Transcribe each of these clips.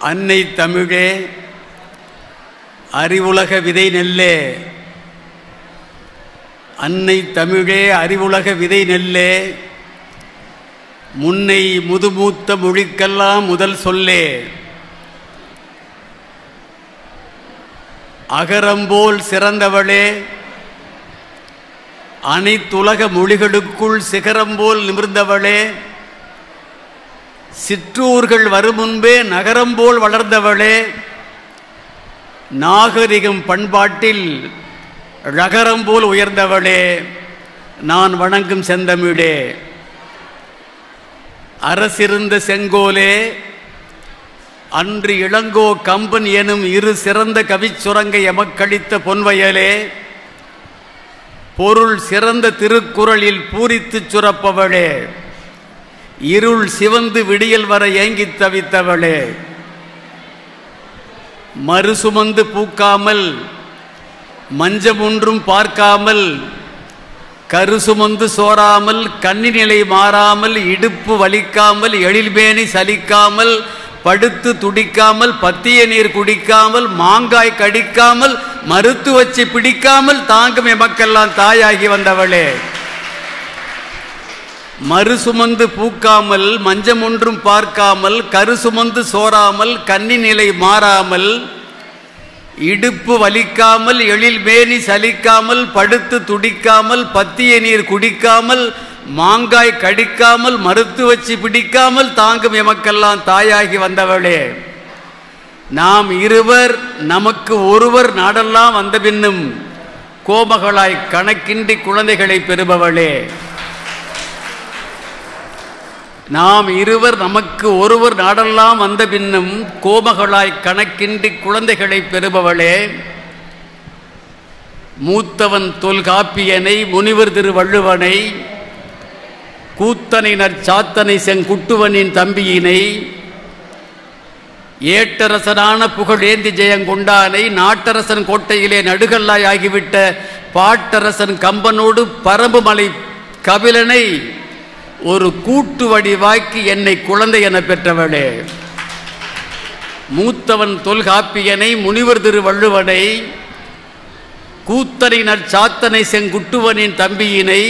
அன்னை தமிழே அறிவுலக விதை நெல்லே அன்னை தமிழே அறிவுலக விதை நெல்லே முன்னை முதுமூத்த மொழிக்கெல்லாம் முதல் சொல்லே அகரம்போல் சிறந்தவளே அனைத்துலக மொழிகளுக்குள் சிகரம்போல் நிமிர்ந்தவளே சிற்றூர்கள் வரும் முன்பே நகரம்போல் வளர்ந்தவளே நாகரிகம் பண்பாட்டில் ழகரம் போல் உயர்ந்தவளே நான் வணங்கும் செந்தமிழே அரசிருந்த செங்கோலே அன்று இளங்கோ கம்பன் எனும் இரு சிறந்த கவிச்சுரங்கை எமக்களித்த பொன்வயலே பொருள் சிறந்த திருக்குறளில் பூரித்துச் சுரப்பவளே இருள் சிவந்து விடியல் வர ஏங்கித் தவித்தவளே மறுசுமந்து பூக்காமல் மஞ்சம் ஒன்றும் பார்க்காமல் கருசுமந்து சோறாமல் கண்ணிநிலை மாறாமல் இடுப்பு வலிக்காமல் எழில்மேனி சலிக்காமல் படுத்து துடிக்காமல் பத்திய நீர் குடிக்காமல் மாங்காய் கடிக்காமல் மறுத்து வச்சு பிடிக்காமல் தாங்கும் எமக்கெல்லாம் தாயாகி வந்தவளே மறுசுமந்து பூக்காமல் மஞ்சம் ஒன்றும் பார்க்காமல் கருசுமந்து சோறாமல் கன்னி நிலை மாறாமல் இடுப்பு வலிக்காமல் எழில் மேனி சலிக்காமல் படுத்து துடிக்காமல் பத்திய நீர் குடிக்காமல் மாங்காய் கடிக்காமல் மறுத்து வச்சு பிடிக்காமல் தாங்கும் எமக்கெல்லாம் தாயாகி வந்தவளே நாம் இருவர் நமக்கு ஒருவர் நாடெல்லாம் வந்த பின்னும் கோமகளாய் கணக்கின்றி குழந்தைகளை பெறுபவளே நாம் இருவர் நமக்கு ஒருவர் நாடெல்லாம் வந்த பின்னும் கோமகளாய் கணக்கின்றி குழந்தைகளை பெறுபவளே மூத்தவன் தொல்காப்பியனை முனிவர் திருவள்ளுவனை கூத்தனை நற்சாத்தனை செங்குட்டுவனின் தம்பியினை ஏட்டரசனான புகழேந்தி ஜெயங்கொண்டானை நாட்டரசன் கோட்டையிலே நடுகல்லாய் ஆகிவிட்ட பாட்டரசன் கம்பனோடு பரம்புமலை கபிலனை ஒரு கூட்டு வடிவாக்கி என்னை குழந்தை என பெற்றவளே மூத்தவன் தொல்காப்பியனை முனிவர் திருவள்ளுவனை கூத்தனை நற்சாத்தனை செங்குட்டுவனின் தம்பியினை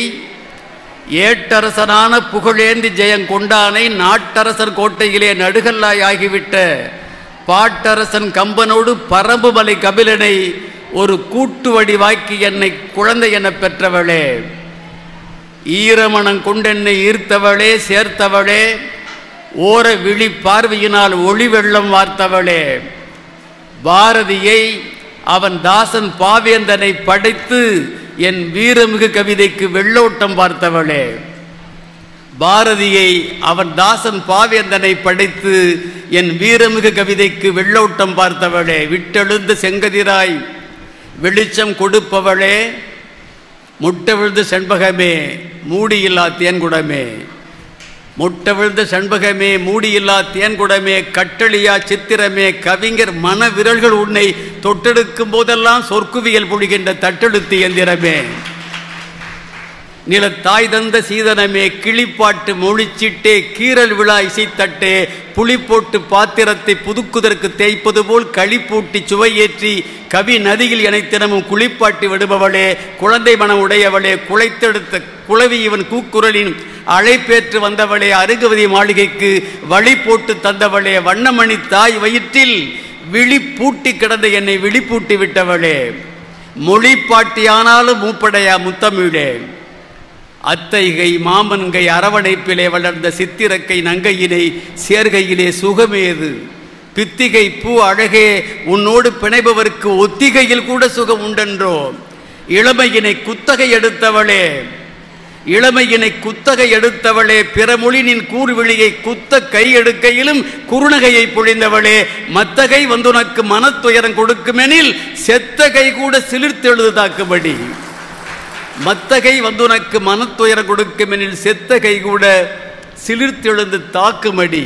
ஏட்டரசனான புகழேந்தி ஜெயங்கொண்டானை நாட்டரசர் கோட்டையிலே நடுகல்லாய் ஆகிவிட்ட பாட்டரசன் கம்பனோடு பரம்புமலை கபிலனை ஒரு கூட்டு வடிவாக்கி என்னை குழந்தை என பெற்றவளே ஈரமணம் கொண்டென்னை ஈர்த்தவளே சேர்த்தவளே ஓர விழி பார்வையினால் ஒளி வெள்ளம் வார்த்தவளே பாரதியை அவன் தாசன் பாவேந்தனை படைத்து என் வீரமிகு கவிதைக்கு வெள்ளோட்டம் பார்த்தவளே பாரதியை அவன் தாசன் பாவேந்தனை படைத்து என் வீரமிகு கவிதைக்கு வெள்ளோட்டம் பார்த்தவளே விட்டெழுந்த செங்கதிராய் வெளிச்சம் கொடுப்பவளே முட்டை விழுந்த செண்பகமே மூடியில்லா தேன்குடமே முட்டை விழுந்த செண்பகமே மூடியில்லா தேன்குடமே கட்டளியா சித்திரமே கவிஞர் மன விரல்கள் உன்னை தொட்டெடுக்கும் போதெல்லாம் சொற்குவியல் பொழிகின்ற தட்டெழுத்து எந்திரமே நிலத்தாய் தந்த சீதனமே கிளிப்பாட்டு மொழிச்சிட்டே கீரல் விழா இசைத்தட்டே புளி போட்டு பாத்திரத்தை புதுக்குதற்கு தேய்ப்பது போல் களிப்பூட்டி சுவையேற்றி கவி நதியில் இணைத்தினமும் குளிப்பாட்டி விடுபவளே குழந்தை மனம் உடையவளே குலைத்தெடுத்த குளவி இவன் கூக்குரலின் அழைப்பேற்று வந்தவளே அருகவதி மாளிகைக்கு வழி போட்டு தந்தவளே வண்ணமணி தாய் வயிற்றில் விழி பூட்டி கிடந்த என்னை விழிப்பூட்டி விட்டவளே மொழிப்பாட்டியானாலும் மூப்படையா முத்தமிழே அத்தைகை மாமன்கை அரவணைப்பிலே வளர்ந்த சித்திரக்கை நங்கையினை சேர்கையிலே சுகமேது பித்திகை பூ அழகே உன்னோடு பிணைபவருக்கு ஒத்திகையில் கூட சுகம் உண்டென்றோ இளமையினை குத்தகை எடுத்தவளே இளமையினை குத்தகை எடுத்தவளே பிறமொழி நின் கூர்விழியை குத்த கை எடுக்கையிலும் குறுநகையை பொழிந்தவளே மத்தகை வந்துனக்கு மனத்துயரம் கொடுக்குமெனில் செத்த கை கூட சிலிர்த்தெழுது தாக்கும்படி மத்தகை வந்துனக்கு மனத்துயரம் கொடுக்குமெனில் செத்த கை கூட சிலிர்த்தெழுந்து தாக்குமடி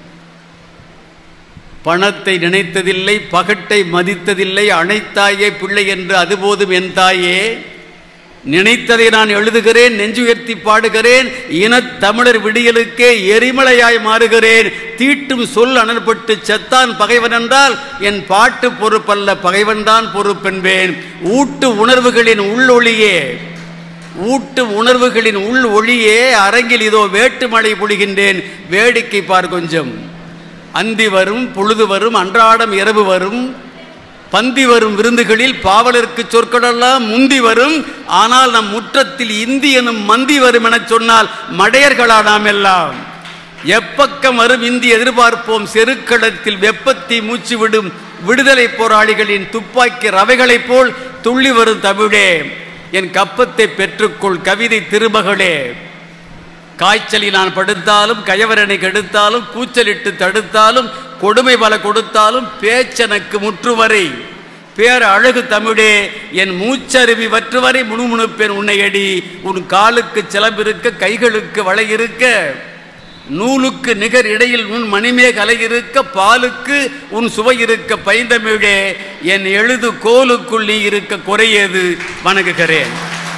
பணத்தை நினைத்ததில்லை பகட்டை மதித்ததில்லை அனைத்தாயே பிள்ளை என்று அதுபோதும் என் தாயே நினைத்ததை நான் எழுதுகிறேன் நெஞ்சுயர்த்தி பாடுகிறேன் இனத் தமிழர் விடியலுக்கே எரிமலையாய் மாறுகிறேன் தீட்டும் சொல் அனல்பட்டு செத்தான் பகைவன் என்றால் என் பாட்டு பொறுப்பல்ல பகைவன்தான் பொறுப்பென்பேன் ஊட்டு உணர்வுகளின் உள்ளொளியே ஊட்டு உணர்வுகளின் உள் ஒளியே அரங்கில் இதோ வேட்டு மழை பொழிகின்றேன் வேடிக்கை பார் கொஞ்சம் அந்தி வரும் பொழுது வரும் அன்றாடம் இரவு வரும் பந்தி வரும் விருந்துகளில் பாவலருக்கு சொற்களெல்லாம் முந்தி வரும் ஆனால் நம் முற்றத்தில் இந்தி எனும் மந்தி வரும் எனச் சொன்னால் மடையர்களா நாம் எல்லாம் எப்பக்கம் வரும் இந்தி எதிர்பார்ப்போம் செருக்களத்தில் வெப்பத்தை மூச்சு விடும் விடுதலை போராளிகளின் துப்பாக்கி ரவைகளைப் போல் துள்ளி வரும் தமிழே என் கப்பத்தை பெற்றுக்கொள் கவிதை திருமகளே காய்ச்சலில் நான் படுத்தாலும் கயவரனை கெடுத்தாலும் கூச்சலிட்டு தடுத்தாலும் கொடுமை பல கொடுத்தாலும் பேச்சனக்கு முற்றுவரை பேர் அழகு தமிழே என் மூச்சருவி வற்றுவரை முணுமுணுப்பேன் உன்னையடி உன் காலுக்கு சிலம்பிருக்க கைகளுக்கு வளை இருக்க நூலுக்கு நிகர் இடையில் உன் மணிமே கலை இருக்க பாலுக்கு உன் சுவை இருக்க பைந்தமிழே என் எழுது கோலுக்குள் நீ இருக்க குறையது வணங்குகிறேன்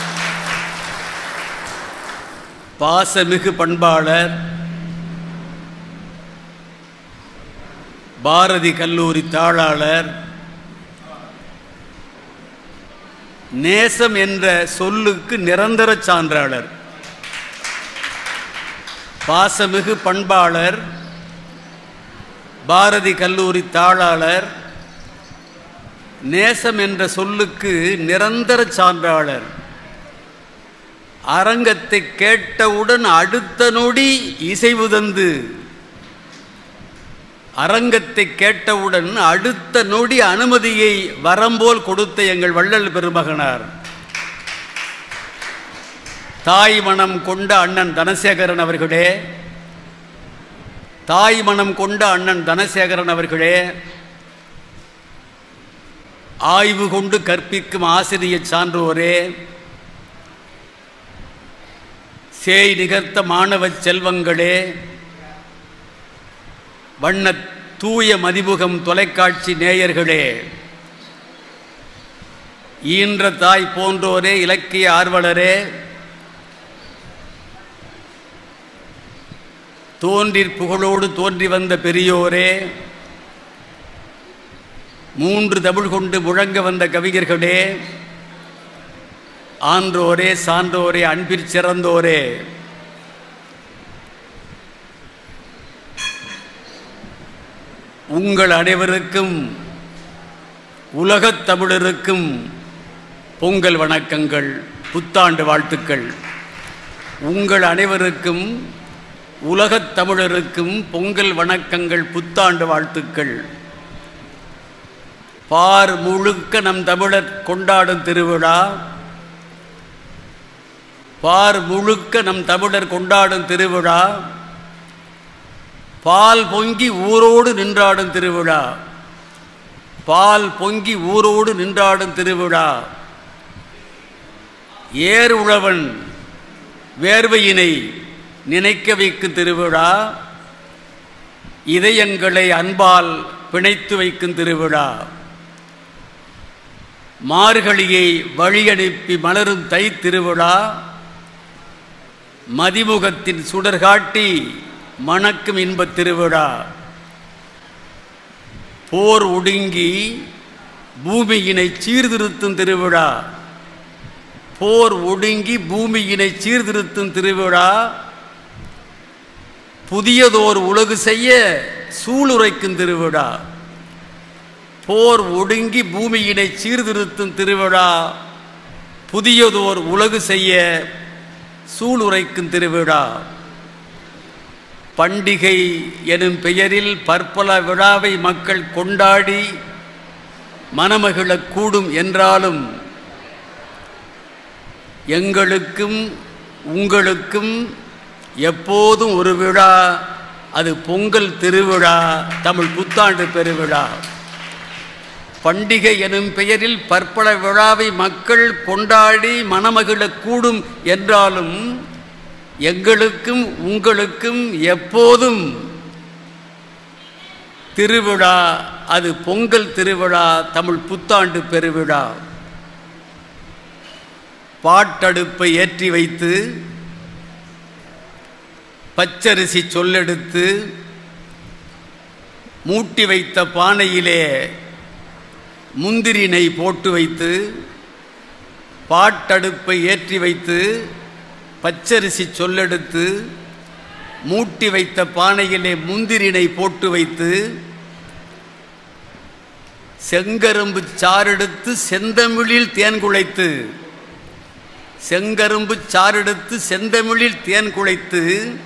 பாசமிகு பண்பாளர் பாரதி கல்லூரி தாளாளர் நேசம் என்ற சொல்லுக்கு நிரந்தர சான்றாளர் பாசமிகு பண்பாளர் பாரதி கல்லூரி தாளாளர் நேசம் என்ற சொல்லுக்கு நிரந்தர சான்றாளர் அரங்கத்தை கேட்டவுடன் அடுத்த நொடி இசைவு தந்து அரங்கத்தை கேட்டவுடன் அடுத்த நொடி அனுமதியை வரம்போல் கொடுத்த எங்கள் வள்ளல் பெருமகனார் தாய் மனம் கொண்ட அண்ணன் தனசேகரன் அவர்களே தாய் மனம் கொண்ட அண்ணன் தனசேகரன் அவர்களே ஆய்வு கொண்டு கற்பிக்கும் ஆசிரிய சான்றோரே சேய் நிகர்த்த மாணவ செல்வங்களே வண்ண தூய மதிமுகம் தொலைக்காட்சி நேயர்களே ஈன்ற தாய் போன்றோரே இலக்கிய ஆர்வலரே தோன்றிற் புகழோடு தோன்றி வந்த பெரியோரே மூன்று தமிழ் கொண்டு முழங்க வந்த கவிஞர்களே ஆன்றோரே சான்றோரே அன்பிற் சிறந்தோரே உங்கள் அனைவருக்கும் உலகத் தமிழருக்கும் பொங்கல் வணக்கங்கள் புத்தாண்டு வாழ்த்துக்கள் உங்கள் அனைவருக்கும் உலகத் தமிழருக்கும் பொங்கல் வணக்கங்கள் புத்தாண்டு வாழ்த்துக்கள் பார் முழுக்க நம் தமிழர் கொண்டாடும் திருவிழா பார் முழுக்க நம் தமிழர் கொண்டாடும் திருவிழா பால் பொங்கி ஊரோடு நின்றாடும் திருவிழா பால் பொங்கி ஊரோடு நின்றாடும் திருவிழா ஏர் உழவன் வேர்வையினை நினைக்க வைக்கும் திருவிழா இதயங்களை அன்பால் பிணைத்து வைக்கும் திருவிழா மார்கழியை வழியனுப்பி மலரும் தை திருவிழா மதிமுகத்தின் சுடர்காட்டி மணக்கும் இன்பத் திருவிழா போர் ஒடுங்கி பூமியினை சீர்திருத்தும் திருவிழா போர் ஒடுங்கி பூமியினை சீர்திருத்தும் திருவிழா புதியதோர் உலகு செய்ய சூளுரைக்கும் திருவிழா போர் ஒடுங்கி பூமியினை சீர்திருத்தும் திருவிழா புதியதோர் உலகு செய்ய சூளுரைக்கும் திருவிழா பண்டிகை எனும் பெயரில் பற்பல விழாவை மக்கள் கொண்டாடி மனமகிழக் கூடும் என்றாலும் எங்களுக்கும் உங்களுக்கும் எப்போதும் ஒரு விழா அது பொங்கல் திருவிழா தமிழ் புத்தாண்டு பெருவிழா பண்டிகை எனும் பெயரில் பற்பல விழாவை மக்கள் கொண்டாடி மனமகிழக் கூடும் என்றாலும் எங்களுக்கும் உங்களுக்கும் எப்போதும் திருவிழா அது பொங்கல் திருவிழா தமிழ் புத்தாண்டு பெருவிழா பாட்டடுப்பை ஏற்றி வைத்து பச்சரிசி சொல்லெடுத்து மூட்டி வைத்த பானையிலே முந்திரி நெய் போட்டு வைத்து பாட்டடுப்பை ஏற்றி வைத்து பச்சரிசி சொல்லெடுத்து மூட்டி வைத்த பானையிலே முந்திரினை போட்டு வைத்து செங்கரும்பு சாறெடுத்து செந்தமிழில் தேன் குழைத்து செங்கரும்பு சாறெடுத்து செந்தமிழில் தேன் குழைத்து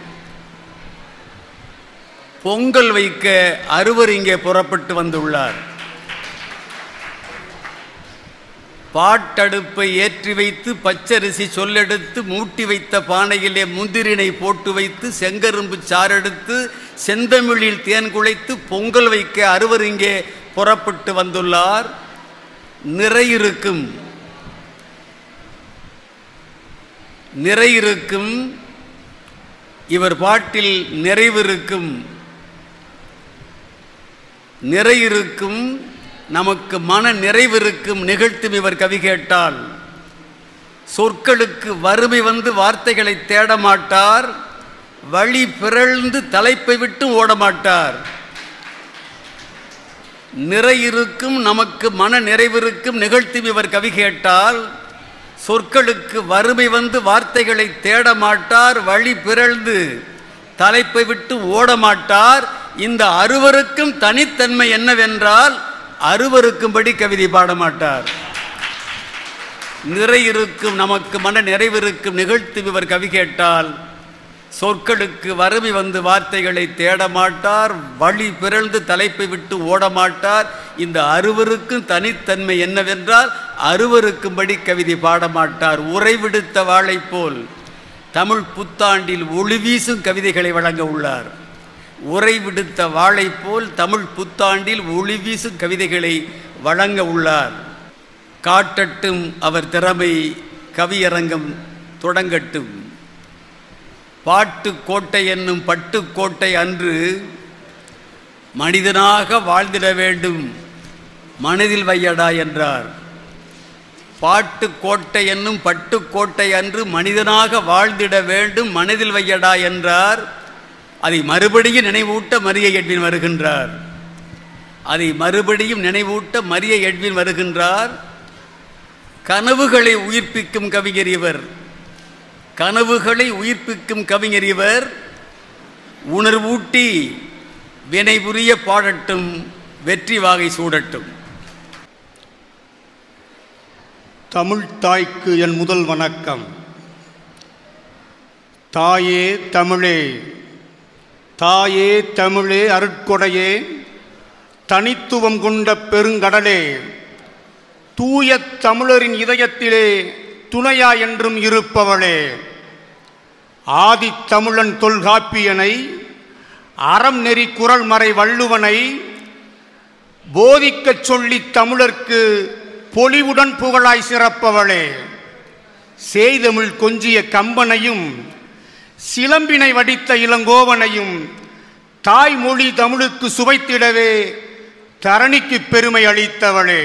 பொங்கல் வைக்க அறுவர் இங்கே புறப்பட்டு வந்துள்ளார் பாட்டடுப்பை ஏற்றி வைத்து பச்சரிசி சொல்லெடுத்து மூட்டி வைத்த பானையிலே முந்திரினை போட்டு வைத்து செங்கரும்பு சாறெடுத்து செந்தமிழில் தேன் குழைத்து பொங்கல் வைக்க அறுவர் இங்கே புறப்பட்டு வந்துள்ளார் நிறையிருக்கும் நிறையிருக்கும் இவர் பாட்டில் நிறைவிருக்கும் நிறையிருக்கும் நமக்கு மன நிறைவிருக்கும் நிகழ்த்தும் இவர் கவி கேட்டால் சொற்களுக்கு வறுமை வந்து வார்த்தைகளை தேட மாட்டார் வழி பிறழ்ந்து தலைப்பை விட்டு ஓட மாட்டார் நிறையிருக்கும் நமக்கு மன நிறைவிருக்கும் நிகழ்த்தும் இவர் கவி கேட்டால் சொற்களுக்கு வறுமை வந்து வார்த்தைகளை தேட மாட்டார் வழி பிறழ்ந்து தலைப்பை விட்டு ஓட மாட்டார் இந்த அறுவருக்கும் தனித்தன்மை என்னவென்றால் அறுவருக்கும்படி கவிதை பாட மாட்டார் நிறையிருக்கும் நமக்கு மன நிறைவிருக்கும் நிகழ்த்து இவர் கவி கேட்டால் சொற்களுக்கு வறுமை வந்து வார்த்தைகளை தேட மாட்டார் வழி பிறழ்ந்து தலைப்பை விட்டு ஓட மாட்டார் இந்த அறுவருக்கும் தனித்தன்மை என்னவென்றால் அறுவருக்கும்படி கவிதை பாட மாட்டார் உறைவிடுத்த வாளை போல் தமிழ் புத்தாண்டில் ஒளி வீசும் கவிதைகளை வழங்க உள்ளார் உரை விடுத்த வாளை போல் தமிழ் புத்தாண்டில் ஒளி வீசும் கவிதைகளை வழங்க உள்ளார் காட்டட்டும் அவர் திறமை கவியரங்கம் தொடங்கட்டும் பாட்டு கோட்டை என்னும் பட்டுக்கோட்டை அன்று மனிதனாக வாழ்ந்திட வேண்டும் மனதில் வையடா என்றார் பாட்டு கோட்டை என்னும் பட்டுக்கோட்டை அன்று மனிதனாக வாழ்ந்திட வேண்டும் மனதில் வையடா என்றார் அதை மறுபடியும் நினைவூட்ட மரிய எட்வின் வருகின்றார் அதை மறுபடியும் நினைவூட்ட மரிய எட்வின் வருகின்றார் கனவுகளை உயிர்ப்பிக்கும் கவிஞர் இவர் கனவுகளை உயிர்ப்பிக்கும் கவிஞர் இவர் உணர்வூட்டி வினை புரிய பாடட்டும் வெற்றி வாகை சூடட்டும் தமிழ் தாய்க்கு என் முதல் வணக்கம் தாயே தமிழே தாயே தமிழே அருட்கொடையே தனித்துவம் கொண்ட பெருங்கடலே தூய தமிழரின் இதயத்திலே துணையா என்றும் இருப்பவளே ஆதித் தமிழன் தொல்காப்பியனை அறம் நெறி குரல் மறை வள்ளுவனை போதிக்கச் சொல்லி தமிழர்க்கு பொலிவுடன் புகழாய் சிறப்பவளே செய்தமிழ் கொஞ்சிய கம்பனையும் சிலம்பினை வடித்த இளங்கோவனையும் தாய்மொழி தமிழுக்கு சுவைத்திடவே தரணிக்கு பெருமை அளித்தவளே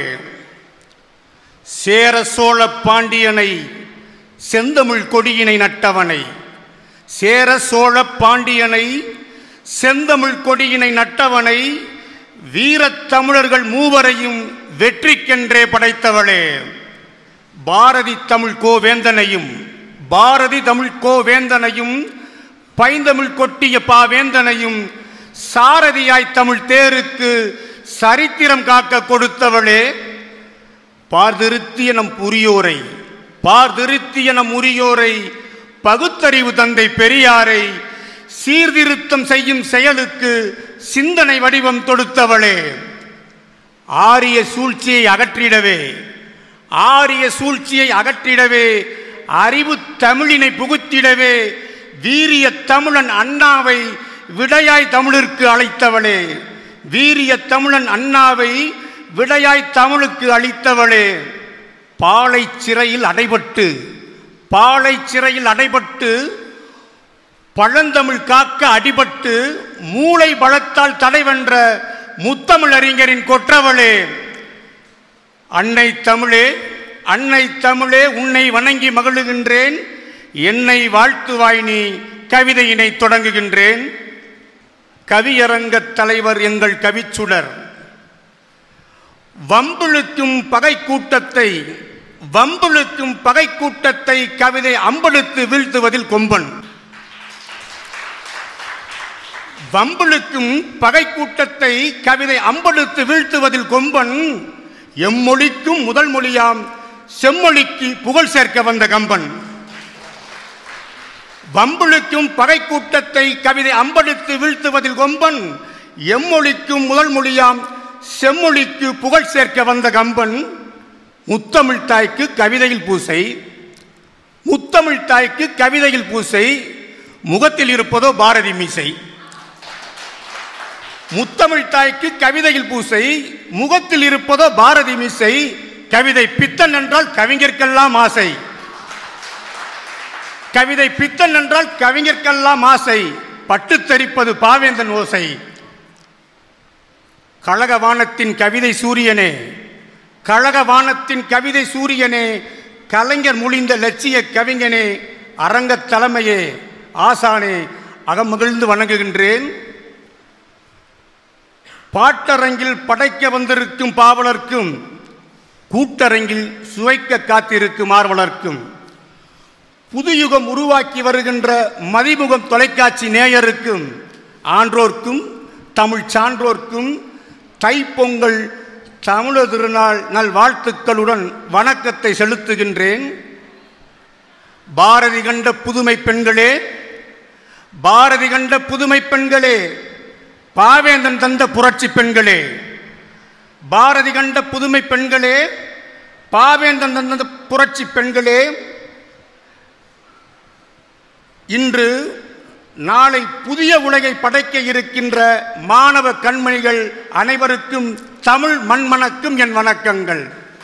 சேர சோழ பாண்டியனை செந்தமிழ் கொடியினை நட்டவனை சேர சோழ பாண்டியனை செந்தமிழ் கொடியினை நட்டவனை வீரத் தமிழர்கள் மூவரையும் வெற்றிக்கென்றே படைத்தவளே பாரதி தமிழ் கோவேந்தனையும் பாரதி தமிழ் கோவேந்தனையும் பைந்தமிழ் கொட்டிய பாவேந்தனையும் சாரதியாய் தமிழ் தேருக்கு சரித்திரம் காக்க கொடுத்தவளே பார்திருத்திய நம் புரியோரை பார்திருத்திய நம் உரியோரை பகுத்தறிவு தந்தை பெரியாரை சீர்திருத்தம் செய்யும் செயலுக்கு சிந்தனை வடிவம் தொடுத்தவளே ஆரிய சூழ்ச்சியை அகற்றிடவே ஆரிய சூழ்ச்சியை அகற்றிடவே அறிவு தமிழினை புகுத்திடவே வீரிய தமிழன் அண்ணாவை விடையாய் தமிழிற்கு அழைத்தவளே வீரிய தமிழன் அண்ணாவை விடையாய் தமிழுக்கு அளித்தவளே பாலை சிறையில் அடைபட்டு பாலை சிறையில் அடைபட்டு பழந்தமிழ் காக்க அடிபட்டு மூளை பலத்தால் தடைவென்ற முத்தமிழ் அறிஞரின் கொற்றவளே அன்னை தமிழே அன்னை தமிழே உன்னை வணங்கி மகிழுகின்றேன் என்னை வாழ்த்துவாய் நீ கவிதையினை தொடங்குகின்றேன் கவியரங்கத் தலைவர் எங்கள் கவிச்சுடர் வம்பிழுக்கும் பகை கூட்டத்தை வம்பிழுக்கும் பகை கூட்டத்தை கவிதை அம்பெடுத்து வீழ்த்துவதில் கொம்பன் வம்பிழுக்கும் பகை கூட்டத்தை கவிதை அம்பெடுத்து வீழ்த்துவதில் கொம்பன் எம்மொழிக்கும் முதல் மொழியாம் செம்மொழிக்கு புகழ் சேர்க்க வந்த கம்பன் வம்பிழுக்கும் பகை கூட்டத்தை கவிதை அம்பெடுத்து வீழ்த்துவதில் கொம்பன் எம்மொழிக்கும் முதல் மொழியாம் செம்மொழிக்கு புகழ் சேர்க்க வந்த கம்பன் முத்தமிழ் தாய்க்கு கவிதையில் பூசை முத்தமிழ் தாய்க்கு கவிதையில் பூசை முகத்தில் இருப்பதோ பாரதி மீசை முத்தமிழ் தாய்க்கு கவிதையில் பூசை முகத்தில் இருப்பதோ பாரதி மீசை கவிதை பித்தன் என்றால் கவிஞர்க்கெல்லாம் ஆசை கவிதை பித்தன் என்றால் கவிஞர்க்கெல்லாம் ஆசை பட்டு தரிப்பது பாவேந்தன் ஓசை கழகவானத்தின் கவிதை சூரியனே கழகவானத்தின் கவிதை சூரியனே கலைஞர் முழிந்த லட்சிய கவிஞனே அரங்கத் தலைமையே ஆசானே அகமகிழ்ந்து வணங்குகின்றேன் பாட்டரங்கில் படைக்க வந்திருக்கும் பாவலர்க்கும் கூட்டரங்கில் சுவைக்க காத்திருக்கும் ஆர்வலர்க்கும் புதுயுகம் உருவாக்கி வருகின்ற மதிமுகம் தொலைக்காட்சி நேயருக்கும் ஆன்றோர்க்கும் தமிழ் சான்றோர்க்கும் தைப்பொங்கல் தமிழர் திருநாள் நல் வாழ்த்துக்களுடன் வணக்கத்தை செலுத்துகின்றேன் பாரதி கண்ட புதுமை பெண்களே பாரதி கண்ட புதுமை பெண்களே பாவேந்தன் தந்த புரட்சி பெண்களே பாரதி கண்ட புதுமை பெண்களே பாவேந்தன் தந்த புரட்சி பெண்களே இன்று நாளை புதிய உலகை படைக்க இருக்கின்ற மாணவ கண்மணிகள் அனைவருக்கும் தமிழ் மண்மணக்கும் என் வணக்கங்கள்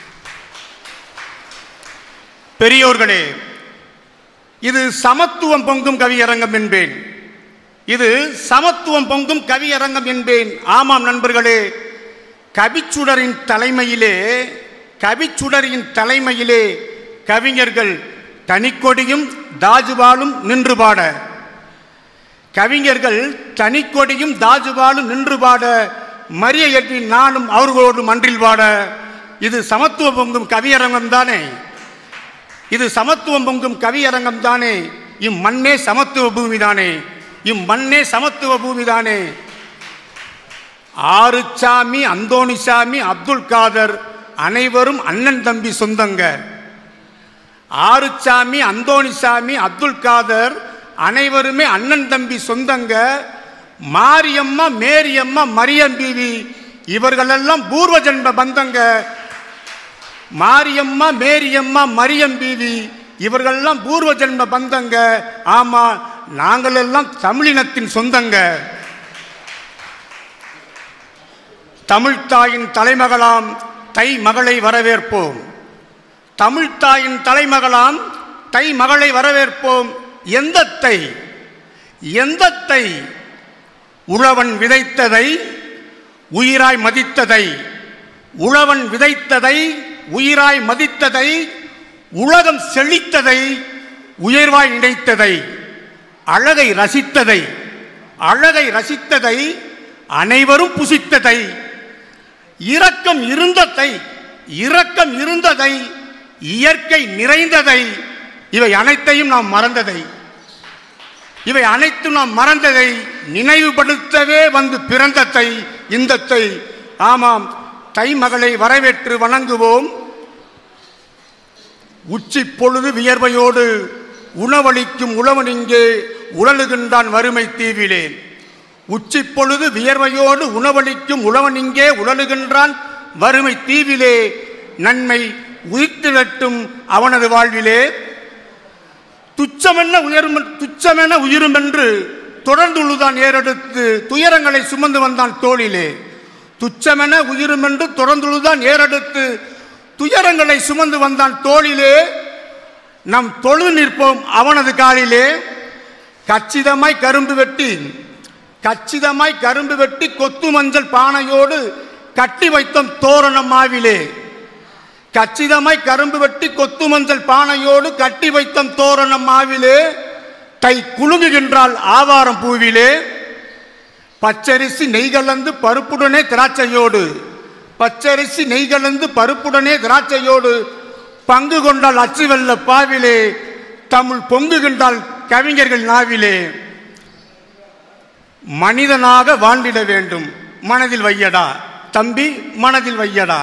பெரியோர்களே இது சமத்துவம் பொங்கும் கவியரங்கம் என்பேன் இது சமத்துவம் பொங்கும் கவியரங்கம் என்பேன் ஆமாம் நண்பர்களே கவிச்சுடரின் தலைமையிலே கவிச்சுடரின் தலைமையிலே கவிஞர்கள் தனிக்கொடியும் தாஜுபாலும் நின்று பாட கவிஞர்கள் தனிக்கொடியும் தாஜுபாலும் நின்று பாட மரிய எட்டி நானும் அவர்களோடு மன்றில் பாட இது சமத்துவம் பொங்கும் கவியரங்கம் தானே இது சமத்துவம் பொங்கும் கவியரங்கம் தானே இம்மண்ணே சமத்துவ பூமி தானே இம்மண்ணே சமத்துவ பூமி தானே ஆறுச்சாமி அந்தோணிசாமி அப்துல் காதர் அனைவரும் அண்ணன் தம்பி சொந்தங்க ஆறுச்சாமி அந்தோணிசாமி அப்துல் காதர் அனைவருமே அண்ணன் தம்பி சொந்தங்க மாரியம்மா மேரியம்மா மரியம் பீவி இவர்களெல்லாம் பூர்வ ஜென்ம பந்தங்க மாரியம்மா மேரியம்மா மரியம் பீவி இவர்களெல்லாம் பூர்வ ஜென்ம பந்தங்க ஆமா நாங்கள் எல்லாம் தமிழினத்தின் சொந்தங்க தமிழ்த்தாயின் தலைமகளாம் தை மகளை வரவேற்போம் தமிழ்த்தாயின் தலைமகளாம் தை மகளை வரவேற்போம் எந்த தை எந்த தை உழவன் விதைத்ததை உயிராய் மதித்ததை உழவன் விதைத்ததை உயிராய் மதித்ததை உலகம் செழித்ததை உயர்வாய் நினைத்ததை அழகை ரசித்ததை அழகை ரசித்ததை அனைவரும் புசித்ததை இரக்கம் இருந்ததை இரக்கம் இருந்ததை இயற்கை நிறைந்ததை இவை அனைத்தையும் நாம் மறந்ததை இவை அனைத்தும் நாம் மறந்ததை நினைவுபடுத்தவே வந்து பிறந்ததை இந்தத்தை ஆமாம் தை மகளை வரவேற்று வணங்குவோம் உச்சி பொழுது வியர்வையோடு உணவளிக்கும் உழவன் இங்கே உழலுகின்றான் வறுமை தீவிலே உச்சி பொழுது வியர்வையோடு உணவளிக்கும் உழவன் இங்கே உழலுகின்றான் வறுமை தீவிலே நன்மை உயிர்த்திடட்டும் அவனது வாழ்விலே துச்சமென்ன உயரும் துச்சமென உயிரும் என்று தொடர்ந்துழுதான் ஏறெடுத்து துயரங்களை சுமந்து வந்தான் தோளிலே துச்சமென உயிரும் என்று தொடர்ந்துழுதான் ஏறெடுத்து துயரங்களை சுமந்து வந்தான் தோளிலே நம் தொழு நிற்போம் அவனது காலிலே கச்சிதமாய் கரும்பு வெட்டி கச்சிதமாய் கரும்பு வெட்டி கொத்து மஞ்சள் பானையோடு கட்டி வைத்தோம் தோரணம் மாவிலே கச்சிதமாய் கரும்பு வெட்டி கொத்து மஞ்சள் பானையோடு கட்டி வைத்தம் தோரணம் மாவிலே கை குலுங்குகின்றாள் ஆவாரம் பூவிலே பச்சரிசி நெய் கலந்து பருப்புடனே திராட்சையோடு பச்சரிசி நெய் கலந்து பருப்புடனே திராட்சையோடு பங்கு கொண்டால் அச்சு வெல்ல பாவிலே தமிழ் பொங்குகின்றால் கவிஞர்கள் நாவிலே மனிதனாக வாழ்ந்திட வேண்டும் மனதில் வையடா தம்பி மனதில் வையடா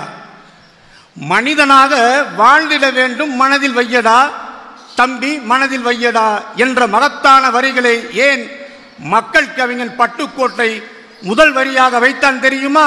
மனிதனாக வாழ்ந்திட வேண்டும் மனதில் வையடா தம்பி மனதில் வையடா என்ற மகத்தான வரிகளை ஏன் மக்கள் கவிஞன் பட்டுக்கோட்டை முதல் வரியாக வைத்தான் தெரியுமா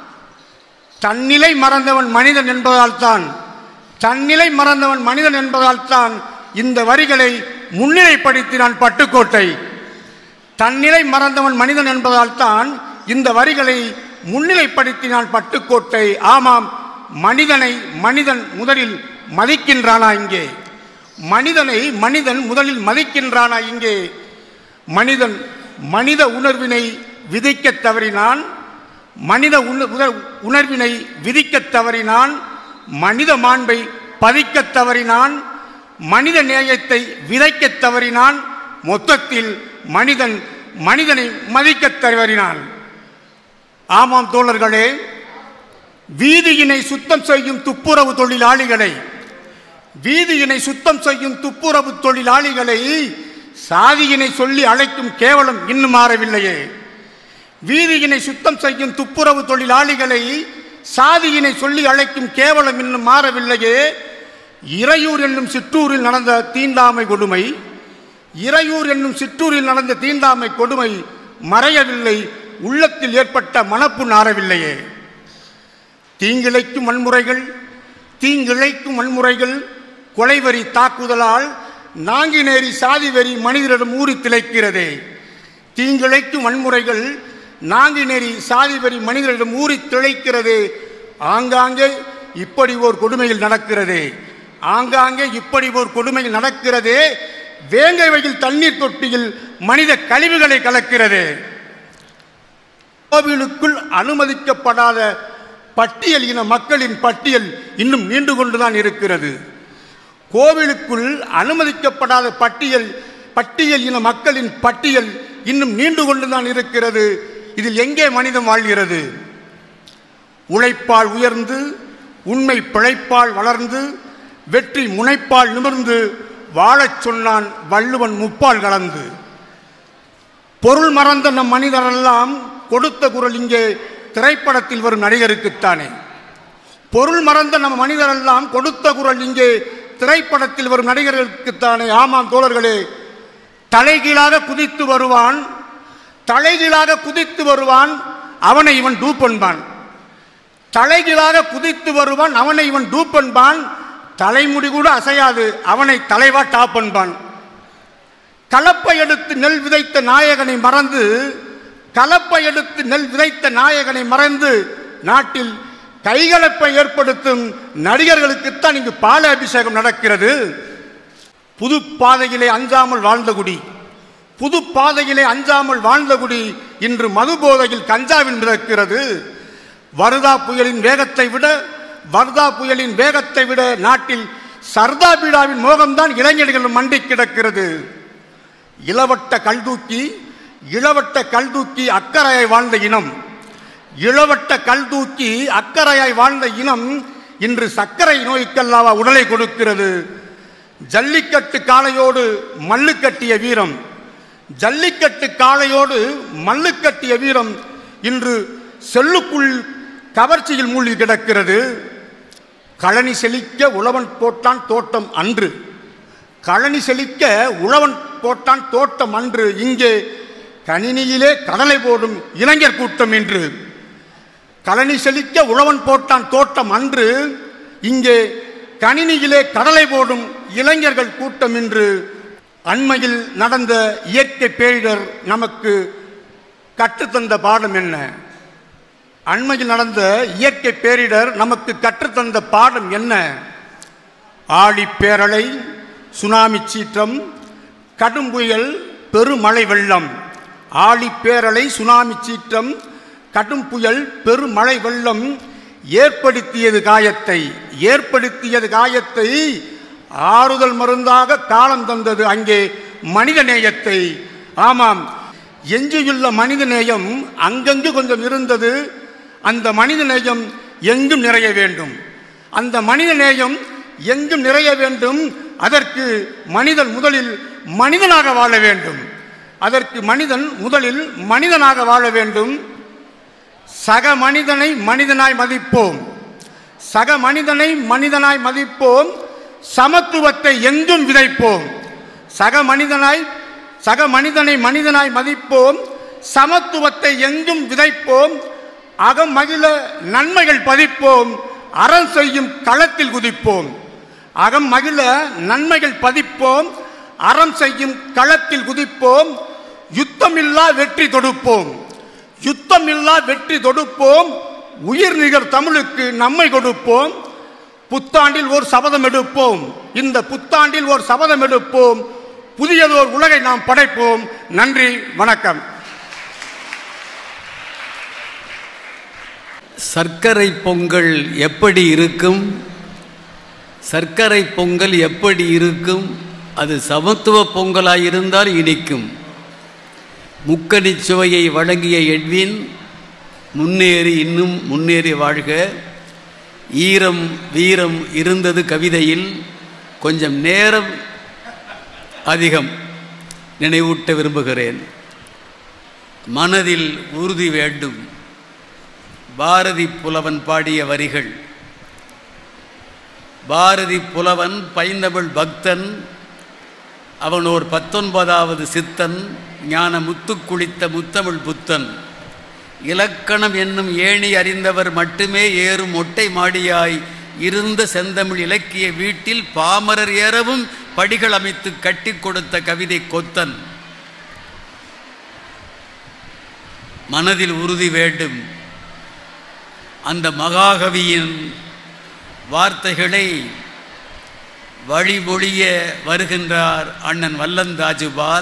தன்னிலை மறந்தவன் மனிதன் என்பதால் தான் தன்னிலை மறந்தவன் மனிதன் என்பதால் தான் இந்த வரிகளை முன்னிலைப்படுத்தினான் பட்டுக்கோட்டை தன்னிலை மறந்தவன் மனிதன் என்பதால் தான் இந்த வரிகளை முன்னிலைப்படுத்தினான் பட்டுக்கோட்டை ஆமாம் மனிதனை மனிதன் முதலில் மதிக்கின்றானா இங்கே மனிதனை மனிதன் முதலில் மதிக்கின்றானா இங்கே மனிதன் மனித உணர்வினை விதைக்கத் தவறினான் மனித உண- உணர்- உணர்வினை விதிக்கத் தவறினான் மனித மாண்பை பதிக்கத் தவறினான் மனித நேயத்தை விதைக்கத் தவறினான் மொத்தத்தில் மனிதன் மனிதனை மதிக்கத் தவறினான் ஆமாம் தோழர்களே வீதியினை சுத்தம் செய்யும் துப்புரவு தொழிலாளிகளை வீதியினை சுத்தம் செய்யும் துப்புரவு தொழிலாளிகளை சாதியினை சொல்லி அழைக்கும் கேவலம் இன்னும் மாறவில்லையே வீதியினை சுத்தம் செய்யும் துப்புரவு தொழிலாளிகளை சாதியினை சொல்லி அழைக்கும் கேவலம் இன்னும் மாறவில்லையே இறையூர் என்னும் சிற்றூரில் நடந்த தீண்டாமை கொடுமை இறையூர் என்னும் சிற்றூரில் நடந்த தீண்டாமை கொடுமை மறையவில்லை உள்ளத்தில் ஏற்பட்ட மனப்புண் ஆறவில்லையே தீங்கிழைக்கும் வன்முறைகள் தீங்கிழைக்கும் வன்முறைகள் கொலைவரி தாக்குதலால் நாங்கினேரி சாதி வெறி மனிதரிடம் ஊறி திளைக்கிறதே தீங்கிழைக்கும் வன்முறைகள் நாங்கினேரி சாதி வெறி மனிதரிடம் ஊறி திளைக்கிறதே ஆங்காங்கே இப்படி ஓர் கொடுமையில் நடக்கிறதே ஆங்காங்கே இப்படி ஓர் கொடுமையில் நடக்கிறதே வேங்கை வகையில் தண்ணீர் தொட்டியில் மனித கழிவுகளை கலக்கிறதே கோவிலுக்குள் அனுமதிக்கப்படாத பட்டியல் இன மக்களின் பட்டியல் இன்னும் நீண்டு கொண்டுதான் இருக்கிறது கோவிலுக்குள் அனுமதிக்கப்படாத பட்டியல் பட்டியல் இன மக்களின் பட்டியல் இன்னும் நீண்டு கொண்டுதான் இருக்கிறது இதில் எங்கே மனிதம் வாழ்கிறது உழைப்பால் உயர்ந்து உண்மை பிழைப்பால் வளர்ந்து வெற்றி முனைப்பால் நிமிர்ந்து வாழச் சொன்னான் வள்ளுவன் முப்பால் கலந்து பொருள் மறந்த நம் மனிதரெல்லாம் கொடுத்த குரல் இங்கே திரைப்படத்தில் வரும் நடிகருக்குத்தானே பொருள் மறந்த நம் மனிதரெல்லாம் கொடுத்த குரல் இங்கே திரைப்படத்தில் வரும் நடிகர்களுக்குத்தானே ஆமாம் தோழர்களே தலைகீழாக குதித்து வருவான் தலைகீழாக குதித்து வருவான் அவனை இவன் டூப் என்பான் தலைகீழாக குதித்து வருவான் அவனை இவன் டூப் என்பான் தலைமுடி கூட அசையாது அவனை தலைவா டாப் என்பான் கலப்பை எடுத்து நெல் விதைத்த நாயகனை மறந்து கலப்பை எடுத்து நெல் விதைத்த நாயகனை மறந்து நாட்டில் கைகலப்பை ஏற்படுத்தும் நடிகர்களுக்குத்தான் இங்கு பால அபிஷேகம் நடக்கிறது புது பாதையிலே அஞ்சாமல் வாழ்ந்த குடி புது பாதையிலே அஞ்சாமல் வாழ்ந்த குடி இன்று மது போதையில் கஞ்சாவில் மிதக்கிறது வருதா புயலின் வேகத்தை விட வர்தா புயலின் வேகத்தை விட நாட்டில் சர்தா பீடாவின் மோகம்தான் இளைஞர்கள் மண்டி கிடக்கிறது இளவட்ட கல்தூக்கி இளவட்ட கல்தூக்கி அக்கறையாய் வாழ்ந்த இனம் இளவட்ட கல்தூக்கி அக்கறையாய் வாழ்ந்த இனம் இன்று சர்க்கரை நோய்க்கல்லாவா உடலை கொடுக்கிறது ஜல்லிக்கட்டு காளையோடு மல்லு கட்டிய வீரம் ஜல்லிக்கட்டு காளையோடு மல்லு கட்டிய வீரம் இன்று செல்லுக்குள் கவர்ச்சியில் மூழ்கி கிடக்கிறது களனி செழிக்க உழவன் போட்டான் தோட்டம் அன்று களனி செழிக்க உழவன் போட்டான் தோட்டம் அன்று இங்கே கணினியிலே கடலை போடும் இளைஞர் கூட்டம் என்று களனி செழிக்க உழவன் போட்டான் தோட்டம் அன்று இங்கே கணினியிலே கடலை போடும் இளைஞர்கள் கூட்டம் என்று அண்மையில் நடந்த இயற்கை பேரிடர் நமக்கு கற்றுத்தந்த பாடம் என்ன அண்மையில் நடந்த இயற்கை பேரிடர் நமக்கு கற்றுத்தந்த பாடம் என்ன ஆழி பேரலை சுனாமி சீற்றம் கடும் புயல் பெருமழை வெள்ளம் ஆழி பேரலை சுனாமி சீற்றம் கடும் புயல் பெருமழை வெள்ளம் ஏற்படுத்தியது காயத்தை ஏற்படுத்தியது காயத்தை ஆறுதல் மருந்தாக காலம் தந்தது அங்கே மனித நேயத்தை ஆமாம் எஞ்சியுள்ள மனித நேயம் அங்கங்கு கொஞ்சம் இருந்தது அந்த மனித நேயம் எங்கும் நிறைய வேண்டும் அந்த மனித நேயம் எங்கும் நிறைய வேண்டும் அதற்கு மனிதன் முதலில் மனிதனாக வாழ வேண்டும் அதற்கு மனிதன் முதலில் மனிதனாக வாழ வேண்டும் சக மனிதனை மனிதனாய் மதிப்போம் சக மனிதனை மனிதனாய் மதிப்போம் சமத்துவத்தை எங்கும் விதைப்போம் சக மனிதனாய் சக மனிதனை மனிதனாய் மதிப்போம் சமத்துவத்தை எங்கும் விதைப்போம் அகம் மகிழ நன்மைகள் பதிப்போம் அறம் செய்யும் களத்தில் குதிப்போம் அகம் மகிழ நன்மைகள் பதிப்போம் அறம் செய்யும் களத்தில் குதிப்போம் யுத்தமில்லா வெற்றி தொடுப்போம் யுத்தமில்லா வெற்றி தொடுப்போம் உயிர் நிகர் தமிழுக்கு நம்மை கொடுப்போம் புத்தாண்டில் ஒரு சபதம் எடுப்போம் இந்த புத்தாண்டில் ஒரு சபதம் எடுப்போம் புதியதோர் உலகை நாம் படைப்போம் நன்றி வணக்கம் சர்க்கரை பொங்கல் எப்படி இருக்கும் சர்க்கரை பொங்கல் எப்படி இருக்கும் அது சமத்துவ பொங்கலாய் இருந்தால் இனிக்கும் முக்கணி சுவையை வழங்கிய எட்வின் முன்னேறி இன்னும் முன்னேறி வாழ்க ஈரம் வீரம் இருந்தது கவிதையில் கொஞ்சம் நேரம் அதிகம் நினைவூட்ட விரும்புகிறேன் மனதில் உறுதி வேண்டும் பாரதி புலவன் பாடிய வரிகள் பாரதி புலவன் பைந்தமிழ் பக்தன் அவன் ஓர் பத்தொன்பதாவது சித்தன் ஞான முத்து குளித்த முத்தமிழ் புத்தன் இலக்கணம் என்னும் ஏணி அறிந்தவர் மட்டுமே ஏறும் மொட்டை மாடியாய் இருந்த செந்தமிழ் இலக்கிய வீட்டில் பாமரர் ஏறவும் படிகள் அமைத்து கட்டி கொடுத்த கவிதை கொத்தன் மனதில் உறுதி வேண்டும் அந்த மகாகவியின் வார்த்தைகளை வழிமொழிய வருகின்றார் அண்ணன் வல்லந்தாஜுபால்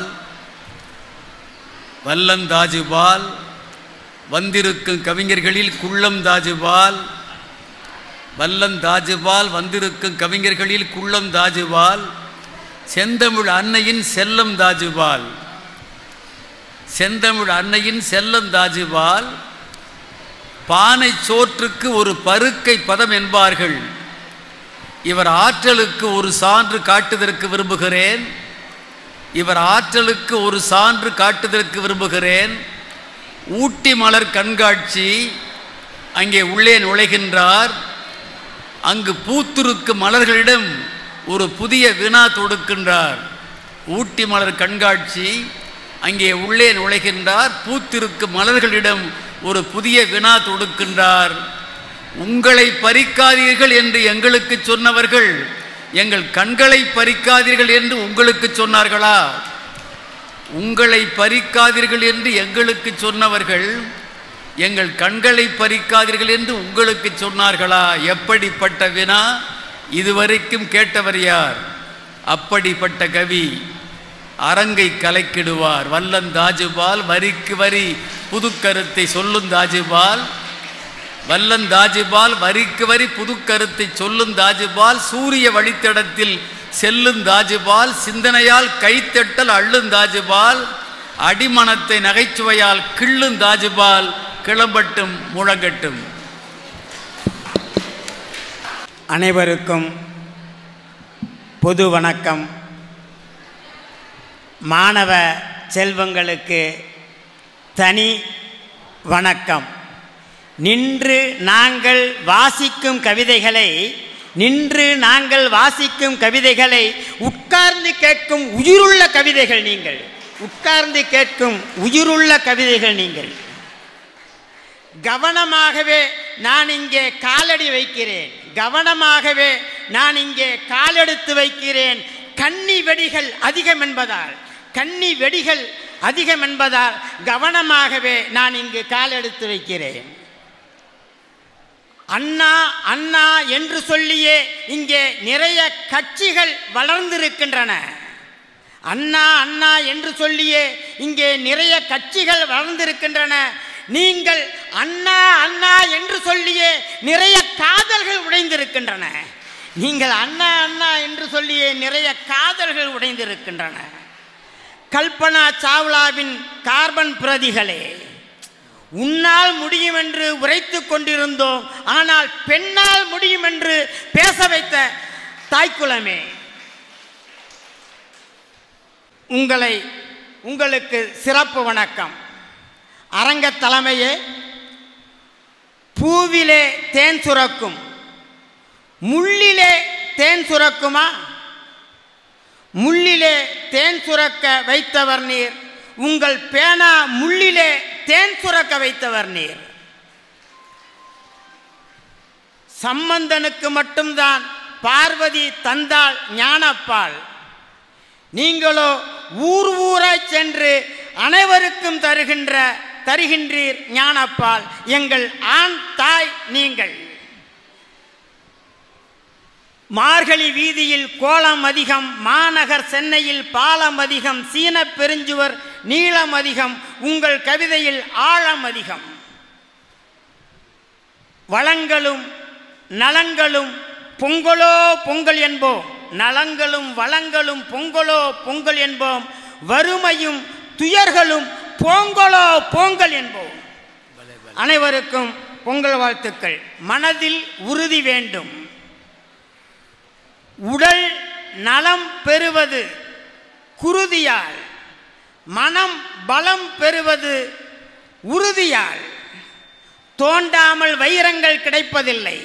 வல்லந்தாஜுபால் வந்திருக்கும் கவிஞர்களில் குள்ளம் தாஜுபால் வல்லன் தாஜுபால் வந்திருக்கும் கவிஞர்களில் குள்ளம் தாஜுபால் செந்தமிழ் அன்னையின் செல்லம் தாஜுபால் செந்தமிழ் அன்னையின் செல்லம் தாஜுபால் பானை சோற்றுக்கு ஒரு பருக்கை பதம் என்பார்கள் இவர் ஆற்றலுக்கு ஒரு சான்று காட்டுதற்கு விரும்புகிறேன் இவர் ஆற்றலுக்கு ஒரு சான்று காட்டுதற்கு விரும்புகிறேன் ஊட்டி மலர் கண்காட்சி அங்கே உள்ளே நுழைகின்றார் அங்கு பூத்திருக்கு மலர்களிடம் ஒரு புதிய வினா தொடுக்கின்றார் ஊட்டி மலர் கண்காட்சி அங்கே உள்ளே நுழைகின்றார் பூத்திருக்கு மலர்களிடம் ஒரு புதிய வினா தொடுக்கின்றார் உங்களை பறிக்காதீர்கள் என்று எங்களுக்கு சொன்னவர்கள் எங்கள் கண்களை பறிக்காதீர்கள் என்று உங்களுக்கு சொன்னார்களா உங்களை பறிக்காதீர்கள் என்று எங்களுக்கு சொன்னவர்கள் எங்கள் கண்களை பறிக்காதீர்கள் என்று உங்களுக்கு சொன்னார்களா எப்படிப்பட்ட வினா இதுவரைக்கும் கேட்டவர் யார் அப்படிப்பட்ட கவி அரங்கை கலைக்கிடுவார் வல்லன் தாஜுபால் வரிக்கு வரி புதுக்கருத்தை சொல்லும் தாஜுபால் வல்லன் தாஜுபால் வரிக்கு வரி புதுக்கருத்தை சொல்லும் தாஜுபால் சூரிய வழித்தடத்தில் செல்லும் தாஜுபால் சிந்தனையால் கைத்தட்டல் அள்ளும் தாஜுபால் அடிமனத்தை நகைச்சுவையால் கிள்ளும் தாஜுபால் கிளம்பட்டும் முழங்கட்டும் அனைவருக்கும் பொது வணக்கம் மாணவ செல்வங்களுக்கு தனி வணக்கம் நின்று நாங்கள் வாசிக்கும் கவிதைகளை நின்று நாங்கள் வாசிக்கும் கவிதைகளை உட்கார்ந்து கேட்கும் உயிருள்ள கவிதைகள் நீங்கள் உட்கார்ந்து கேட்கும் உயிருள்ள கவிதைகள் நீங்கள் கவனமாகவே நான் இங்கே காலடி வைக்கிறேன் கவனமாகவே நான் இங்கே காலெடுத்து வைக்கிறேன் கன்னி வெடிகள் அதிகம் என்பதால் கன்னி வெடிகள் அதிகம் என்பதால் கவனமாகவே நான் இங்கு காலெடுத்து வைக்கிறேன் அண்ணா அண்ணா என்று சொல்லியே இங்கே நிறைய கட்சிகள் வளர்ந்திருக்கின்றன அண்ணா அண்ணா என்று சொல்லியே இங்கே நிறைய கட்சிகள் வளர்ந்திருக்கின்றன நீங்கள் அண்ணா அண்ணா என்று சொல்லியே நிறைய காதல்கள் உடைந்திருக்கின்றன நீங்கள் அண்ணா அண்ணா என்று சொல்லியே நிறைய காதல்கள் உடைந்திருக்கின்றன கல்பனா சாவ்லாவின் கார்பன் பிரதிகளே உன்னால் முடியும் என்று உரைத்துக் கொண்டிருந்தோம் ஆனால் பெண்ணால் முடியும் என்று பேச வைத்த தாய்க்குலமே உங்களை உங்களுக்கு சிறப்பு வணக்கம் அரங்க தலைமையே பூவிலே தேன் சுரக்கும் முள்ளிலே தேன் சுரக்குமா முள்ளிலே தேன் சுரக்க வைத்தவர் நீர் உங்கள் பேனா முள்ளிலே தேன் சுரக்க வைத்தவர் நீர் சம்பந்தனுக்கு மட்டும்தான் பார்வதி தந்தாள் ஞானப்பால் நீங்களோ ஊர் ஊராய் சென்று அனைவருக்கும் தருகின்ற தருகின்றீர் ஞானப்பால் எங்கள் ஆண் தாய் நீங்கள் மார்கழி வீதியில் கோலம் அதிகம் மாநகர் சென்னையில் பாலம் அதிகம் சீன பெருஞ்சுவர் நீளம் அதிகம் உங்கள் கவிதையில் ஆழம் அதிகம் வளங்களும் நலங்களும் பொங்கலோ பொங்கல் என்போம் நலங்களும் வளங்களும் பொங்கலோ பொங்கல் என்போம் வறுமையும் துயர்களும் பொங்கலோ பொங்கல் என்போம் அனைவருக்கும் பொங்கல் வாழ்த்துக்கள் மனதில் உறுதி வேண்டும் உடல் நலம் பெறுவது குருதியால் மனம் பலம் பெறுவது உறுதியால் தோண்டாமல் வைரங்கள் கிடைப்பதில்லை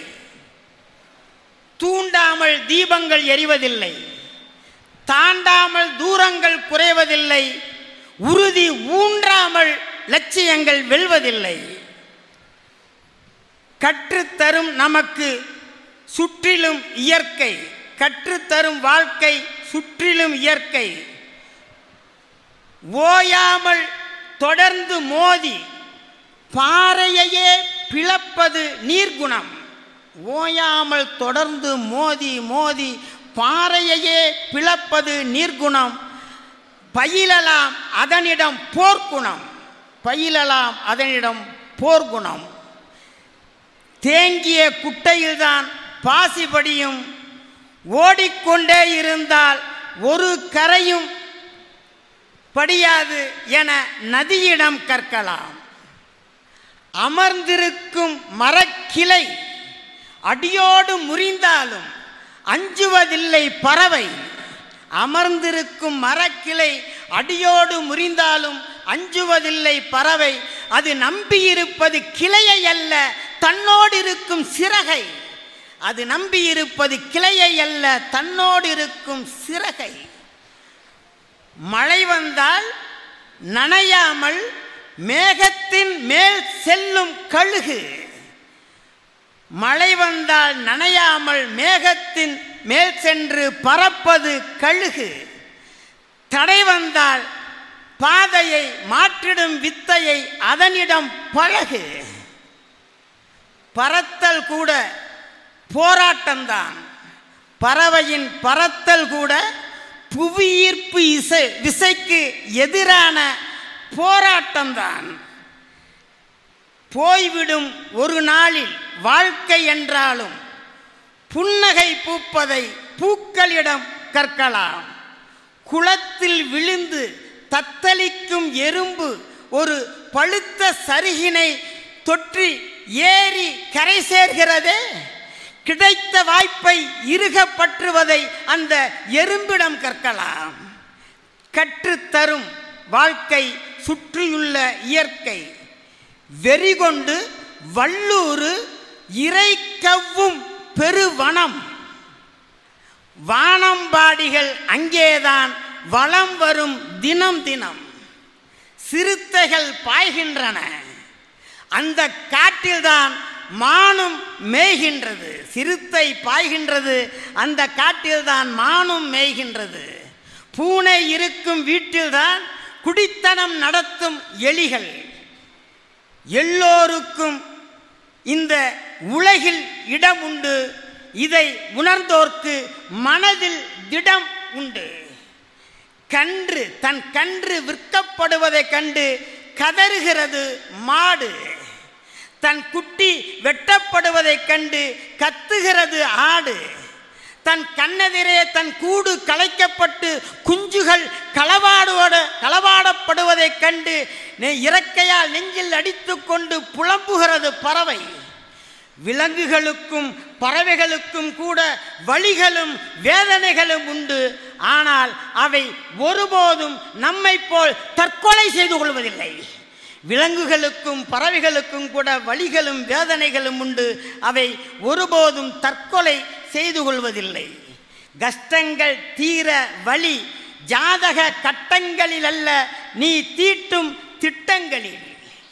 தூண்டாமல் தீபங்கள் எரிவதில்லை தாண்டாமல் தூரங்கள் குறைவதில்லை உறுதி ஊன்றாமல் லட்சியங்கள் வெல்வதில்லை கற்றுத்தரும் நமக்கு சுற்றிலும் இயற்கை கற்றுத்தரும் வாழ்க்கை சுற்றிலும் இயற்கை ஓயாமல் தொடர்ந்து மோதி பாறையையே பிளப்பது நீர்குணம் ஓயாமல் தொடர்ந்து மோதி மோதி பாறையையே பிளப்பது நீர்குணம் பயிலலாம் அதனிடம் போர்க்குணம் பயிலலாம் அதனிடம் போர்க்குணம் தேங்கிய குட்டையில்தான் பாசிபடியும் ஓடிக்கொண்டே இருந்தால் ஒரு கரையும் படியாது என நதியிடம் கற்கலாம் அமர்ந்திருக்கும் மரக்கிளை அடியோடு முறிந்தாலும் அஞ்சுவதில்லை பறவை அமர்ந்திருக்கும் மரக்கிளை அடியோடு முறிந்தாலும் அஞ்சுவதில்லை பறவை அது நம்பியிருப்பது கிளையை அல்ல தன்னோடு இருக்கும் சிறகை அது நம்பியிருப்பது கிளையை அல்ல தன்னோடு இருக்கும் சிறகை மழை வந்தால் நனையாமல் மேகத்தின் மேல் செல்லும் கழுகு மழை வந்தால் நனையாமல் மேகத்தின் மேல் சென்று பறப்பது கழுகு தடை வந்தால் பாதையை மாற்றிடும் வித்தையை அதனிடம் பழகு பறத்தல் கூட போராட்டம்தான் பறவையின் பறத்தல் கூட புவியீர்ப்பு இசை விசைக்கு எதிரான போராட்டம்தான் போய்விடும் ஒரு நாளில் வாழ்க்கை என்றாலும் புன்னகை பூப்பதை பூக்களிடம் கற்கலாம் குளத்தில் விழுந்து தத்தளிக்கும் எறும்பு ஒரு பழுத்த சருகினை தொற்றி ஏறி கரை சேர்கிறதே கிடைத்த வாய்ப்பை இறுக பற்றுவதை அந்த எறும்பிடம் கற்கலாம் கற்றுத்தரும் வாழ்க்கை சுற்றியுள்ள இயற்கை வெறிகொண்டு வள்ளூரு இறை கவ்வும் பெருவனம் வானம்பாடிகள் அங்கேதான் வளம் வரும் தினம் தினம் சிறுத்தைகள் பாய்கின்றன அந்த காட்டில்தான் மானும் மேய்கின்றது சிறுத்தை பாய்கின்றது அந்த காட்டில்தான் மானும் மேய்கின்றது பூனை இருக்கும் வீட்டில்தான் குடித்தனம் நடத்தும் எலிகள் எல்லோருக்கும் இந்த உலகில் இடம் உண்டு இதை உணர்ந்தோர்க்கு மனதில் திடம் உண்டு கன்று தன் கன்று விற்கப்படுவதைக் கண்டு கதறுகிறது மாடு தன் குட்டி வெட்டப்படுவதைக் கண்டு கத்துகிறது ஆடு தன் கண்ணெதிரே தன் கூடு கலைக்கப்பட்டு குஞ்சுகள் களவாடுவோட களவாடப்படுவதைக் கண்டு நெ- இறக்கையால் நெஞ்சில் அடித்துக்கொண்டு புலம்புகிறது பறவை விலங்குகளுக்கும் பறவைகளுக்கும் கூட வழிகளும் வேதனைகளும் உண்டு ஆனால் அவை ஒருபோதும் நம்மை போல் தற்கொலை செய்து கொள்வதில்லை விலங்குகளுக்கும் பறவைகளுக்கும் கூட வழிகளும் வேதனைகளும் உண்டு அவை ஒருபோதும் தற்கொலை செய்து கொள்வதில்லை கஷ்டங்கள் தீர வழி ஜாதக கட்டங்களில் அல்ல நீ தீட்டும் திட்டங்களில்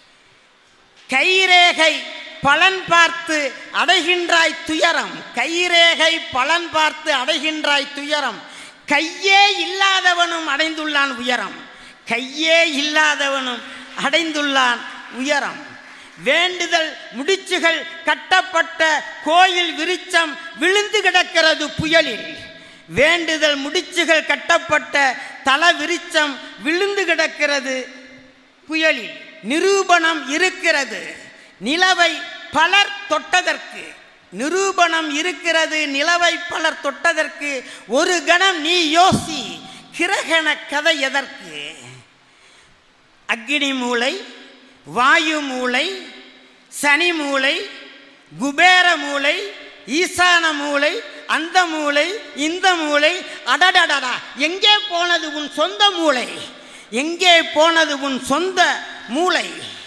கைரேகை பலன் பார்த்து அடைகின்றாய் துயரம் கைரேகை பலன் பார்த்து அடைகின்றாய் துயரம் கையே இல்லாதவனும் அடைந்துள்ளான் உயரம் கையே இல்லாதவனும் அடைந்துள்ளான் உயரம் வேண்டுதல் முடிச்சுகள் கட்டப்பட்ட கோயில் விருச்சம் விழுந்து கிடக்கிறது புயலில் வேண்டுதல் முடிச்சுகள் கட்டப்பட்ட தல விருச்சம் விழுந்து கிடக்கிறது புயலில் நிரூபணம் இருக்கிறது நிலவை பலர் தொட்டதற்கு நிரூபணம் இருக்கிறது நிலவை பலர் தொட்டதற்கு ஒரு கணம் நீ யோசி கிரகண கதை எதற்கு அக்னி மூளை வாயு மூளை சனி மூளை குபேர மூளை ஈசான மூளை அந்த மூளை இந்த மூளை அடடடடா எங்கே போனது உன் சொந்த மூளை எங்கே போனது உன் சொந்த மூளை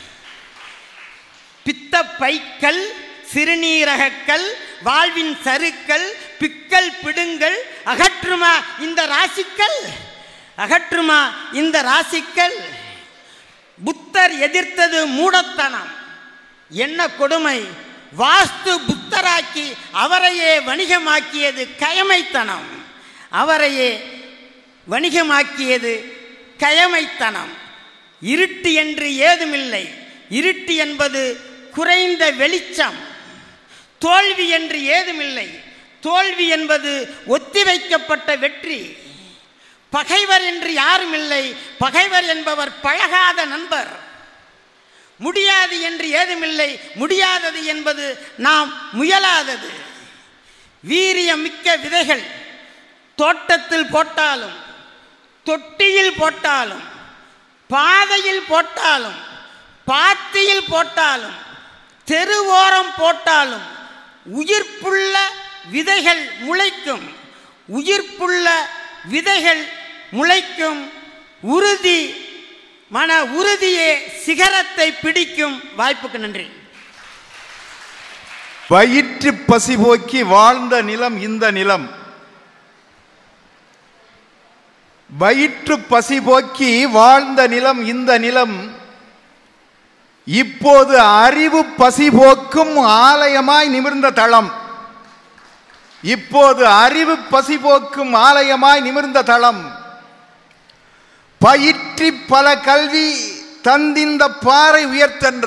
பித்த பைக்கல் சிறுநீரகக்கல் வாழ்வின் சருக்கள் பிக்கல் பிடுங்கள் அகற்றுமா இந்த ராசிக்கல் அகற்றுமா இந்த ராசிக்கல் புத்தர் எதிர்த்தது மூடத்தனம் என்ன கொடுமை வாஸ்து புத்தராக்கி அவரையே வணிகமாக்கியது கயமைத்தனம் அவரையே வணிகமாக்கியது கயமைத்தனம் இருட்டு என்று ஏதுமில்லை இருட்டு என்பது குறைந்த வெளிச்சம் தோல்வி என்று ஏதுமில்லை தோல்வி என்பது ஒத்திவைக்கப்பட்ட வெற்றி பகைவர் என்று யாரும் இல்லை பகைவர் என்பவர் பழகாத நண்பர் முடியாது என்று ஏதுமில்லை முடியாதது என்பது நாம் முயலாதது வீரியம் மிக்க விதைகள் தோட்டத்தில் போட்டாலும் தொட்டியில் போட்டாலும் பாதையில் போட்டாலும் பாத்தியில் போட்டாலும் தெருவோரம் போட்டாலும் உயிர்ப்புள்ள விதைகள் முளைக்கும் உயிர்ப்புள்ள விதைகள் முளைக்கும் உறுதி மன உறுதியே சிகரத்தை பிடிக்கும் வாய்ப்புக்கு நன்றி வயிற்று பசி போக்கி வாழ்ந்த நிலம் இந்த நிலம் வயிற்று பசி போக்கி வாழ்ந்த நிலம் இந்த நிலம் இப்போது அறிவு பசி போக்கும் ஆலயமாய் நிமிர்ந்த தளம் இப்போது அறிவு பசி போக்கும் ஆலயமாய் நிமிர்ந்த தளம் பயிற்றி பல கல்வி தந்திந்த பாறை உயர்த்தென்ற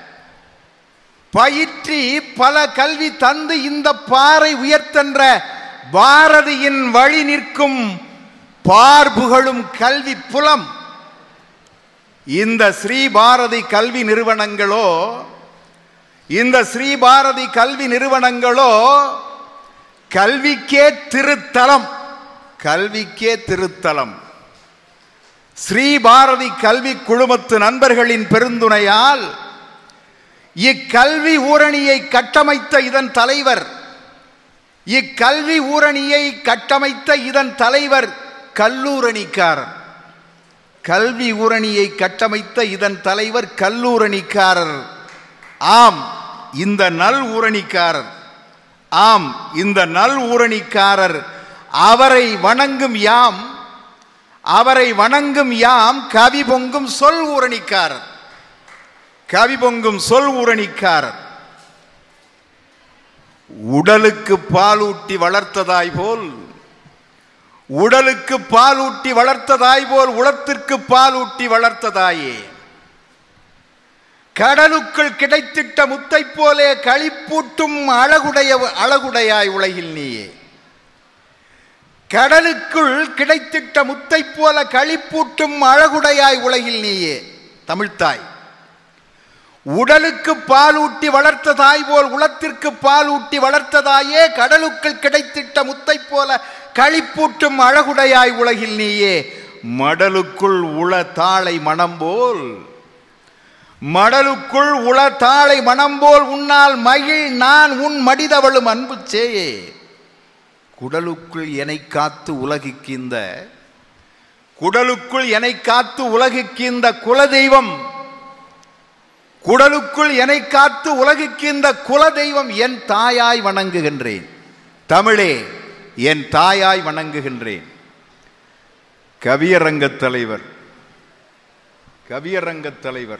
பயிற்றி பல கல்வி தந்து இந்த பாறை உயர்த்தென்ற பாரதியின் வழி நிற்கும் பார்புகளும் கல்வி புலம் இந்த ஸ்ரீ பாரதி கல்வி நிறுவனங்களோ இந்த ஸ்ரீ பாரதி கல்வி நிறுவனங்களோ கல்விக்கே திருத்தலம் கல்விக்கே திருத்தலம் ஸ்ரீ பாரதி கல்வி குழுமத்து நண்பர்களின் பெருந்துணையால் இக்கல்வி ஊரணியை கட்டமைத்த இதன் தலைவர் இக்கல்வி ஊரணியை கட்டமைத்த இதன் தலைவர் கல்லூரணிக்காரர் கல்வி ஊரணியை கட்டமைத்த இதன் தலைவர் கல்லூரணிக்காரர் ஆம் இந்த நல் ஊரணிக்காரர் ஆம் இந்த நல் ஊரணிக்காரர் அவரை வணங்கும் யாம் அவரை வணங்கும் யாம் கவி பொங்கும் சொல் ஊரணிக்காரர் கவி பொங்கும் சொல் ஊரணிக்காரர் உடலுக்கு பாலூட்டி வளர்த்ததாய் போல் உடலுக்கு பாலூட்டி வளர்த்ததாய் போல் உளத்திற்கு பாலூட்டி வளர்த்ததாயே கடலுக்குள் கிடைத்திட்ட முத்தை போலே களிப்பூட்டும் அழகுடைய அழகுடையாய் உலகில் நீயே கடலுக்குள் கிடைத்திட்ட முத்தை போல களிப்பூட்டும் அழகுடையாய் உலகில் நீயே தமிழ்த்தாய் உடலுக்கு பாலூட்டி வளர்த்த தாய் போல் உளத்திற்கு பாலூட்டி வளர்த்த தாயே கடலுக்குள் கிடைத்திட்ட முத்தை போல களிப்பூட்டும் அழகுடையாய் உலகில் நீயே மடலுக்குள் உள தாளை மனம் போல் மடலுக்குள் உள தாளை மனம் போல் உன்னால் மகிழ் நான் உன் மடிதவளும் அன்பு சேயே குடலுக்குள் எனை காத்து உலகுக்கு இந்த குடலுக்குள் எனை காத்து உலகுக்கு இந்த குலதெய்வம் குடலுக்குள் எனை காத்து உலகுக்கு இந்த குலதெய்வம் என் தாயாய் வணங்குகின்றேன் தமிழே என் தாயாய் வணங்குகின்றேன் கவியரங்கத் தலைவர் கவியரங்கத் தலைவர்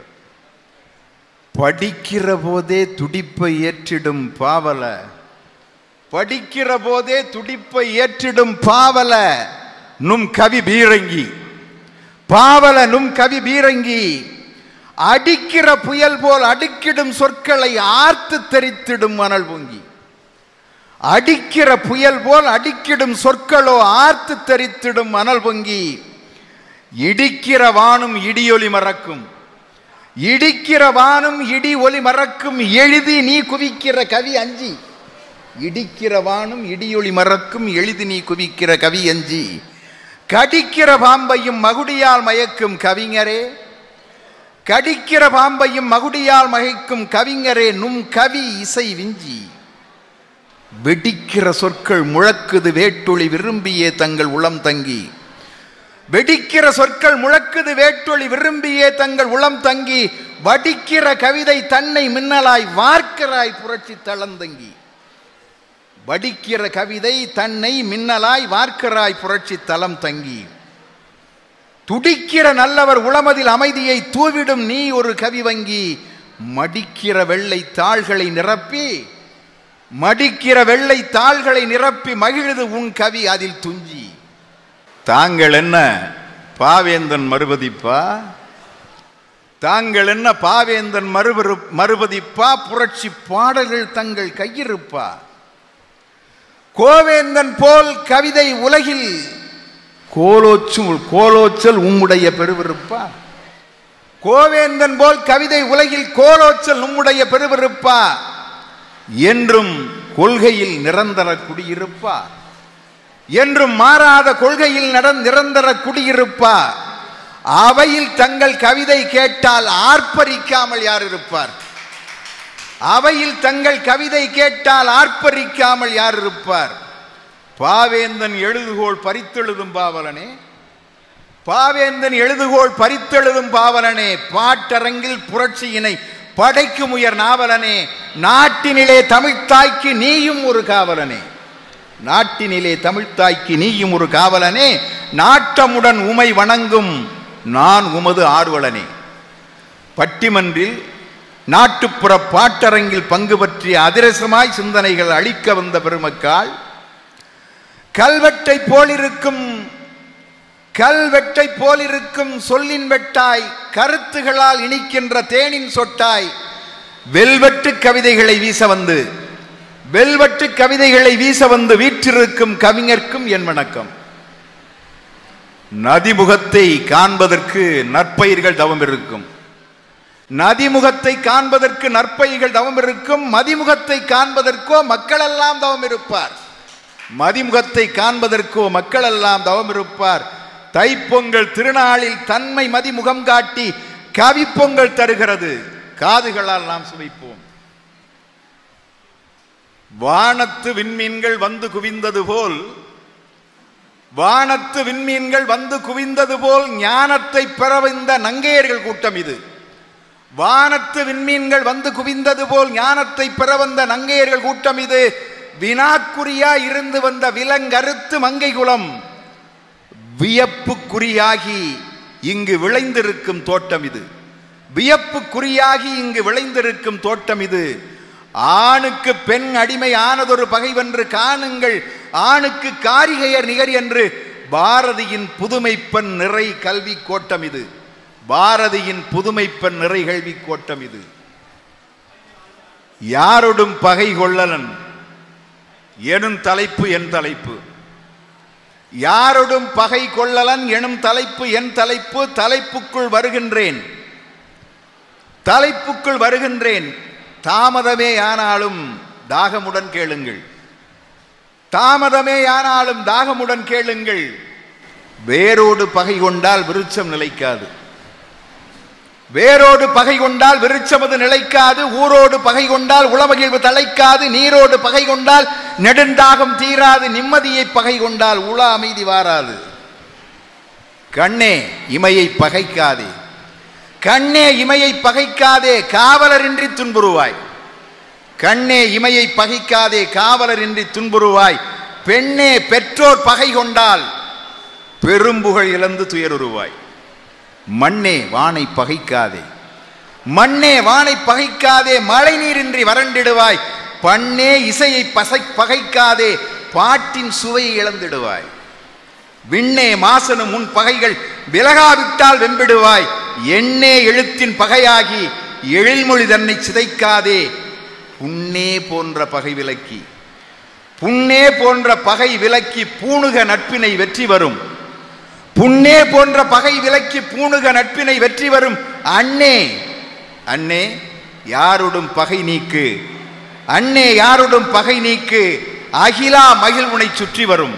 படிக்கிற போதே துடிப்பை ஏற்றிடும் பாவல படிக்கிற போதே துடிப்பை ஏற்றிடும் பாவல நும் கவி பீரங்கி பாவல நும் கவி பீரங்கி அடிக்கிற புயல் போல் அடுக்கிடும் சொற்களை ஆர்த்து தெரித்திடும் மணல் பொங்கி அடிக்கிற புயல் போல் அடிக்கிடும் சொற்களோ ஆர்த்து தெரித்திடும் மணல் பொங்கி இடிக்கிற வானும் இடியொலி மறக்கும் இடிக்கிற வானும் இடி ஒலி மறக்கும் எழுதி நீ குவிக்கிற கவி அஞ்சி இடிக்கிற வானும் இடியொலி மறக்கும் எழுதி நீ குவிக்கிற கவி அஞ்சி கடிக்கிற பாம்பையும் மகுடியால் மயக்கும் கவிஞரே கடிக்கிற பாம்பையும் மகுடியால் மகைக்கும் கவிஞரே நும் கவி இசை விஞ்சி வெடிக்கிற சொற்கள் முழக்குது வேட்டொளி விரும்பியே தங்கள் உளம் தங்கி வெடிக்கிற சொற்கள் முழக்குது வேட்டொளி விரும்பியே தங்கள் உளம் தங்கி வடிக்கிற கவிதை தன்னை மின்னலாய் வார்க்கிறாய் புரட்சி தளந்தங்கி வடிக்கிற கவிதை தன்னை மின்னலாய் வார்க்கிறாய் புரட்சி தலம் தங்கி துடிக்கிற நல்லவர் உளமதில் அமைதியை தூவிடும் நீ ஒரு கவி வங்கி மடிக்கிற வெள்ளை தாள்களை நிரப்பி மடிக்கிற வெள்ளை தாள்களை நிரப்பி மகிழுது உன் கவி அதில் துஞ்சி தாங்கள் என்ன பாவேந்தன் மறுபதிப்பா தாங்கள் என்ன பாவேந்தன் மறுபரு மறுபதிப்பா புரட்சி பாடல்கள் தங்கள் கையிருப்பா கோவேந்தன் போல் கவிதை உலகில் கோலோச்சும் கோலோச்சல் உம்முடைய பெருவிருப்பா கோவேந்தன் போல் கவிதை உலகில் கோலோச்சல் உம்முடைய பெருவிருப்பா என்றும் கொள்கையில் நிரந்தர குடியிருப்பா என்றும் மாறாத கொள்கையில் நடன் நிரந்தர குடியிருப்பா அவையில் தங்கள் கவிதை கேட்டால் ஆர்ப்பரிக்காமல் யார் இருப்பார் அவையில் தங்கள் கவிதை கேட்டால் ஆர்ப்பரிக்காமல் யார் இருப்பார் பாவேந்தன் எழுதுகோள் பறித்தெழுதும் பாவலனே பாவேந்தன் எழுதுகோள் பறித்தெழுதும் பாவலனே பாட்டரங்கில் புரட்சியினை படைக்கும் உயர் நாவலனே நாட்டினிலே தமிழ்த்தாய்க்கு நீயும் ஒரு காவலனே நாட்டினிலே தமிழ்த்தாய்க்கு நீயும் ஒரு காவலனே நாட்டமுடன் உமை வணங்கும் நான் உமது ஆர்வலனே பட்டிமன்றில் நாட்டுப்புற பாட்டரங்கில் பங்கு பற்றிய அதிரசமாய் சிந்தனைகள் அளிக்க வந்த பெருமக்கள் கல்வெட்டை போலிருக்கும் கல்வெட்டை போலிருக்கும் சொல்லின் வெட்டாய் கருத்துகளால் இனிக்கின்ற தேனின் சொட்டாய் வெல்வெட்டு கவிதைகளை வீச வந்து வெல்வெட்டு கவிதைகளை வீச வந்து வீற்றிருக்கும் கவிஞர்க்கும் என் வணக்கம் நதிமுகத்தை காண்பதற்கு நற்பயிர்கள் தவம் இருக்கும் நதிமுகத்தை காண்பதற்கு நற்பயிர்கள் தவம் இருக்கும் மதிமுகத்தை காண்பதற்கோ மக்களெல்லாம் தவம் இருப்பார் மதிமுகத்தை காண்பதற்கோ மக்களெல்லாம் தவம் இருப்பார் தைப்பொங்கல் திருநாளில் தன்மை மதிமுகம் காட்டி கவிப்பொங்கல் தருகிறது காதுகளால் நாம் சுவைப்போம் வானத்து விண்மீன்கள் வந்து குவிந்தது போல் வானத்து விண்மீன்கள் வந்து குவிந்தது போல் ஞானத்தை பெற வந்த நங்கையர்கள் கூட்டம் இது வானத்து விண்மீன்கள் வந்து குவிந்தது போல் ஞானத்தை பெற வந்த நங்கையர்கள் கூட்டம் இது வினாக்குறியா இருந்து வந்த விலங்கருத்து மங்கை குலம் வியப்புக்குறியாகி இங்கு விளைந்திருக்கும் தோட்டம் இது வியப்புக்குறியாகி இங்கு விளைந்திருக்கும் தோட்டம் இது ஆணுக்கு பெண் அடிமை ஆனதொரு பகைவென்று காணுங்கள் ஆணுக்கு காரிகையர் நிகர் என்று பாரதியின் புதுமைப்பெண் நிறை கல்வி கோட்டம் இது பாரதியின் புதுமைப்பெண் நிறை கல்வி கோட்டம் இது யாரொடும் பகை கொள்ளலன் எனும் தலைப்பு என் தலைப்பு யாரொடும் பகை கொள்ளலன் எனும் தலைப்பு என் தலைப்பு தலைப்புக்குள் வருகின்றேன் தலைப்புக்குள் வருகின்றேன் தாமதமே ஆனாலும் தாகமுடன் கேளுங்கள் தாமதமே ஆனாலும் தாகமுடன் கேளுங்கள் வேரோடு பகை கொண்டால் விருட்சம் நிலைக்காது வேரோடு பகை கொண்டால் விருட்சமது நிலைக்காது ஊரோடு பகை கொண்டால் உளமகிழ்வு தலைக்காது நீரோடு பகை கொண்டால் நெடுந்தாகம் தீராது நிம்மதியை பகை கொண்டால் உள அமைதி வாராது கண்ணே இமையை பகைக்காதே கண்ணே இமையை பகைக்காதே காவலரின்றி துன்புறுவாய் கண்ணே இமையை பகைக்காதே காவலரின்றி துன்புறுவாய் பெண்ணே பெற்றோர் பகை கொண்டால் பெரும்புகழ் இழந்து துயருருவாய் மண்ணே வானை பகைக்காதே மண்ணே வானை பகைக்காதே மழை நீரின்றி வறண்டிடுவாய் பண்ணே இசையை பசை பகைக்காதே பாட்டின் சுவையை இழந்திடுவாய் விண்ணே மாசனும் உன் பகைகள் விலகாவிட்டால் வெம்பிடுவாய் எண்ணே எழுத்தின் பகையாகி எழில்மொழி தன்னை சிதைக்காதே புண்ணே போன்ற பகை விலக்கி புண்ணே போன்ற பகை விலக்கி பூணுக நட்பினை வெற்றி வரும் புண்ணே போன்ற பகை விலக்கி பூணுக நட்பினை வெற்றி வரும் அண்ணே அண்ணே யாருடும் பகை நீக்கு அண்ணே யாருடும் பகை நீக்கு அகிலா மகிழ் உனை சுற்றி வரும்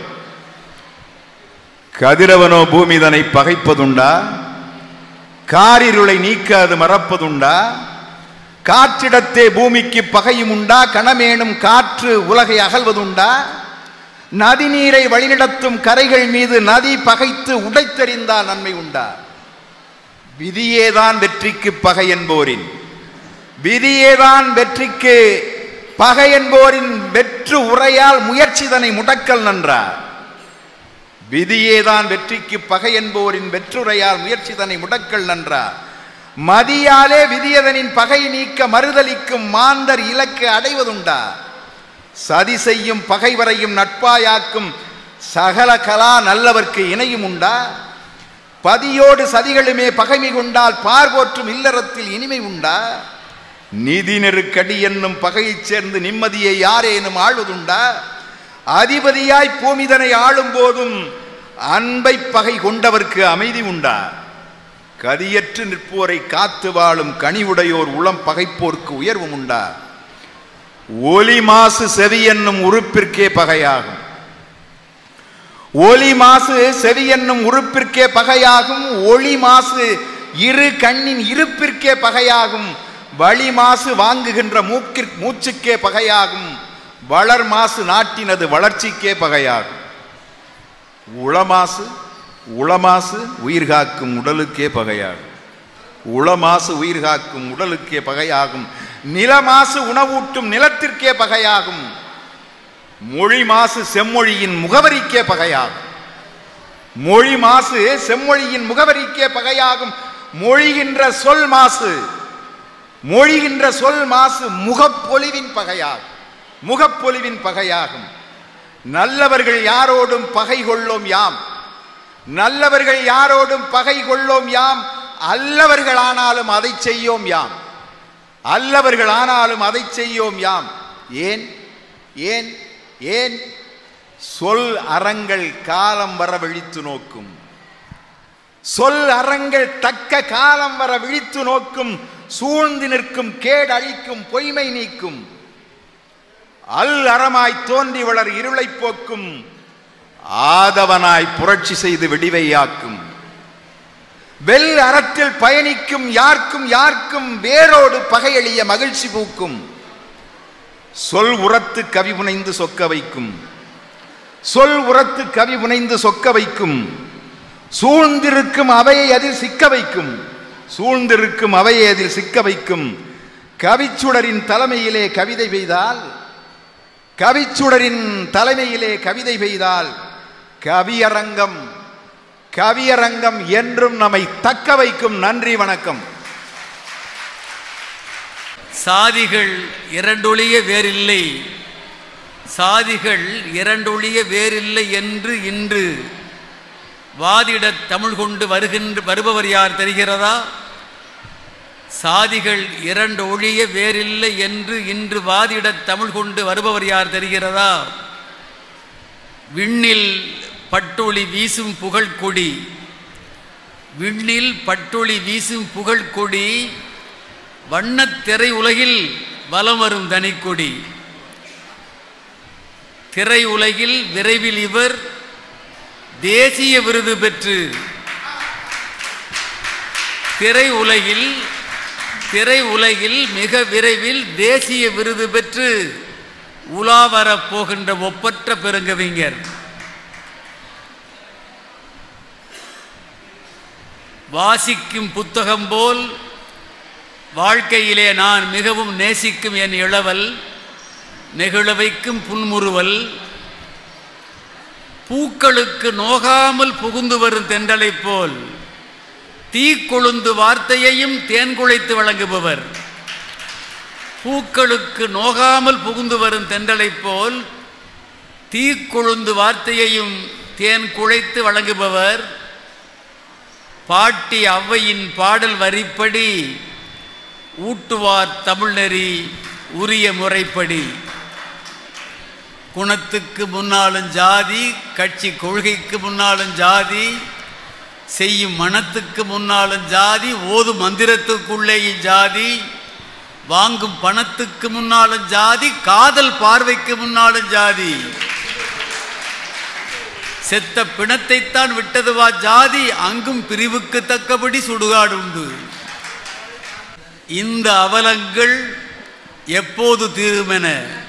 கதிரவனோ பூமிதனை பகைப்பதுண்டா காரிருளை நீக்க அது மறப்பதுண்டா காற்றிடத்தே பூமிக்கு பகையும் உண்டா கணமேனும் காற்று உலகை அகல்வதுண்டா நதிநீரை வழிநடத்தும் கரைகள் மீது நதி பகைத்து உடைத்தெறிந்தால் நன்மை உண்டா விதியேதான் வெற்றிக்கு பகை என்போரின் விதியேதான் வெற்றிக்கு பகை என்போரின் வெற்று உரையால் முயற்சிதனை முடக்கல் நன்றார் விதியேதான் வெற்றிக்கு பகை என்போரின் வெற்றுரையால் முயற்சிதனை முடக்கல் நன்றார் மதியாலே விதியதனின் பகை நீக்க மறுதலிக்கும் மாந்தர் இலக்கு அடைவதுண்டா சதி செய்யும் பகைவரையும் நட்பாயாக்கும் சகல கலா நல்லவர்க்கு இணையும் உண்டா பதியோடு சதிகளுமே பகைமை கொண்டால் பார்போற்றும் இல்லறத்தில் இனிமை உண்டா நிதி நெருக்கடி என்னும் பகையைச் சேர்ந்து நிம்மதியை யாரேனும் ஆழ்வதுண்டா அதிபதியாய் பூமிதனை ஆளும் போதும் அன்பை பகை கொண்டவர்க்கு அமைதி உண்டா கதியற்று நிற்போரை காத்து வாழும் கனிவுடையோர் உளம் பகைப்போர்க்கு உயர்வும் உண்டா ஒலி மாசு செவி என்னும் உறுப்பிற்கே பகையாகும் ஒலி மாசு செவி என்னும் உறுப்பிற்கே பகையாகும் ஒளி மாசு இரு கண்ணின் இருப்பிற்கே பகையாகும் வழி மாசு வாங்குகின்ற மூக்கிற் மூச்சுக்கே பகையாகும் வளர் மாசு நாட்டினது வளர்ச்சிக்கே பகையாகும் உளமாசு உளமாசு உயிர் காக்கும் உடலுக்கே பகையாகும் உளமாசு உயிர் காக்கும் உடலுக்கே பகையாகும் நிலமாசு உணவூட்டும் நிலத்திற்கே பகையாகும் மொழி மாசு செம்மொழியின் முகவரிக்கே பகையாகும் மொழி மாசு செம்மொழியின் முகவரிக்கே பகையாகும் மொழிகின்ற சொல் மாசு மொழிகின்ற சொல் மாசு முகப்பொலிவின் பகையாகும் முகப்பொலிவின் பகையாகும் நல்லவர்கள் யாரோடும் பகை கொள்ளோம் யாம் நல்லவர்கள் யாரோடும் பகை கொள்ளோம் யாம் அல்லவர்கள் ஆனாலும் அதை செய்யோம் யாம் அல்லவர்கள் ஆனாலும் அதை செய்யோம் யாம் ஏன் ஏன் ஏன் சொல் அறங்கள் காலம் வர விழித்து நோக்கும் சொல் அறங்கள் தக்க காலம் வர விழித்து நோக்கும் சூழ்ந்து நிற்கும் கேடு அழிக்கும் பொய்மை நீக்கும் அல் அறமாய் தோன்றி வளர் இருளைப் போக்கும் ஆதவனாய் புரட்சி செய்து விடிவையாக்கும் வெல் அறத்தில் பயணிக்கும் யார்க்கும் யார்க்கும் வேரோடு பகையெளிய மகிழ்ச்சி பூக்கும் சொல் உரத்து கவி புனைந்து சொக்க வைக்கும் சொல் உரத்து கவி புனைந்து சொக்க வைக்கும் சூழ்ந்திருக்கும் அவையை அதில் சிக்க வைக்கும் சூழ்ந்திருக்கும் அவையை அதில் சிக்க வைக்கும் கவிச்சுடரின் தலைமையிலே கவிதை பெய்தால் கவிச்சுடரின் தலைமையிலே கவிதை பெய்தால் கவியரங்கம் கவியரங்கம் என்றும் நம்மை தக்க வைக்கும் நன்றி வணக்கம் சாதிகள் இரண்டொழிய வேறில்லை சாதிகள் இரண்டொழிய வேறில்லை என்று இன்று வாதிடத் தமிழ் கொண்டு வருகின்ற வருபவர் யார் தெரிகிறதா சாதிகள் இரண்டு ஒழிய வேறில்லை என்று இன்று வாதிடத் தமிழ் கொண்டு வருபவர் யார் தெரிகிறதா விண்ணில் பட்டொளி வீசும் புகழ் கொடி விண்ணில் பட்டொளி வீசும் புகழ் கொடி வண்ணத் திரை உலகில் வலம் வரும் தனிக்கொடி திரை உலகில் விரைவில் இவர் தேசிய விருது பெற்று திரை உலகில் திரை உலகில் மிக விரைவில் தேசிய விருது பெற்று உலா வரப் போகின்ற ஒப்பற்ற பெருங்கவிஞர் வாசிக்கும் புத்தகம் போல் வாழ்க்கையிலே நான் மிகவும் நேசிக்கும் என் இளவல் நெகிழ வைக்கும் புன்முறுவல் பூக்களுக்கு நோகாமல் புகுந்து வரும் தென்றலைப் போல் தீக்கொழுந்து வார்த்தையையும் தேன் குழைத்து வழங்குபவர் பூக்களுக்கு நோகாமல் புகுந்து வரும் தென்றலைப் போல் தீக்கொழுந்து வார்த்தையையும் தேன் குழைத்து வழங்குபவர் பாட்டி ஔவையின் பாடல் வரிப்படி ஊட்டுவார் தமிழ்நெறி உரிய முறைப்படி குணத்துக்கு முன்னாலும் ஜாதி கட்சி கொள்கைக்கு முன்னாலும் ஜாதி செய்யும் மனத்துக்கு முன்னாலும் ஜாதி ஓதும் மந்திரத்துக்குள்ளேயும் ஜாதி வாங்கும் பணத்துக்கு முன்னாலும் ஜாதி காதல் பார்வைக்கு முன்னாலும் ஜாதி செத்த பிணத்தைத்தான் விட்டதுவா ஜாதி அங்கும் பிரிவுக்கு தக்கபடி சுடுகாடு உண்டு இந்த அவலங்கள் எப்போது தீருமென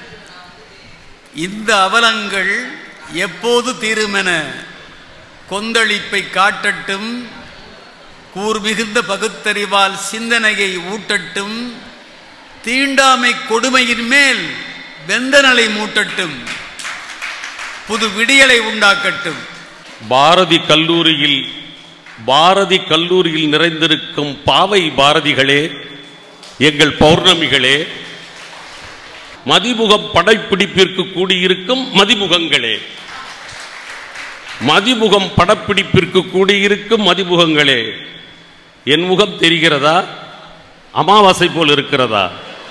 இந்த அவலங்கள் எப்போது தீருமென கொந்தளிப்பை காட்டட்டும் கூர்மிகுந்த பகுத்தறிவால் சிந்தனையை ஊட்டட்டும் தீண்டாமை கொடுமையின் மேல் வெந்தனலை மூட்டட்டும் புது விடியலை உண்டாக்கட்டும் பாரதி கல்லூரியில் பாரதி கல்லூரியில் நிறைந்திருக்கும் பாவை பாரதிகளே எங்கள் பௌர்ணமிகளே மதிமுகம் படைப்பிடிப்பிற்கு கூடியிருக்கும் மதிமுகங்களே மதிமுகம் படப்பிடிப்பிற்கு கூடியிருக்கும் மதிமுகங்களே என் முகம் தெரிகிறதா அமாவாசை போல் இருக்கிறதா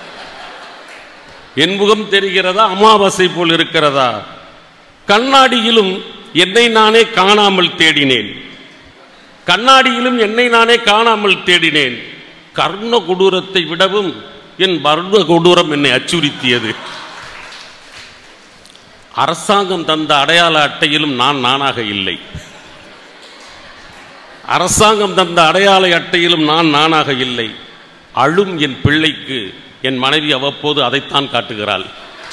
என் முகம் தெரிகிறதா அமாவாசை போல் இருக்கிறதா கண்ணாடியிலும் என்னை நானே காணாமல் தேடினேன் கண்ணாடியிலும் என்னை நானே காணாமல் தேடினேன் கர்ண கொடூரத்தை விடவும் என் வர்ண கொடூரம் என்னை அச்சுறுத்தியது அரசாங்கம் தந்த அடையாள அட்டையிலும் நான் நானாக இல்லை அரசாங்கம் தந்த அடையாள அட்டையிலும் நான் நானாக இல்லை அழும் என் பிள்ளைக்கு என் மனைவி அவ்வப்போது அதைத்தான் காட்டுகிறாள்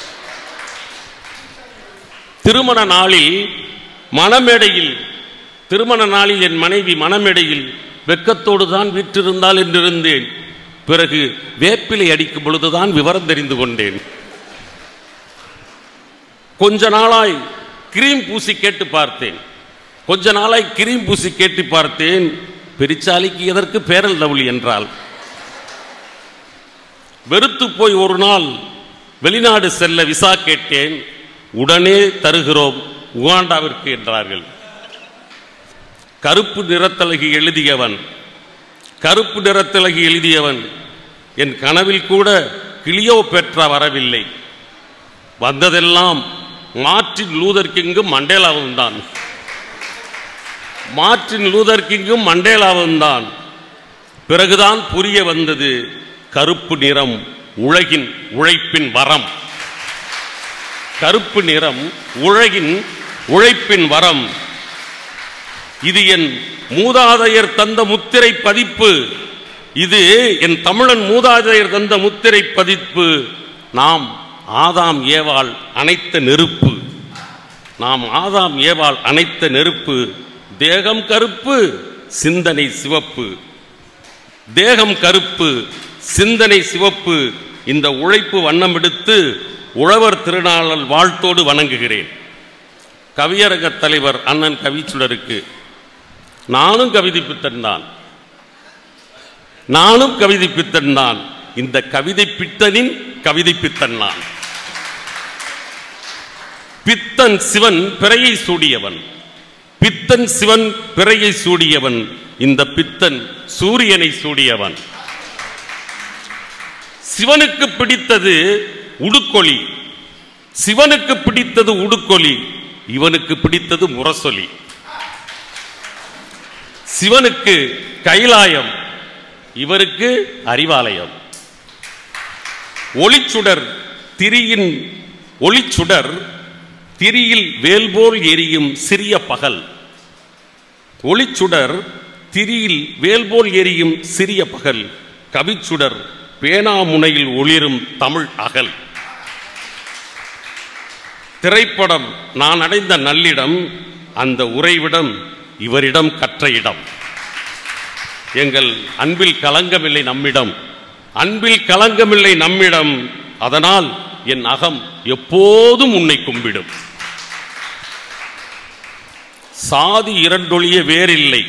திருமண நாளில் மணமேடையில் திருமண நாளில் என் மனைவி மணமேடையில் வெக்கத்தோடு தான் வீற்றிருந்தால் என்றிருந்தேன் பிறகு வேப்பிலை அடிக்கும் பொழுதுதான் விவரம் தெரிந்து கொண்டேன் கொஞ்ச நாளாய் கிரீம் பூசி கேட்டு பார்த்தேன் கொஞ்ச நாளாய் கிரீம் பூசி கேட்டு பார்த்தேன் பெரிச்சாலிக்கு எதற்கு பேரல் லவ்லி என்றால் வெறுத்து போய் ஒரு நாள் வெளிநாடு செல்ல விசா கேட்டேன் உடனே தருகிறோம் உகாண்டாவிற்கு என்றார்கள் கருப்பு நிறத்தலகி எழுதியவன் கருப்பு நிறத்தலகி எழுதியவன் என் கனவில் கூட கிளியோ பெற்றா வரவில்லை வந்ததெல்லாம் மார்ட்டின் லூதர் கிங்கும் மண்டேலாவும் தான் மார்ட்டின் லூதர் கிங்கும் மண்டேலாவும் தான் பிறகுதான் புரிய வந்தது கருப்பு நிறம் உலகின் உழைப்பின் வரம் கருப்பு நிறம் உலகின் உழைப்பின் வரம் இது என் மூதாதையர் தந்த முத்திரை பதிப்பு இது என் தமிழன் மூதாதையர் தந்த முத்திரை பதிப்பு நாம் ஆதாம் ஏவாள் அனைத்த நெருப்பு நாம் ஆதாம் ஏவாள் அனைத்த நெருப்பு தேகம் கருப்பு சிந்தனை சிவப்பு தேகம் கருப்பு சிந்தனை சிவப்பு இந்த உழைப்பு வண்ணம் எடுத்து உழவர் திருநாளல் வாழ்த்தோடு வணங்குகிறேன் கவியரங்க தலைவர் அண்ணன் கவிச்சுடருக்கு நானும் கவிதை பித்தன் தான் நானும் கவிதை பித்தன் தான் இந்த கவிதை பித்தனின் கவிதை பித்தன் நான் பித்தன் சிவன் பிறையை சூடியவன் பித்தன் சிவன் பிறையை சூடியவன் இந்த பித்தன் சூரியனை சூடியவன் சிவனுக்கு பிடித்தது உடுக்கொலி சிவனுக்கு பிடித்தது உடுக்கொலி இவனுக்கு பிடித்தது முரசொலி சிவனுக்கு கைலாயம் இவருக்கு அறிவாலயம் ஒளிச்சுடர் திரியின் ஒளிச்சுடர் திரியில் வேல்போல் எரியும் சிறிய பகல் ஒளிச்சுடர் திரியில் வேல்போல் எரியும் சிறிய பகல் கவிச்சுடர் பேனாமுனையில் ஒளிரும் தமிழ் அகல் திரைப்படம் நான் அடைந்த நல்லிடம் அந்த உறைவிடம் இவரிடம் கற்ற இடம் எங்கள் அன்பில் கலங்கமில்லை நம்மிடம் அன்பில் கலங்கமில்லை நம்மிடம் அதனால் என் அகம் எப்போதும் உன்னை கும்பிடும் சாதி இரண்டொழிய வேறில்லை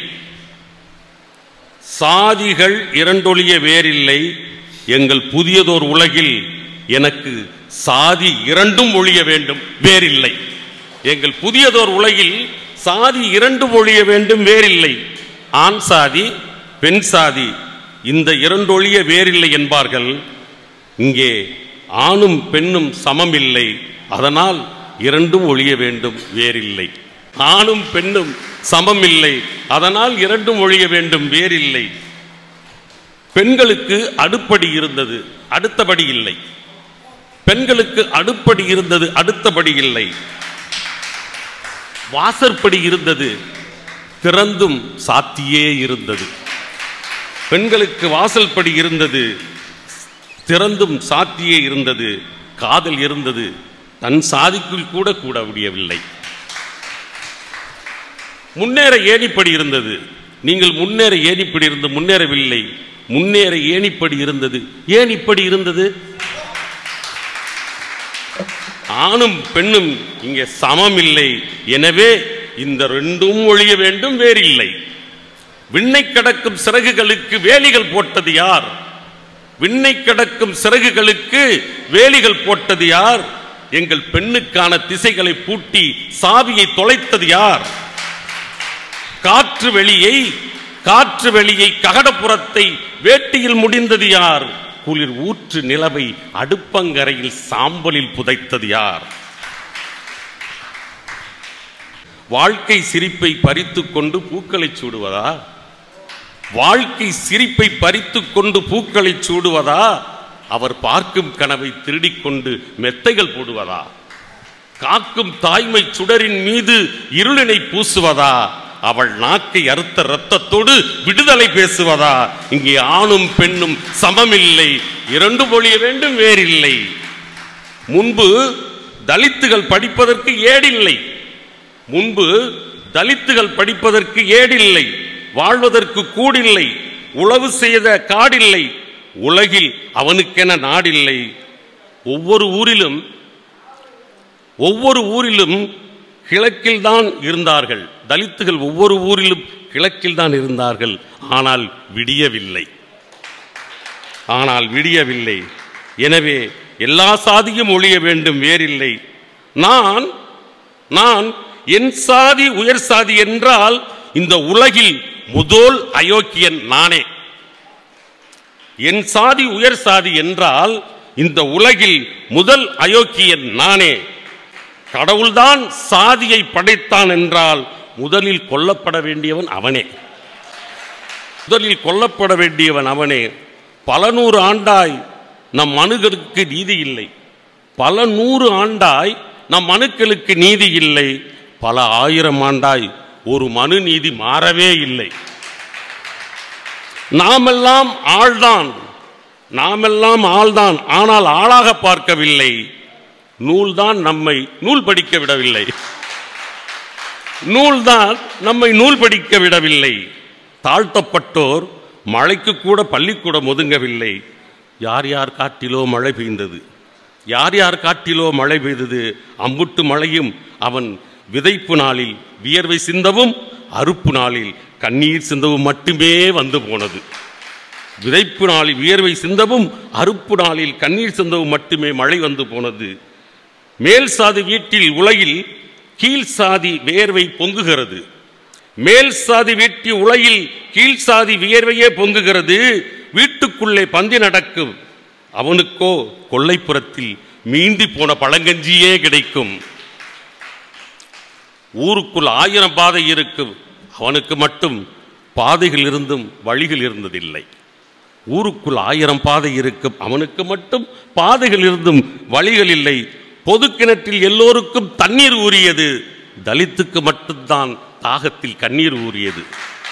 சாதிகள் இரண்டொழிய வேறில்லை எங்கள் புதியதோர் உலகில் எனக்கு சாதி இரண்டும் ஒழிய வேண்டும் வேறில்லை எங்கள் புதியதோர் உலகில் சாதி இரண்டும் ஒழிய வேண்டும் வேறில்லை ஆண் சாதி பெண் சாதி இந்த இரண்டொழிய வேறில்லை என்பார்கள் இங்கே ஆணும் பெண்ணும் சமமில்லை அதனால் இரண்டும் ஒழிய வேண்டும் வேறில்லை ஆணும் பெண்ணும் சமமில்லை அதனால் இரண்டும் ஒழிய வேண்டும் வேறில்லை பெண்களுக்கு அடுப்படி இருந்தது அடுத்தபடி இல்லை பெண்களுக்கு அடுப்படி இருந்தது அடுத்தபடி இல்லை வாசற்படி இருந்தது திறந்தும் சாத்தியே இருந்தது பெண்களுக்கு வாசல் படி இருந்தது திறந்தும் சாத்தியே இருந்தது காதல் இருந்தது தன் சாதிக்குள் கூட கூட முடியவில்லை முன்னேற ஏணிப்படி இருந்தது நீங்கள் முன்னேற ஏணிப்படி இருந்து முன்னேறவில்லை முன்னேற ஏணிப்படி இருந்தது ஏன் இப்படி இருந்தது ஆணும் பெண்ணும் இங்கே சமம் இல்லை எனவே இந்த ரெண்டும் ஒழிய வேண்டும் வேறில்லை விண்ணை கடக்கும் சிறகுகளுக்கு வேலிகள் போட்டது யார் விண்ணை கடக்கும் சிறகுகளுக்கு வேலிகள் போட்டது யார் எங்கள் பெண்ணுக்கான திசைகளை பூட்டி சாவியை தொலைத்தது யார் காற்று வெளியை காற்று வெளியை ககடப்புறத்தை வேட்டியில் முடிந்தது யார் குளிர் ஊற்று நிலவை அடுப்பங்கரையில் சாம்பலில் புதைத்தது யார் வாழ்க்கை சிரிப்பை பறித்துக் கொண்டு பூக்களை சூடுவதா வாழ்க்கை சிரிப்பை பறித்துக் கொண்டு பூக்களை சூடுவதா அவர் பார்க்கும் கனவை திருடிக் கொண்டு மெத்தைகள் போடுவதா காக்கும் தாய்மை சுடரின் மீது இருளினை பூசுவதா அவள் நாக்கை அறுத்த ரத்தத்தோடு விடுதலை பேசுவதா இங்கே ஆணும் பெண்ணும் சமமில்லை இரண்டு பொழிய வேண்டும் வேறில்லை முன்பு தலித்துகள் படிப்பதற்கு ஏடில்லை முன்பு தலித்துகள் படிப்பதற்கு ஏடில்லை வாழ்வதற்கு கூடில்லை உழவு செய்த காடில்லை உலகில் அவனுக்கென நாடில்லை ஒவ்வொரு ஊரிலும் ஒவ்வொரு ஊரிலும் கிழக்கில் தான் இருந்தார்கள் தலித்துகள் ஒவ்வொரு ஊரிலும் கிழக்கில் தான் இருந்தார்கள் ஆனால் விடியவில்லை ஆனால் விடியவில்லை எனவே எல்லா சாதியும் ஒழிய வேண்டும் வேறில்லை நான் நான் என் சாதி உயர் சாதி என்றால் இந்த உலகில் முதல் அயோக்கியன் நானே என் சாதி உயர் சாதி என்றால் இந்த உலகில் முதல் அயோக்கியன் நானே கடவுள்தான் சாதியை படைத்தான் என்றால் முதலில் கொல்லப்பட வேண்டியவன் அவனே முதலில் கொல்லப்பட வேண்டியவன் அவனே பல நூறு ஆண்டாய் நம் மனுகளுக்கு நீதி இல்லை பல நூறு ஆண்டாய் நம் மனுக்களுக்கு நீதி இல்லை பல ஆயிரம் ஆண்டாய் ஒரு மனு நீதி மாறவே இல்லை நாமெல்லாம் ஆள்தான் நாமெல்லாம் ஆள்தான் ஆனால் ஆளாக பார்க்கவில்லை நூல்தான் நம்மை நூல் படிக்க விடவில்லை நூல்தான் நம்மை நூல் படிக்க விடவில்லை தாழ்த்தப்பட்டோர் மழைக்கு கூட பள்ளிக்கூடம் ஒதுங்கவில்லை யார் யார் காட்டிலோ மழை பெய்ந்தது யார் யார் காட்டிலோ மழை பெய்தது அம்புட்டு மழையும் அவன் விதைப்பு நாளில் வியர்வை சிந்தவும் அறுப்பு நாளில் கண்ணீர் சிந்தவும் மட்டுமே வந்து போனது விதைப்பு நாளில் வியர்வை சிந்தவும் அறுப்பு நாளில் கண்ணீர் சிந்தவும் மட்டுமே மழை வந்து போனது மேல் சாதி வீட்டில் உலகில் கீழ் சாதி வேர்வை பொங்குகிறது மேல் சாதி வீட்டி உலகில் கீழ் சாதி வியர்வையே பொங்குகிறது வீட்டுக்குள்ளே பந்தி நடக்கும் அவனுக்கோ கொல்லைப்புறத்தில் மீந்தி போன பழங்கஞ்சியே கிடைக்கும் ஊருக்குள் ஆயிரம் பாதை இருக்கும் அவனுக்கு மட்டும் பாதைகள் இருந்தும் வழிகள் இருந்ததில்லை ஊருக்குள் ஆயிரம் பாதை இருக்கும் அவனுக்கு மட்டும் பாதைகள் இருந்தும் வழிகள் இல்லை பொது கிணற்றில் எல்லோருக்கும் தண்ணீர் ஊறியது தலித்துக்கு மட்டும்தான் தாகத்தில் கண்ணீர் ஊறியது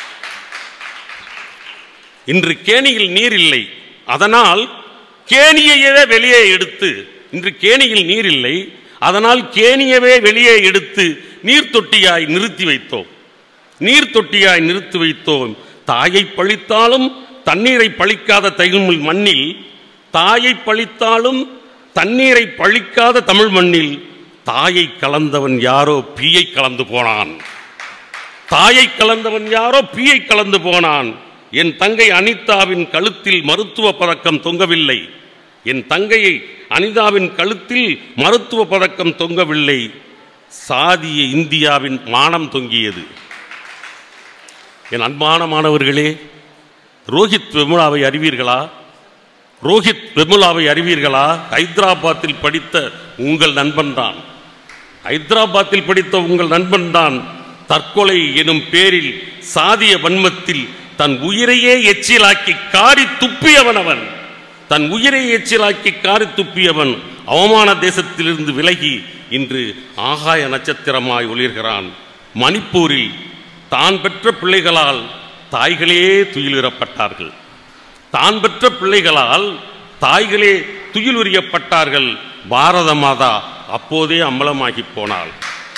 இன்று கேணியில் நீர் இல்லை அதனால் கேணியையே வெளியே எடுத்து இன்று கேணியில் நீர் இல்லை அதனால் கேணியவே வெளியே எடுத்து நீர் தொட்டியாய் நிறுத்தி வைத்தோம் நீர் தொட்டியாய் நிறுத்தி வைத்தோம் தாயை பழித்தாலும் தண்ணீரை பழிக்காத தமிழ் மண்ணில் தாயை பழித்தாலும் தண்ணீரை பழிக்காத தமிழ் மண்ணில் தாயை கலந்தவன் யாரோ பீயை கலந்து போனான் தாயை கலந்தவன் யாரோ பீயை கலந்து போனான் என் தங்கை அனிதாவின் கழுத்தில் மருத்துவ பதக்கம் தொங்கவில்லை என் தங்கையை அனிதாவின் கழுத்தில் மருத்துவ பதக்கம் தொங்கவில்லை சாதிய இந்தியாவின் மானம் தொங்கியது என் அன்பான மாணவர்களே ரோஹித் வெமுலாவை அறிவீர்களா ரோஹித் வெமுலாவை அறிவீர்களா ஹைதராபாத்தில் படித்த உங்கள் நண்பன்தான் ஹைதராபாத்தில் படித்த உங்கள் நண்பன்தான் தற்கொலை எனும் பேரில் சாதிய வன்மத்தில் தன் உயிரையே எச்சிலாக்கி காரி துப்பியவன் அவன் தன் உயிரை எச்சிலாக்கி காரி துப்பியவன் அவமான தேசத்திலிருந்து விலகி இன்று ஆகாய நட்சத்திரமாய் ஒளிர்கிறான் மணிப்பூரில் தான் பெற்ற பிள்ளைகளால் தாய்களே துயிலுறப்பட்டார்கள் தான் பெற்ற பிள்ளைகளால் தாய்களே துயிலுரியப்பட்டார்கள் பாரத மாதா அப்போதே அம்பலமாகி போனாள்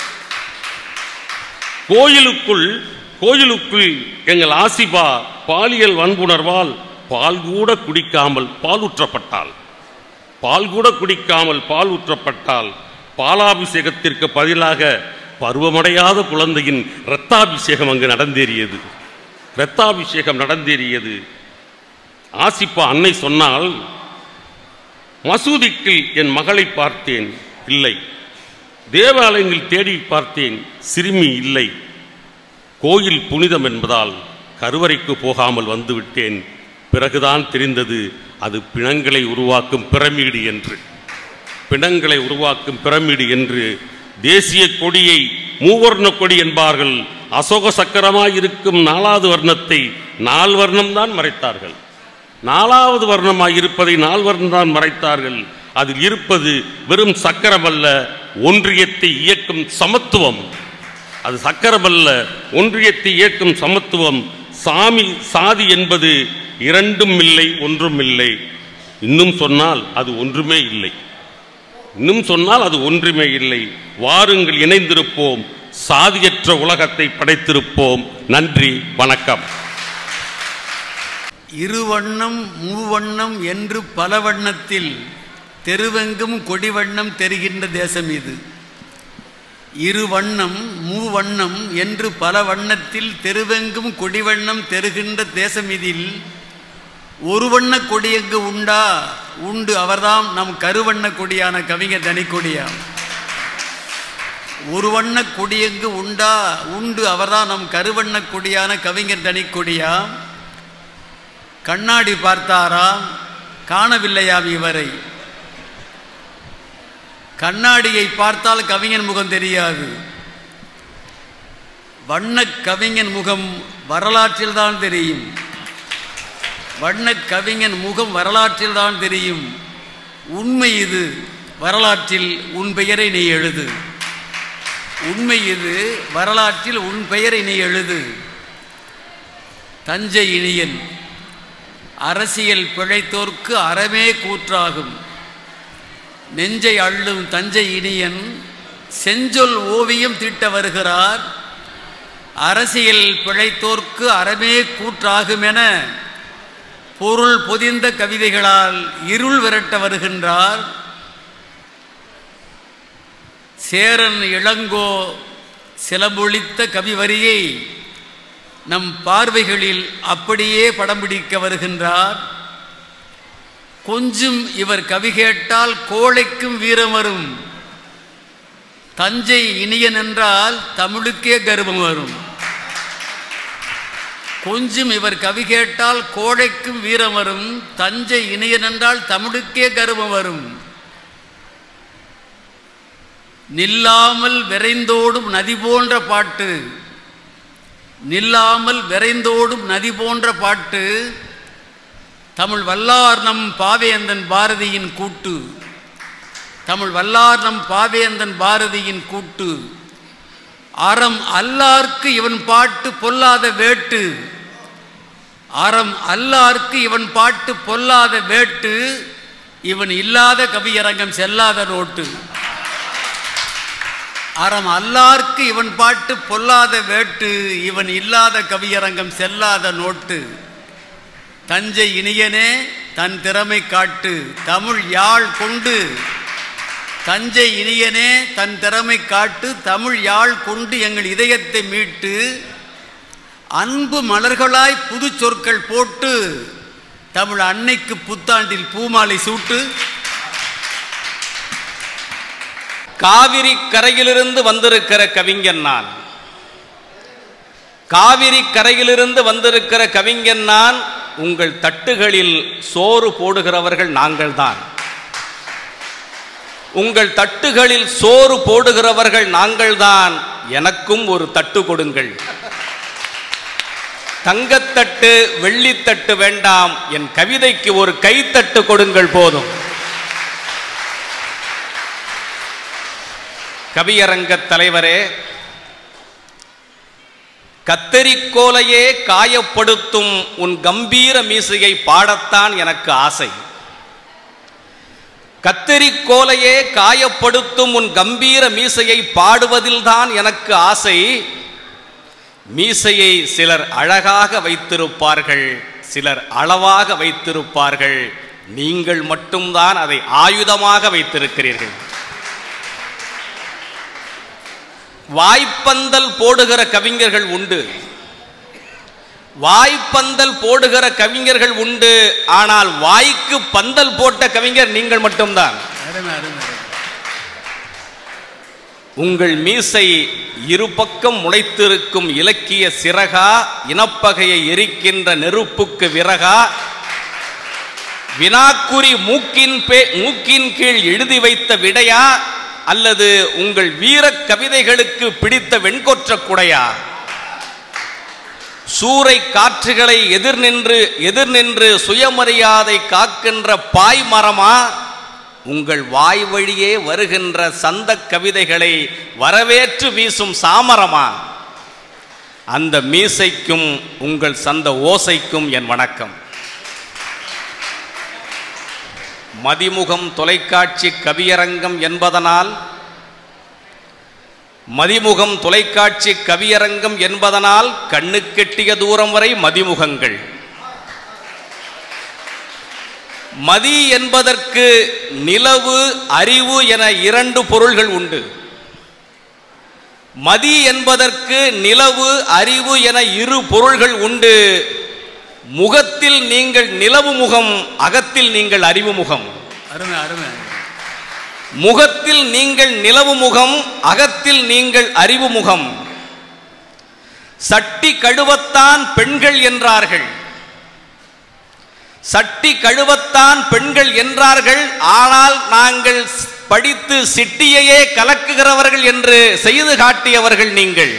கோயிலுக்குள் கோயிலுக்குள் எங்கள் ஆசிபா பாலியல் வன்புணர்வால் பால் கூட குடிக்காமல் பால் ஊற்றப்பட்டாள் பால் கூட குடிக்காமல் பால் ஊற்றப்பட்டால் பாலாபிஷேகத்திற்கு பதிலாக பருவமடையாத குழந்தையின் இரத்தாபிஷேகம் அங்கு நடந்தேறியது இரத்தாபிஷேகம் நடந்தேறியது ஆசிப்பா அன்னை சொன்னால் மசூதிக்கு என் மகளை பார்த்தேன் இல்லை தேவாலயங்கள் தேடி பார்த்தேன் சிறுமி இல்லை கோயில் புனிதம் என்பதால் கருவறைக்கு போகாமல் வந்துவிட்டேன் பிறகுதான் தெரிந்தது அது பிணங்களை உருவாக்கும் பிரமிடு என்று பிணங்களை உருவாக்கும் பிரமிடு என்று தேசிய கொடியை மூவர்ண கொடி என்பார்கள் அசோக சக்கரமாய் இருக்கும் நாலாவது வர்ணத்தை நால் வர்ணம்தான் மறைத்தார்கள் நாலாவது வர்ணமாய் இருப்பதை நால் வர்ணம் தான் மறைத்தார்கள் அதில் இருப்பது வெறும் சக்கரம் அல்ல ஒன்றியத்தை இயக்கும் சமத்துவம் அது சக்கரமல்ல ஒன்றியத்தை இயக்கும் சமத்துவம் சாமி சாதி என்பது இரண்டும் இல்லை ஒன்றும் இல்லை இன்னும் சொன்னால் அது ஒன்றுமே இல்லை இன்னும் சொன்னால் அது ஒன்றுமே இல்லை வாருங்கள் இணைந்திருப்போம் சாதியற்ற உலகத்தை படைத்திருப்போம் நன்றி வணக்கம் இருவண்ணம் மூவண்ணம் என்று பல வண்ணத்தில் தெருவெங்கும் கொடிவண்ணம் தெரிகின்ற தேசம் இது இரு வண்ணம் மூவண்ணம் என்று பல வண்ணத்தில் தெருவெங்கும் கொடிவண்ணம் தெருகின்ற தேசம் இதில் ஒரு வண்ண கொடி எங்கு உண்டா உண்டு அவர்தாம் நம் கருவண்ண கொடியான கவிஞர் தனிக்கொடியாம் ஒரு வண்ண கொடி எங்கு உண்டா உண்டு அவர்தான் நம் கருவண்ண கொடியான கவிஞர் தனிக்கொடியாம் கண்ணாடி பார்த்தாராம் காணவில்லையாம் இவரை கண்ணாடியை பார்த்தால் கவிஞன் முகம் தெரியாது வண்ண கவிஞன் முகம் வரலாற்றில் தான் தெரியும் வண்ண கவிஞன் முகம் வரலாற்றில் தான் தெரியும் உண்மை இது வரலாற்றில் உன் பெயரை நீ எழுது உண்மை இது வரலாற்றில் உன் பெயரை நீ எழுது தஞ்சை இனியன் அரசியல் பிழைத்தோர்க்கு அறமே கூற்றாகும் நெஞ்சை அள்ளும் தஞ்சை இனியன் செஞ்சொல் ஓவியம் தீட்ட வருகிறார் அரசியல் பிழைத்தோர்க்கு அறமே கூற்றாகும் என பொருள் பொதிந்த கவிதைகளால் இருள் விரட்ட வருகின்றார் சேரன் இளங்கோ சிலம்பொழித்த கவிவரியை நம் பார்வைகளில் அப்படியே படம் பிடிக்க வருகின்றார் கொஞ்சம் இவர் கவி கேட்டால் கோழைக்கும் வீரம் வரும் தஞ்சை இனியன் என்றால் தமிழுக்கே கர்வம் வரும் கொஞ்சம் இவர் கவி கேட்டால் கோழைக்கும் வீரம் வரும் தஞ்சை இனியன் என்றால் தமிழுக்கே கர்வம் வரும் நில்லாமல் விரைந்தோடும் நதி போன்ற பாட்டு நில்லாமல் விரைந்தோடும் நதி போன்ற பாட்டு தமிழ் வல்லார் நம் பாவேந்தன் பாரதியின் கூட்டு தமிழ் வல்லார் நம் பாவேந்தன் பாரதியின் கூட்டு அறம் அல்லார்க்கு இவன் பாட்டு பொல்லாத வேட்டு அறம் அல்லார்க்கு இவன் பாட்டு பொல்லாத வேட்டு இவன் இல்லாத கவியரங்கம் செல்லாத நோட்டு அறம் அல்லார்க்கு இவன் பாட்டு பொல்லாத வேட்டு இவன் இல்லாத கவியரங்கம் செல்லாத நோட்டு தஞ்சை இனியனே தன் திறமை காட்டு தமிழ் யாழ் கொண்டு தஞ்சை இனியனே தன் திறமை காட்டு தமிழ் யாழ் கொண்டு எங்கள் இதயத்தை மீட்டு அன்பு மலர்களாய் புது சொற்கள் போட்டு தமிழ் அன்னைக்கு புத்தாண்டில் பூமாலை சூட்டு காவிரி கரையிலிருந்து வந்திருக்கிற கவிஞன் நான் காவிரி கரையிலிருந்து வந்திருக்கிற கவிஞன் நான் உங்கள் தட்டுகளில் சோறு போடுகிறவர்கள் நாங்கள்தான் உங்கள் தட்டுகளில் சோறு போடுகிறவர்கள் நாங்கள்தான் எனக்கும் ஒரு தட்டு கொடுங்கள் தங்கத்தட்டு வெள்ளித்தட்டு வேண்டாம் என் கவிதைக்கு ஒரு கைத்தட்டு கொடுங்கள் போதும் கவியரங்கத் தலைவரே கத்தரிக்கோலையே காயப்படுத்தும் உன் கம்பீர மீசையை பாடத்தான் எனக்கு ஆசை கத்தரிக்கோலையே காயப்படுத்தும் உன் கம்பீர மீசையை பாடுவதில்தான் எனக்கு ஆசை மீசையை சிலர் அழகாக வைத்திருப்பார்கள் சிலர் அளவாக வைத்திருப்பார்கள் நீங்கள் மட்டும்தான் அதை ஆயுதமாக வைத்திருக்கிறீர்கள் வாய்ப்பந்தல் போடுகிற கவிஞர்கள் உண்டு வாய்ப்பந்தல் போடுகிற கவிஞர்கள் உண்டு ஆனால் வாய்க்கு பந்தல் போட்ட கவிஞர் நீங்கள் மட்டும்தான் அருமை அருமை உங்கள் மீசை இருபக்கம் முளைத்திருக்கும் இலக்கிய சிறகா இனப்பகையை எரிக்கின்ற நெருப்புக்கு விறகா வினாக்குறி மூக்கின் பே மூக்கின் கீழ் எழுதி வைத்த விடையா அல்லது உங்கள் வீரக் கவிதைகளுக்கு பிடித்த வெண்கொற்ற குடையா சூறை காற்றுகளை எதிர் நின்று எதிர் நின்று சுயமரியாதை காக்கின்ற பாய் மரமா உங்கள் வாய் வழியே வருகின்ற சந்த கவிதைகளை வரவேற்று வீசும் சாமரமா அந்த மீசைக்கும் உங்கள் சந்த ஓசைக்கும் என் வணக்கம் மதிமுகம் தொலைக்காட்சி கவியரங்கம் என்பதனால் மதிமுகம் தொலைக்காட்சி கவியரங்கம் என்பதனால் கண்ணுக்கெட்டிய தூரம் வரை மதிமுகங்கள் மதி என்பதற்கு நிலவு அறிவு என இரண்டு பொருள்கள் உண்டு மதி என்பதற்கு நிலவு அறிவு என இரு பொருள்கள் உண்டு முகத்தில் நீங்கள் நிலவு முகம் அகத்தில் நீங்கள் அறிவு முகம் அருமை அருமை முகத்தில் நீங்கள் நிலவு முகம் அகத்தில் நீங்கள் அறிவு முகம் சட்டி கழுவத்தான் பெண்கள் என்றார்கள் சட்டி கழுவத்தான் பெண்கள் என்றார்கள் ஆனால் நாங்கள் படித்து சிட்டியையே கலக்குகிறவர்கள் என்று செய்து காட்டியவர்கள் நீங்கள்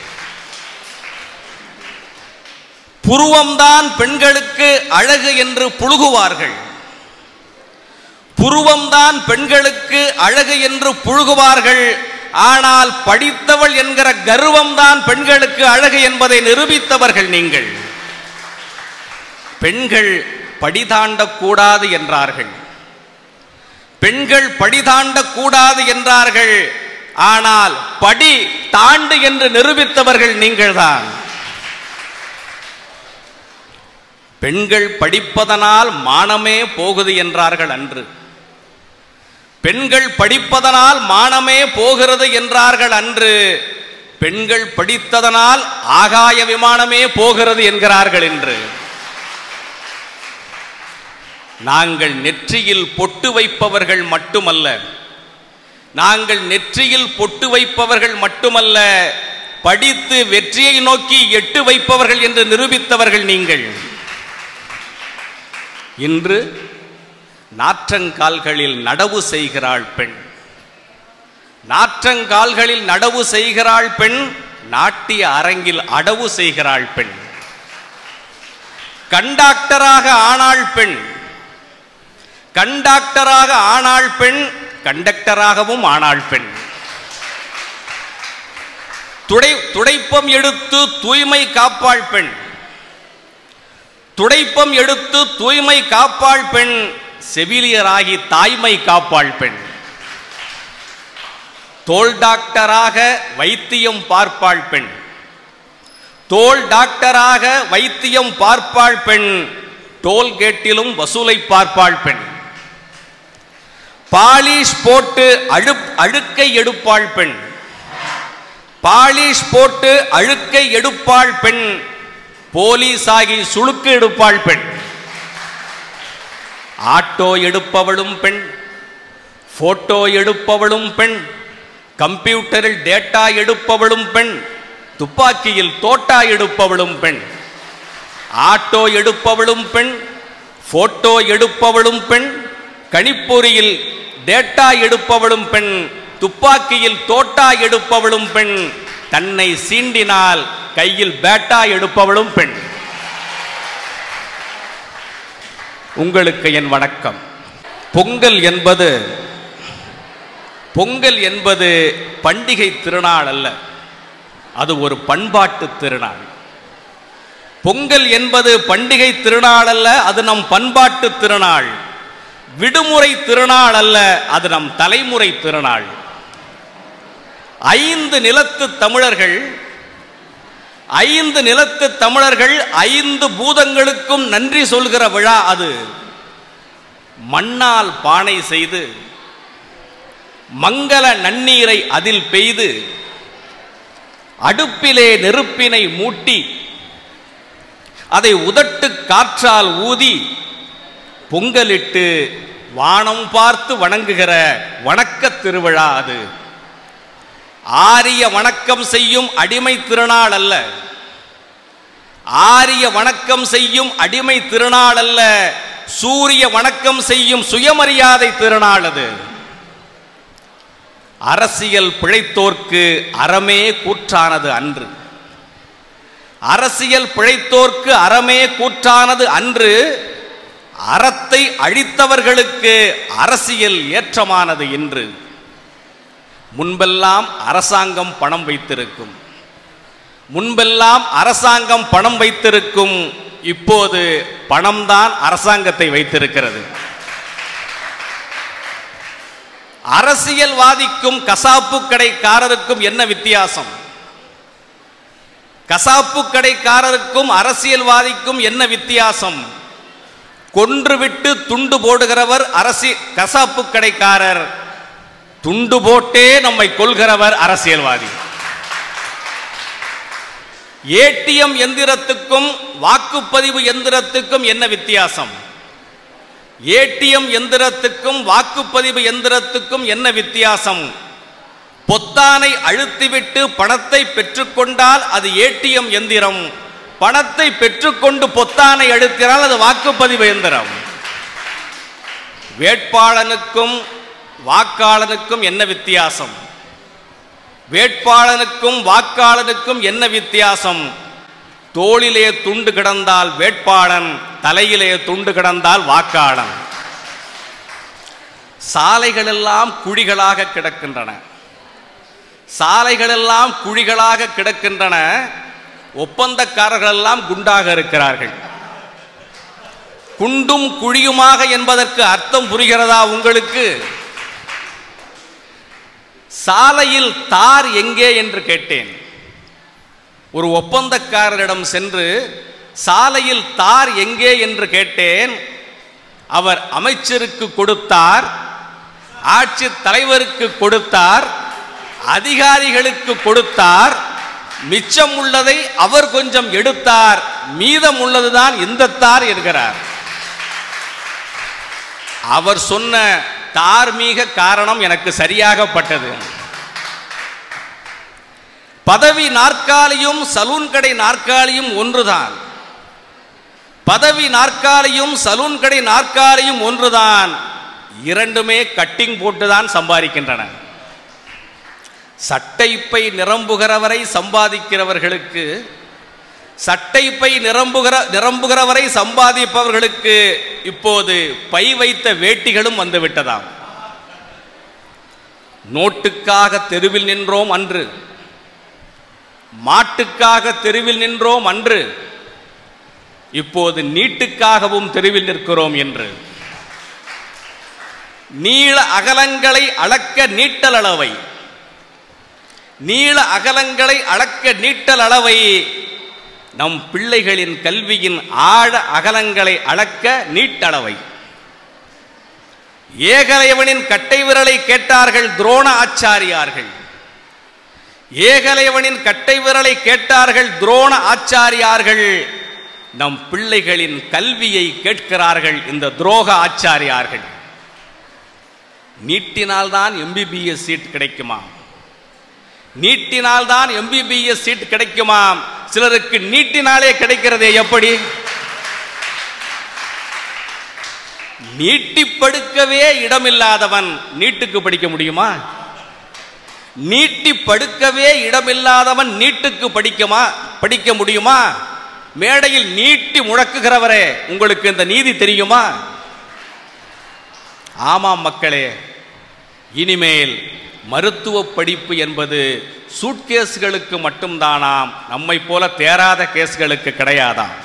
புருவம்தான் பெண்களுக்கு அழகு என்று புழுகுவார்கள் புருவம்தான் பெண்களுக்கு அழகு என்று புழுகுவார்கள் ஆனால் படித்தவள் என்கிற கர்வம்தான் பெண்களுக்கு அழகு என்பதை நிரூபித்தவர்கள் நீங்கள் பெண்கள் படிதாண்டக் கூடாது என்றார்கள் பெண்கள் படிதாண்டக் கூடாது என்றார்கள் ஆனால் படி தாண்டு என்று நிரூபித்தவர்கள் நீங்கள்தான் பெண்கள் படிப்பதனால் மானமே போகுது என்றார்கள் அன்று பெண்கள் படிப்பதனால் மானமே போகிறது என்றார்கள் அன்று பெண்கள் படித்ததனால் ஆகாய விமானமே போகிறது என்கிறார்கள் என்று நாங்கள் நெற்றியில் பொட்டு வைப்பவர்கள் மட்டுமல்ல நாங்கள் நெற்றியில் பொட்டு வைப்பவர்கள் மட்டுமல்ல படித்து வெற்றியை நோக்கி எட்டு வைப்பவர்கள் என்று நிரூபித்தவர்கள் நீங்கள் இன்று நாற்றங்கால்களில் நடவு செய்கிறாள் பெண் நாற்றங்கால்களில் நடவு செய்கிறாள் பெண் நாட்டிய அரங்கில் அடவு செய்கிறாள் பெண் கண்டாக்டராக ஆனாள் பெண் கண்டாக்டராக ஆனாள் பெண் கண்டக்டராகவும் ஆனாள் பெண் துடை துடைப்பம் எடுத்து தூய்மை காப்பாள் பெண் துடைப்பம் எடுத்து தூய்மை காப்பாள் பெண் செவிலியராகி தாய்மை காப்பாள் பெண் தோல் டாக்டராக வைத்தியம் பார்ப்பாள் பெண் தோல் டாக்டராக வைத்தியம் பார்ப்பாள் பெண் டோல்கேட்டிலும் வசூலை பார்ப்பாள் பெண் பாலிஷ் போட்டு அழு அழுக்கை எடுப்பாள் பெண் பாலிஷ் போட்டு அழுக்கை எடுப்பாள் பெண் போலீஸ் ஆகி சுளுக்கு எடுப்பாள் பெண் ஆட்டோ எடுப்பவளும் பெண் போட்டோ எடுப்பவளும் பெண் கம்ப்யூட்டரில் டேட்டா எடுப்பவளும் பெண் துப்பாக்கியில் தோட்டா எடுப்பவளும் பெண் ஆட்டோ எடுப்பவளும் பெண் போட்டோ எடுப்பவளும் பெண் கணிப்பொறியில் டேட்டா எடுப்பவளும் பெண் துப்பாக்கியில் தோட்டா எடுப்பவளும் பெண் தன்னை சீண்டினால் கையில் பேட்டா எடுப்பவளும் பெண் உங்களுக்கு என் வணக்கம் பொங்கல் என்பது பொங்கல் என்பது பண்டிகை திருநாள் அல்ல அது ஒரு பண்பாட்டு திருநாள் பொங்கல் என்பது பண்டிகை திருநாள் அல்ல அது நம் பண்பாட்டு திருநாள் விடுமுறை திருநாள் அல்ல அது நம் தலைமுறை திருநாள் ஐந்து நிலத்து தமிழர்கள் ஐந்து நிலத்து தமிழர்கள் ஐந்து பூதங்களுக்கும் நன்றி சொல்கிற விழா அது மண்ணால் பானை செய்து மங்கள நன்னீரை அதில் பெய்து அடுப்பிலே நெருப்பினை மூட்டி அதை உதட்டு காற்றால் ஊதி பொங்கலிட்டு வானம் பார்த்து வணங்குகிற வணக்க திருவிழா அது ஆரிய வணக்கம் செய்யும் அடிமை திருநாள் அல்ல ஆரிய வணக்கம் செய்யும் அடிமை திருநாள் அல்ல சூரிய வணக்கம் செய்யும் சுயமரியாதை திருநாள் அது அரசியல் பிழைத்தோர்க்கு அறமே கூற்றானது அன்று அரசியல் பிழைத்தோர்க்கு அறமே கூற்றானது அன்று அறத்தை அழித்தவர்களுக்கு அரசியல் ஏற்றமானது இன்று முன்பெல்லாம் அரசாங்கம் பணம் வைத்திருக்கும் முன்பெல்லாம் அரசாங்கம் பணம் வைத்திருக்கும் இப்போது பணம்தான் அரசாங்கத்தை வைத்திருக்கிறது அரசியல்வாதிக்கும் கசாப்பு கடைக்காரருக்கும் என்ன வித்தியாசம் கசாப்பு கடைக்காரருக்கும் அரசியல்வாதிக்கும் என்ன வித்தியாசம் கொன்றுவிட்டு துண்டு போடுகிறவர் அரசி கசாப்பு கடைக்காரர் துண்டு போட்டே நம்மை கொள்கிறவர் அரசியல்வாதி ஏடிஎம் எந்திரத்துக்கும் வாக்குப்பதிவு எந்திரத்துக்கும் என்ன வித்தியாசம் ஏடிஎம் எந்திரத்துக்கும் வாக்குப்பதிவு எந்திரத்துக்கும் என்ன வித்தியாசம் பொத்தானை அழுத்திவிட்டு பணத்தை பெற்றுக்கொண்டால் அது ஏடிஎம் எந்திரம் பணத்தை பெற்றுக்கொண்டு பொத்தானை அழுத்தினால் அது வாக்குப்பதிவு எந்திரம் வேட்பாளனுக்கும் வாக்காளனுக்கும் என்ன வித்தியாசம் வேட்பாளனுக்கும் வாக்காளனுக்கும் என்ன வித்தியாசம் தோளிலே துண்டு கிடந்தால் வேட்பாளன் தலையிலே துண்டு கிடந்தால் வாக்காளன் சாலைகளெல்லாம் குழிகளாக கிடக்கின்றன சாலைகளெல்லாம் குழிகளாக கிடக்கின்றன ஒப்பந்தக்காரர்கள் எல்லாம் குண்டாக இருக்கிறார்கள் குண்டும் குழியுமாக என்பதற்கு அர்த்தம் புரிகிறதா உங்களுக்கு சாலையில் தார் எங்கே என்று கேட்டேன் ஒரு ஒப்பந்தக்காரரிடம் சென்று சாலையில் தார் எங்கே என்று கேட்டேன் அவர் அமைச்சருக்கு கொடுத்தார் ஆட்சி தலைவருக்கு கொடுத்தார் அதிகாரிகளுக்கு கொடுத்தார் மிச்சம் உள்ளதை அவர் கொஞ்சம் எடுத்தார் மீதம் உள்ளதுதான் இந்த தார் என்கிறார் அவர் சொன்ன தார்மீக காரணம் எனக்கு சரியாகப்பட்டது பதவி நாற்காலியும் சலூன் கடை நாற்காலியும் ஒன்றுதான் பதவி நாற்காலியும் சலூன் கடை நாற்காலியும் ஒன்றுதான் இரண்டுமே கட்டிங் போட்டுதான் சம்பாதிக்கின்றன சட்டைப்பை நிரம்புகிறவரை சம்பாதிக்கிறவர்களுக்கு சட்டை பை நிரம்புகிற நிரம்புகிற வரை சம்பாதிப்பவர்களுக்கு இப்போது பை வைத்த வேட்டிகளும் வந்து விட்டதாம் நோட்டுக்காக தெருவில் நின்றோம் அன்று மாட்டுக்காக தெருவில் நின்றோம் அன்று இப்போது நீட்டுக்காகவும் தெருவில் நிற்கிறோம் என்று நீள அகலங்களை அளக்க நீட்டல் அளவை நீள அகலங்களை அளக்க நீட்டல் அளவை நம் பிள்ளைகளின் கல்வியின் ஆழ அகலங்களை அளக்க நீட்டளவை ஏகலைவனின் கட்டை விரலை கேட்டார்கள் துரோண ஆச்சாரியார்கள் ஏகலைவனின் கட்டை விரலை கேட்டார்கள் துரோண ஆச்சாரியார்கள் நம் பிள்ளைகளின் கல்வியை கேட்கிறார்கள் இந்த துரோக ஆச்சாரியார்கள் நீட்டினால்தான் எம்பிபிஎஸ் சீட் கிடைக்குமா நீட்டினால்தான் எம்பிபிஎஸ் சீட் கிடைக்குமாம் சிலருக்கு நீட்டினாலே கிடைக்கிறதே எப்படி நீட்டி படுக்கவே இடமில்லாதவன் நீட்டுக்கு படிக்க முடியுமா நீட்டி படுக்கவே இடமில்லாதவன் நீட்டுக்கு படிக்குமா படிக்க முடியுமா மேடையில் நீட்டி முழக்குகிறவரே உங்களுக்கு இந்த நீதி தெரியுமா ஆமாம் மக்களே இனிமேல் மருத்துவ படிப்பு என்பது சூட்கேஸ்களுக்கு மட்டும்தானாம் நம்மை போல தேராத கேஸ்களுக்கு கிடையாதாம்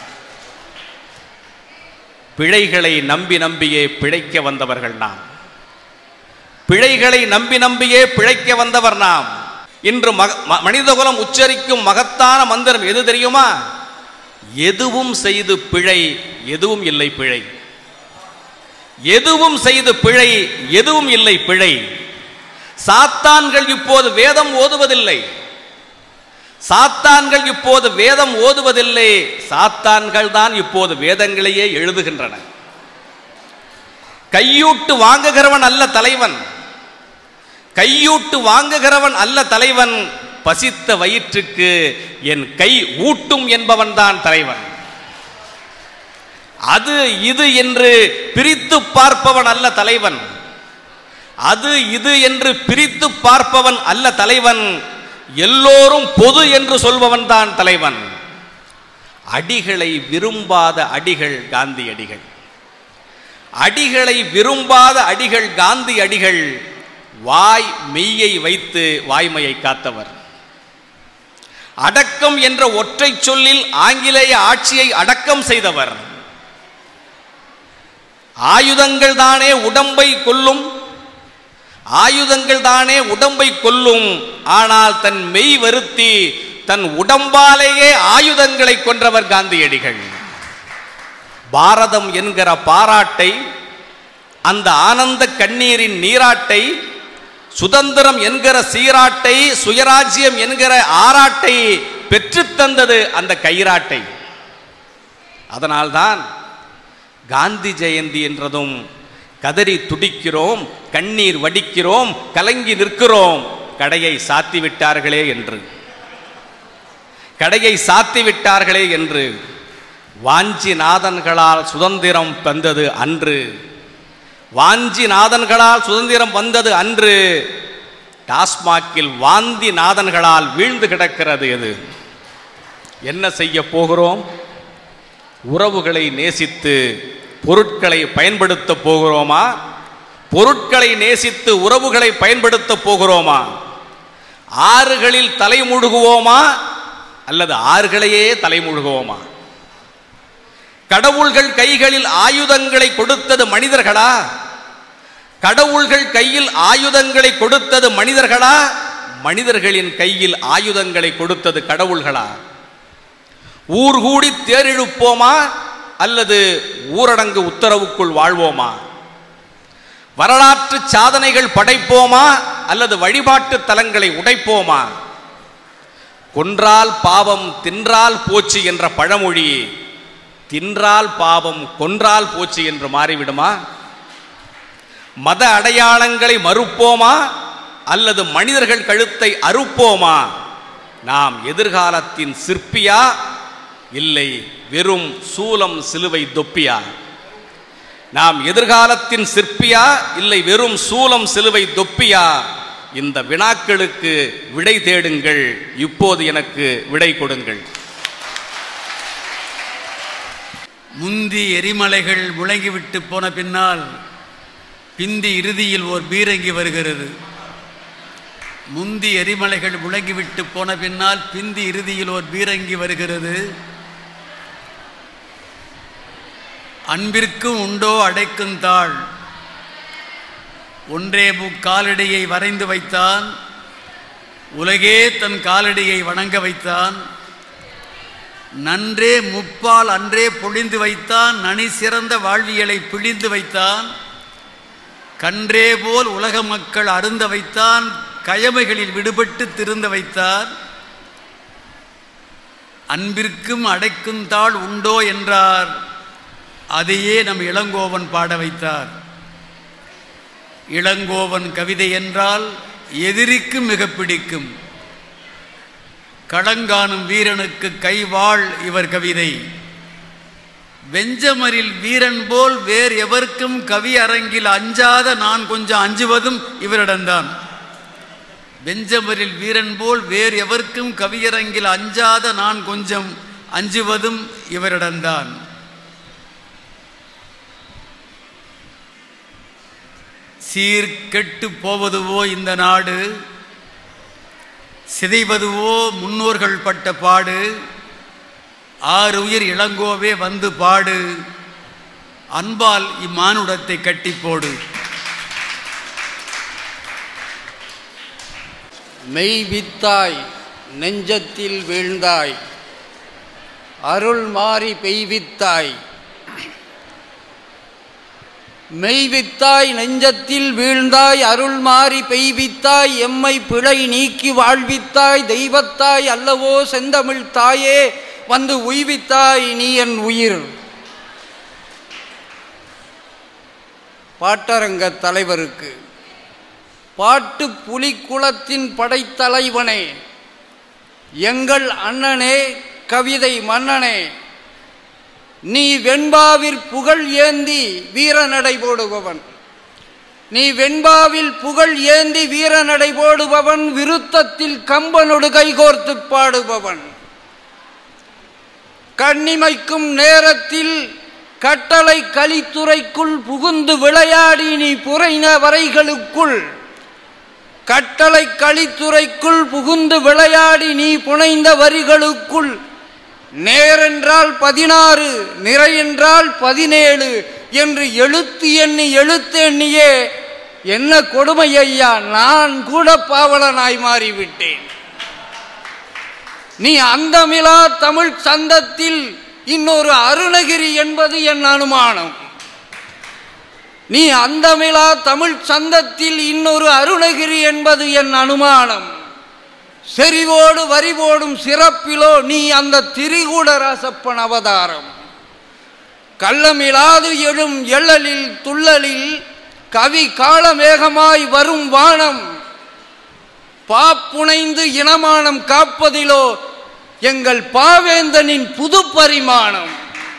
பிழைகளை நம்பி நம்பியே பிழைக்க வந்தவர்கள் நாம் பிழைகளை நம்பி நம்பியே பிழைக்க வந்தவர் நாம் இன்று மக ம- மனிதகுலம் உச்சரிக்கும் மகத்தான மந்திரம் எது தெரியுமா எதுவும் செய்து பிழை எதுவும் இல்லை பிழை எதுவும் செய்து பிழை எதுவும் இல்லை பிழை சாத்தான்கள் இப்போது வேதம் ஓதுவதில்லை சாத்தான்கள் இப்போது வேதம் ஓதுவதில்லை சாத்தான்கள் தான் இப்போது வேதங்களையே எழுதுகின்றன கையூட்டு வாங்குகிறவன் அல்ல தலைவன் கையூட்டு வாங்குகிறவன் அல்ல தலைவன் பசித்த வயிற்றுக்கு என் கை ஊட்டும் என்பவன் தான் தலைவன் அது இது என்று பிரித்து பார்ப்பவன் அல்ல தலைவன் அது இது என்று பிரித்து பார்ப்பவன் அல்ல தலைவன் எல்லோரும் பொது என்று சொல்பவன் தான் தலைவன் அடிகளை விரும்பாத அடிகள் காந்தி அடிகள் அடிகளை விரும்பாத அடிகள் காந்தி அடிகள் வாய் மெய்யை வைத்து வாய்மையை காத்தவர் அடக்கம் என்ற ஒற்றை சொல்லில் ஆங்கிலேய ஆட்சியை அடக்கம் செய்தவர் ஆயுதங்கள் தானே உடம்பை கொல்லும் ஆயுதங்கள் தானே உடம்பை கொல்லும் ஆனால் தன் மெய் வருத்தி தன் உடம்பாலேயே ஆயுதங்களை கொன்றவர் காந்தியடிகள் பாரதம் என்கிற பாராட்டை அந்த ஆனந்த கண்ணீரின் நீராட்டை சுதந்திரம் என்கிற சீராட்டை சுயராஜ்யம் என்கிற ஆராட்டை பெற்றுத் தந்தது அந்த கைராட்டை அதனால்தான் காந்தி ஜெயந்தி என்றதும் கதறி துடிக்கிறோம் கண்ணீர் வடிக்கிறோம் கலங்கி நிற்கிறோம் கடையை சாத்தி விட்டார்களே என்று கடையை சாத்தி விட்டார்களே என்று வாஞ்சி நாதன்களால் சுதந்திரம் வந்தது அன்று வாஞ்சி நாதன்களால் சுதந்திரம் வந்தது அன்று டாஸ்மாக்கில் வாந்தி நாதன்களால் வீழ்ந்து கிடக்கிறது எது என்ன செய்ய போகிறோம் உறவுகளை நேசித்து பொருட்களை பயன்படுத்த போகிறோமா பொருட்களை நேசித்து உறவுகளை பயன்படுத்த போகிறோமா ஆறுகளில் தலைமுழுகுவோமா அல்லது ஆறுகளையே தலைமுழுகுவோமா கடவுள்கள் கைகளில் ஆயுதங்களை கொடுத்தது மனிதர்களா கடவுள்கள் கையில் ஆயுதங்களை கொடுத்தது மனிதர்களா மனிதர்களின் கையில் ஆயுதங்களை கொடுத்தது கடவுள்களா ஊர் கூடி தேரிழுப்போமா அல்லது ஊரடங்கு உத்தரவுக்குள் வாழ்வோமா வரலாற்று சாதனைகள் படைப்போமா அல்லது வழிபாட்டு தலங்களை உடைப்போமா கொன்றால் பாவம் தின்றால் போச்சு என்ற பழமொழி தின்றால் பாவம் கொன்றால் போச்சு என்று மாறிவிடுமா மத அடையாளங்களை மறுப்போமா அல்லது மனிதர்கள் கழுத்தை அறுப்போமா நாம் எதிர்காலத்தின் சிற்பியா இல்லை வெறும் சூலம் சிலுவை தொப்பியா நாம் எதிர்காலத்தின் சிற்பியா இல்லை வெறும் சூலம் சிலுவை தொப்பியா இந்த வினாக்களுக்கு விடை தேடுங்கள் இப்போது எனக்கு விடை கொடுங்கள் முந்தி எரிமலைகள் முழங்கிவிட்டு போன பின்னால் பிந்தி இறுதியில் ஓர் பீரங்கி வருகிறது முந்தி எரிமலைகள் முழங்கிவிட்டு போன பின்னால் பிந்தி இறுதியில் ஓர் பீரங்கி வருகிறது அன்பிற்கும் உண்டோ அடைக்கும் தாள் ஒன்றே முக்காலடியை வரைந்து வைத்தான் உலகே தன் காலடியை வணங்க வைத்தான் நன்றே முப்பால் அன்றே பொழிந்து வைத்தான் நனி சிறந்த வாழ்வியலை பிழிந்து வைத்தான் கன்றே போல் உலக மக்கள் அருந்த வைத்தான் கயமைகளில் விடுபட்டு திருந்த வைத்தார் அன்பிற்கும் அடைக்கும் தாள் உண்டோ என்றார் அதையே நம் இளங்கோவன் பாட வைத்தார் இளங்கோவன் கவிதை என்றால் எதிரிக்கு மிக பிடிக்கும் களங்காணும் வீரனுக்கு கைவாள் இவர் கவிதை வெஞ்சமரில் வீரன் போல் வேறு எவர்க்கும் கவி அரங்கில் அஞ்சாத நான் கொஞ்சம் அஞ்சுவதும் இவரிடம்தான் வெஞ்சமரில் வீரன் போல் வேறு எவர்க்கும் கவியரங்கில் அஞ்சாத நான் கொஞ்சம் அஞ்சுவதும் இவரிடம்தான் சீர்கெட்டு போவதுவோ இந்த நாடு சிதைவதுவோ முன்னோர்கள் பட்ட பாடு ஆறு உயிர் இளங்கோவே வந்து பாடு அன்பால் இம்மானுடத்தை கட்டி போடு மெய்வித்தாய் நெஞ்சத்தில் வீழ்ந்தாய் அருள் மாறி பெய்வித்தாய் மெய்வித்தாய் நெஞ்சத்தில் வீழ்ந்தாய் அருள் மாறி பெய்வித்தாய் எம்மை பிழை நீக்கி வாழ்வித்தாய் தெய்வத்தாய் அல்லவோ செந்தமிழ் தாயே வந்து உய்வித்தாய் நீ என் உயிர் பாட்டரங்க தலைவருக்கு பாட்டு புலிக்குளத்தின் படைத்தலைவனே எங்கள் அண்ணனே கவிதை மன்னனே நீ வெண்பாவில் புகழ் ஏந்தி வீரநடை போடுபவன் நீ வெண்பாவில் புகழ் ஏந்தி வீரநடை போடுபவன் விருத்தத்தில் கம்பனொடு கைகோர்த்து பாடுபவன் கண்ணிமைக்கும் நேரத்தில் கட்டளை கலித்துறைக்குள் புகுந்து விளையாடி நீ புரைன வரைகளுக்குள் கட்டளை கலித்துறைக்குள் புகுந்து விளையாடி நீ புனைந்த வரிகளுக்குள் நேரென்றால் பதினாறு நிறை என்றால் பதினேழு என்று எழுத்து எண்ணி எழுத்து எண்ணியே என்ன கொடுமை ஐயா நான் கூட பாவலனாய் மாறிவிட்டேன் நீ அந்தமிலா தமிழ் சந்தத்தில் இன்னொரு அருணகிரி என்பது என் அனுமானம் நீ அந்தமிலா தமிழ் சந்தத்தில் இன்னொரு அருணகிரி என்பது என் அனுமானம் செறிவோடு வரிவோடும் சிறப்பிலோ நீ அந்த திரிகூடராசப்பன் அவதாரம் கள்ளமிலாது எழும் எழலில் துள்ளலில் கவி காலமேகமாய் வரும் வானம் பாப்புனைந்து இனமானம் காப்பதிலோ எங்கள் பாவேந்தனின் புது பரிமாணம்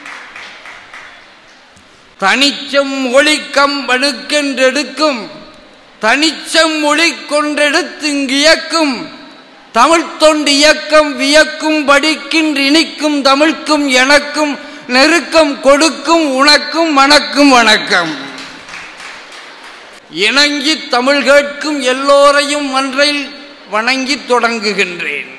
தனிச்சம் ஒளிக்கம் வணுக்கென்றெடுக்கும் தனிச்சம் ஒளி கொண்டெடுத்துங்கியக்கும் தமிழ் தொண்டு இயக்கம் வியக்கும் படிக்கின்ற இனிக்கும் தமிழ்க்கும் எனக்கும் நெருக்கம் கொடுக்கும் உனக்கும் மணக்கும் வணக்கம் இணங்கி தமிழ் கேட்கும் எல்லோரையும் ஒன்றில் வணங்கி தொடங்குகின்றேன்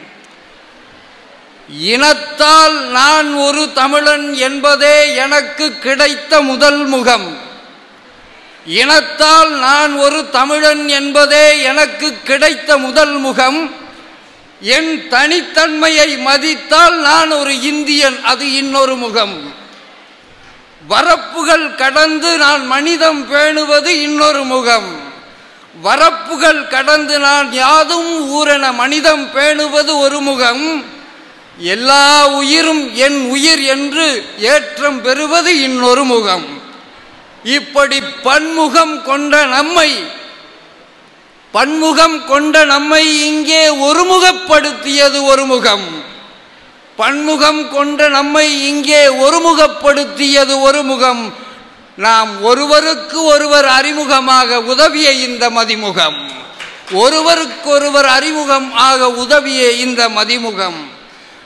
இனத்தால் நான் ஒரு தமிழன் என்பதே எனக்கு கிடைத்த முதல் முகம் இனத்தால் நான் ஒரு தமிழன் என்பதே எனக்கு கிடைத்த முதல் முகம் என் தனித்தன்மையை மதித்தால் நான் ஒரு இந்தியன் அது இன்னொரு முகம் வரப்புகள் கடந்து நான் மனிதம் பேணுவது இன்னொரு முகம் வரப்புகள் கடந்து நான் யாதும் ஊரென மனிதம் பேணுவது ஒரு முகம் எல்லா உயிரும் என் உயிர் என்று ஏற்றம் பெறுவது இன்னொரு முகம் இப்படி பன்முகம் கொண்ட நம்மை பன்முகம் கொண்ட நம்மை இங்கே ஒருமுகப்படுத்தியது ஒரு முகம் பன்முகம் கொண்ட நம்மை இங்கே ஒருமுகப்படுத்தியது ஒரு முகம் நாம் ஒருவருக்கு ஒருவர் அறிமுகமாக உதவிய இந்த மதிமுகம் ஒருவருக்கொருவர் அறிமுகம் ஆக உதவிய இந்த மதிமுகம்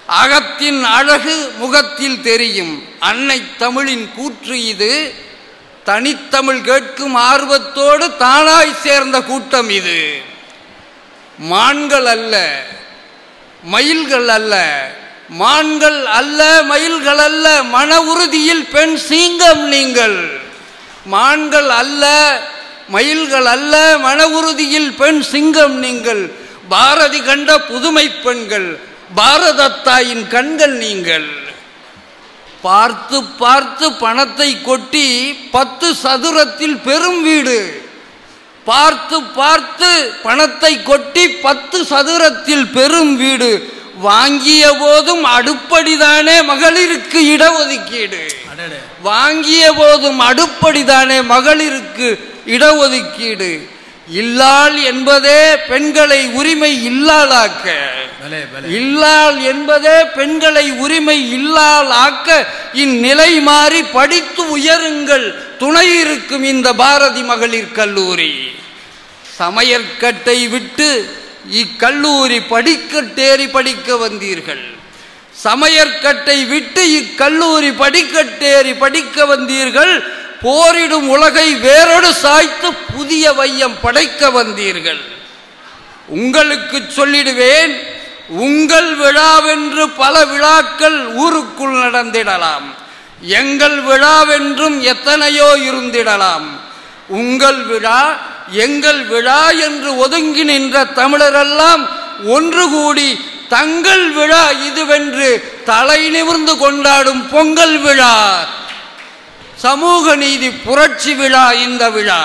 அகத்தின் அழகு முகத்தில் தெரியும் அன்னை தமிழின் கூற்று இது தனித்தமிழ் கேட்கும் ஆர்வத்தோடு தானாய் சேர்ந்த கூட்டம் இது மான்கள் அல்ல மயில்கள் அல்ல மான்கள் அல்ல மயில்கள் அல்ல மன உறுதியில் பெண் சிங்கம் நீங்கள் மான்கள் அல்ல மயில்கள் அல்ல மன உறுதியில் பெண் சிங்கம் நீங்கள் பாரதி கண்ட புதுமை பெண்கள் பாரத தாயின் கண்கள் நீங்கள் பார்த்து பார்த்து பணத்தை கொட்டி பத்து சதுரத்தில் பெரும் வீடு பார்த்து பார்த்து பணத்தை கொட்டி பத்து சதுரத்தில் பெரும் வீடு வாங்கிய போதும் அடுப்படிதானே மகளிருக்கு இடஒதுக்கீடு வாங்கிய போதும் அடுப்படிதானே மகளிருக்கு இடஒதுக்கீடு இல்லாள் என்பதே பெண்களை உரிமை இல்லாளாக்க இல்லாள் என்பதே பெண்களை உரிமை இல்லாள் ஆக்க இந்நிலை மாறி படித்து உயருங்கள் துணை இருக்கும் இந்த பாரதி மகளிர் கல்லூரி சமையற்கட்டை விட்டு இக்கல்லூரி படிக்கட்டேறி படிக்க வந்தீர்கள் சமையற்கட்டை விட்டு இக்கல்லூரி படிக்கட்டேறி படிக்க வந்தீர்கள் போரிடும் உலகை வேறொடு சாய்த்து புதிய வையம் படைக்க வந்தீர்கள் உங்களுக்கு சொல்லிடுவேன் உங்கள் விழாவென்று பல விழாக்கள் ஊருக்குள் நடந்திடலாம் எங்கள் விழாவென்றும் எத்தனையோ இருந்திடலாம் உங்கள் விழா எங்கள் விழா என்று ஒதுங்கி நின்ற தமிழரெல்லாம் ஒன்று கூடி தங்கள் விழா இதுவென்று தலை நிமிர்ந்து கொண்டாடும் பொங்கல் விழா சமூக நீதி புரட்சி விழா இந்த விழா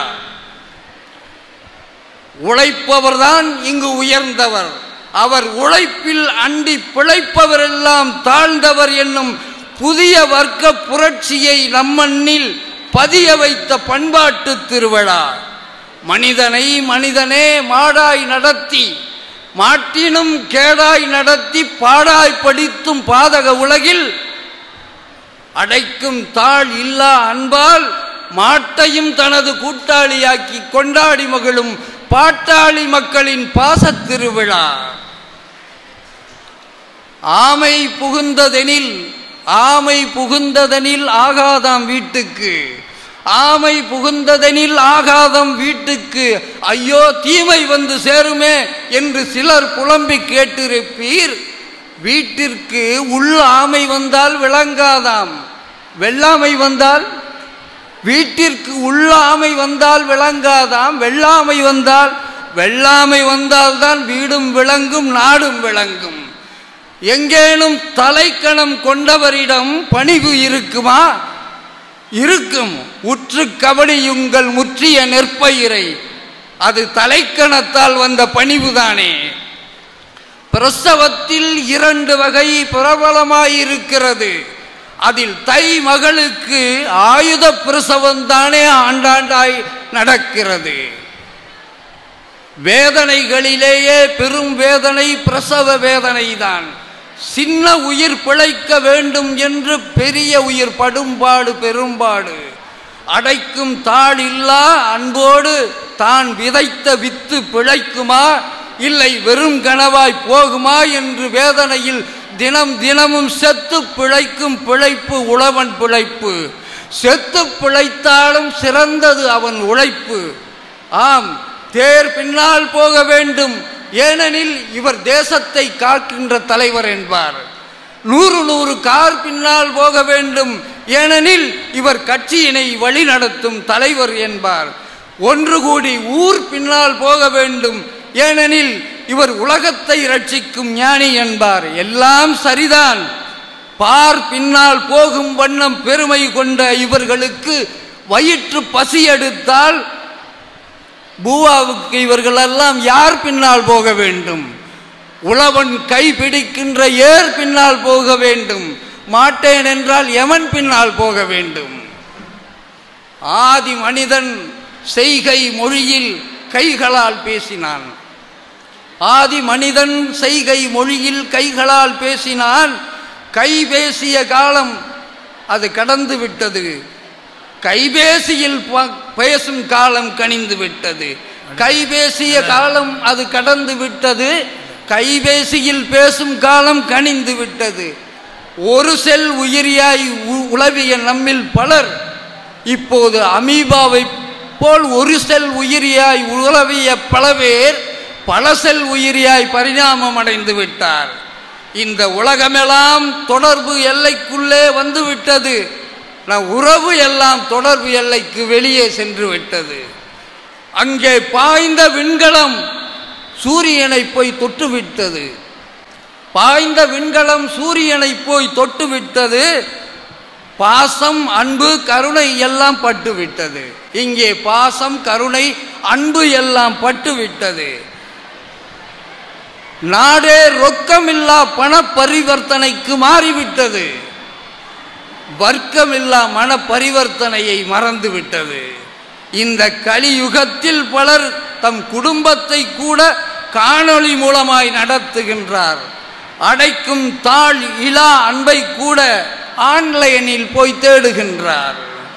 உழைப்பவர்தான் இங்கு உயர்ந்தவர் அவர் உழைப்பில் அண்டி பிழைப்பவரெல்லாம் தாழ்ந்தவர் என்னும் புதிய வர்க்க புரட்சியை நம்மண்ணில் பதிய வைத்த பண்பாட்டு திருவிழா மனிதனை மனிதனே மாடாய் நடத்தி மாட்டினும் கேடாய் நடத்தி பாடாய் படித்தும் பாதக உலகில் அடைக்கும் தாழ் இல்லா அன்பால் மாட்டையும் தனது கூட்டாளியாக்கி கொண்டாடி மகிழும் பாட்டாளி மக்களின் பாசத் திருவிழா ஆமை புகுந்ததெனில் ஆமை புகுந்ததனில் ஆகாதாம் வீட்டுக்கு ஆமை புகுந்ததனில் ஆகாதம் வீட்டுக்கு ஐயோ தீமை வந்து சேருமே என்று சிலர் புலம்பி கேட்டிருப்பீர் வீட்டிற்கு உள் ஆமை வந்தால் விளங்காதாம் வெள்ளாமை வந்தால் வீட்டிற்கு உள்ள ஆமை வந்தால் விளங்காதாம் வெள்ளாமை வந்தால் வெள்ளாமை வந்தால்தான் வீடும் விளங்கும் நாடும் விளங்கும் எங்கேனும் தலைக்கணம் கொண்டவரிடம் பணிவு இருக்குமா இருக்கும் உற்று கபடியுங்கள் முற்றிய நெற்பயிரை அது தலைக்கணத்தால் வந்த பணிவுதானே பிரசவத்தில் இரண்டு வகை பிரபலமாயிருக்கிறது அதில் தை மகளுக்கு ஆயுத பிரசவம்தானே ஆண்டாண்டாய் நடக்கிறது வேதனைகளிலேயே பெரும் வேதனை பிரசவ வேதனைதான் சின்ன உயிர் பிழைக்க வேண்டும் என்று பெரிய உயிர் படும்பாடு பெரும்பாடு அடைக்கும் தாள் இல்லா அன்போடு தான் விதைத்த வித்து பிழைக்குமா இல்லை வெறும் கனவாய் போகுமா என்று வேதனையில் தினம் தினமும் செத்து பிழைக்கும் பிழைப்பு உழவன் பிழைப்பு செத்து பிழைத்தாலும் சிறந்தது அவன் உழைப்பு ஆம் தேர் பின்னால் போக வேண்டும் ஏனெனில் இவர் தேசத்தை காக்கின்ற தலைவர் என்பார் நூறு நூறு கார் பின்னால் போக வேண்டும் ஏனெனில் இவர் கட்சியினை வழிநடத்தும் தலைவர் என்பார் ஒன்று கூடி ஊர் பின்னால் போக வேண்டும் ஏனெனில் இவர் உலகத்தை ரட்சிக்கும் ஞானி என்பார் எல்லாம் சரிதான் பார் பின்னால் போகும் வண்ணம் பெருமை கொண்ட இவர்களுக்கு வயிற்று பசி எடுத்தால் பூவாவுக்கு இவர்களெல்லாம் யார் பின்னால் போக வேண்டும் உழவன் கை பிடிக்கின்ற ஏர் பின்னால் போக வேண்டும் மாட்டேன் என்றால் எவன் பின்னால் போக வேண்டும் ஆதி மனிதன் செய்கை மொழியில் கைகளால் பேசினான் ஆதி மனிதன் செய்கை மொழியில் கைகளால் பேசினான் கை பேசிய காலம் அது கடந்து விட்டது கைபேசியில் ப- பேசும் காலம் கனிந்து விட்டது கைபேசிய காலம் அது கடந்து விட்டது கைபேசியில் பேசும் காலம் கனிந்து விட்டது ஒரு செல் உயிரியாய் உ- உலவிய நம்மில் பலர் இப்போது அமீபாவை போல் ஒரு செல் உயிரியாய் உலவிய பல பேர் பல செல் உயிரியாய் பரிணாமம் அடைந்து விட்டார் இந்த உலகமெல்லாம் தொடர்பு எல்லைக்குள்ளே வந்து விட்டது நம் உறவு எல்லாம் தொடர்பு எல்லைக்கு வெளியே சென்று விட்டது அங்கே பாய்ந்த விண்கலம் சூரியனை போய் தொட்டுவிட்டது பாய்ந்த விண்கலம் சூரியனை போய் தொட்டுவிட்டது பாசம் அன்பு கருணை எல்லாம் பட்டுவிட்டது இங்கே பாசம் கருணை அன்பு எல்லாம் பட்டுவிட்டது நாடே ரொக்கமில்லா பண பரிவர்த்தனைக்கு மாறிவிட்டது வர்க்கமில்லா மன பரிவர்த்தனையை மறந்துவிட்டது இந்த கலியுகத்தில் பலர் தம் குடும்பத்தை கூட காணொளி மூலமாய் நடத்துகின்றார் அடைக்கும் தாழ் இலா அன்பை கூட ஆன்லைனில் போய் தேடுகின்றார்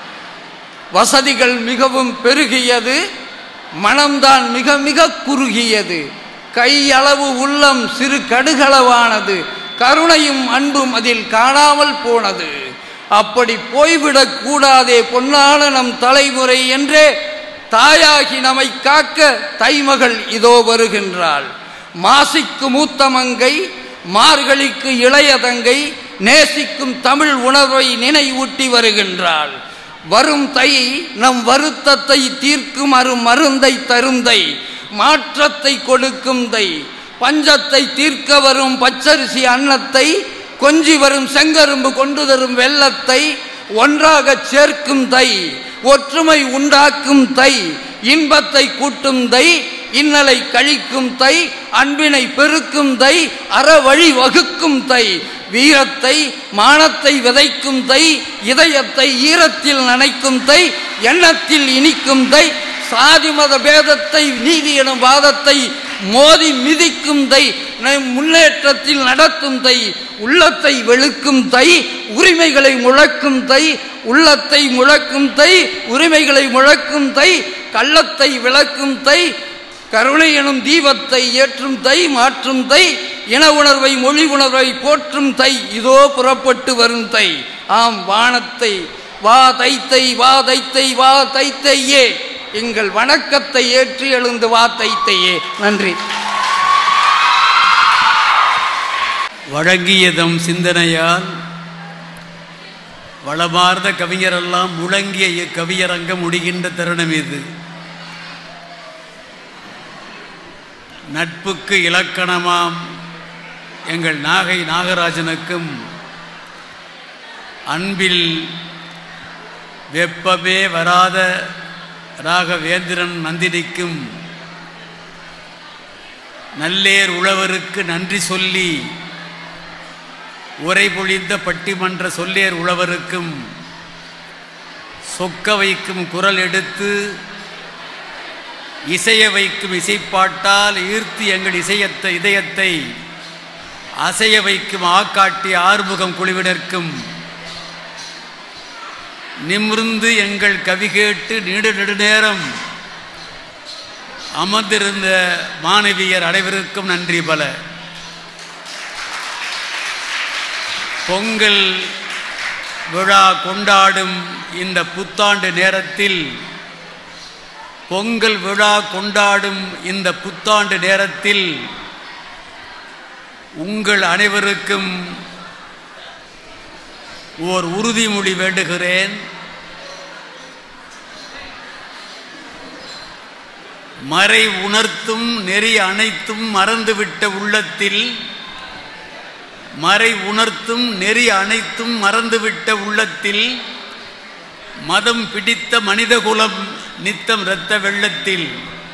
வசதிகள் மிகவும் பெருகியது மனம்தான் மிக மிக குறுகியது கையளவு உள்ளம் சிறு கடுகளவானது கருணையும் அன்பும் அதில் காணாமல் போனது அப்படி போய்விடக் கூடாதே பொன்னான நம் தலைமுறை என்றே தாயாகி நம்மை காக்க தைமகள் இதோ வருகின்றாள் மாசிக்கு மூத்த மங்கை மார்கழிக்கு இளைய தங்கை நேசிக்கும் தமிழ் உணர்வை நினைவூட்டி வருகின்றாள் வரும் தை நம் வருத்தத்தை தீர்க்கும் அரு மருந்தை தருந்தை மாற்றத்தை கொடுக்கும் தை பஞ்சத்தை தீர்க்க வரும் பச்சரிசி அன்னத்தை கொஞ்சி வரும் செங்கரும்பு கொண்டு தரும் வெள்ளத்தை ஒன்றாகச் சேர்க்கும் தை ஒற்றுமை உண்டாக்கும் தை இன்பத்தை கூட்டும் தை இன்னலை கழிக்கும் தை அன்பினை பெருக்கும் தை அறவழி வகுக்கும் தை வீரத்தை மானத்தை விதைக்கும் தை இதயத்தை ஈரத்தில் நனைக்கும் தை எண்ணத்தில் இனிக்கும் தை சாதி மத பேதத்தை நீதி எனும் வாதத்தை மோதி மிதிக்கும் தை நம் முன்னேற்றத்தில் நடத்தும் தை உள்ளத்தை வெளுக்கும் தை உரிமைகளை முழக்கும் தை உள்ளத்தை முழக்கும் தை உரிமைகளை முழக்கும் தை கள்ளத்தை விளக்கும் தை கருணை எனும் தீபத்தை ஏற்றும் தை மாற்றும் தை இன உணர்வை மொழி உணர்வை போற்றும் தை இதோ புறப்பட்டு வரும் தை ஆம் வானத்தை வா தைத்தை வா தைத்தை வா தைத்தையே எங்கள் வணக்கத்தை ஏற்றி எழுந்து வா தைத்தையே நன்றி வழங்கியதம் சிந்தனையால் வளமார்ந்த கவிஞரெல்லாம் முழங்கிய இக்கவியரங்கம் முடிகின்ற தருணம் இது நட்புக்கு இலக்கணமாம் எங்கள் நாகை நாகராஜனுக்கும் அன்பில் வெப்பமே வராத ராகவேந்திரன் நந்தினிக்கும் நல்லேர் உழவருக்கு நன்றி சொல்லி உரை பொழிந்த பட்டிமன்ற சொல்லேர் உழவருக்கும் சொக்க வைக்கும் குரல் எடுத்து இசைய வைக்கும் இசைப்பாட்டால் ஈர்த்து எங்கள் இசையத்த இதயத்தை அசைய வைக்கும் ஆக்காட்டி ஆறுமுகம் குழுவினருக்கும் நிமிர்ந்து எங்கள் கவி கேட்டு நீண்ட நெடுநேரம் அமர்ந்திருந்த மாணவியர் அனைவருக்கும் நன்றி பல பொங்கல் விழா கொண்டாடும் இந்த புத்தாண்டு நேரத்தில் பொங்கல் விழா கொண்டாடும் இந்த புத்தாண்டு நேரத்தில் உங்கள் அனைவருக்கும் ஓர் உறுதிமொழி வேண்டுகிறேன் மறை உணர்த்தும் நெறி அனைத்தும் மறந்துவிட்ட உள்ளத்தில் மறை உணர்த்தும் நெறி அனைத்தும் மறந்துவிட்ட உள்ளத்தில் மதம் பிடித்த மனிதகுலம் நித்தம் இரத்த வெள்ளத்தில்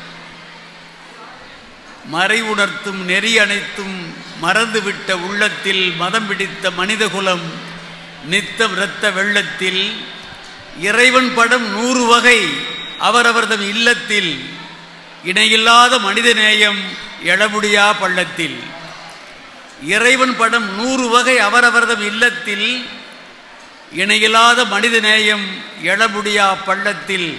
மறை உணர்த்தும் நெறி அனைத்தும் மறந்துவிட்ட உள்ளத்தில் மதம் பிடித்த மனிதகுலம் நித்தம் இரத்த வெள்ளத்தில் இறைவன் படம் நூறு வகை அவரவர்தம் இல்லத்தில் இணையில்லாத மனிதநேயம் எழமுடியா பள்ளத்தில் இறைவன் படம் நூறு வகை அவரவர்தம் இல்லத்தில் இணையில்லாத மனிதநேயம் எழமுடியா பள்ளத்தில்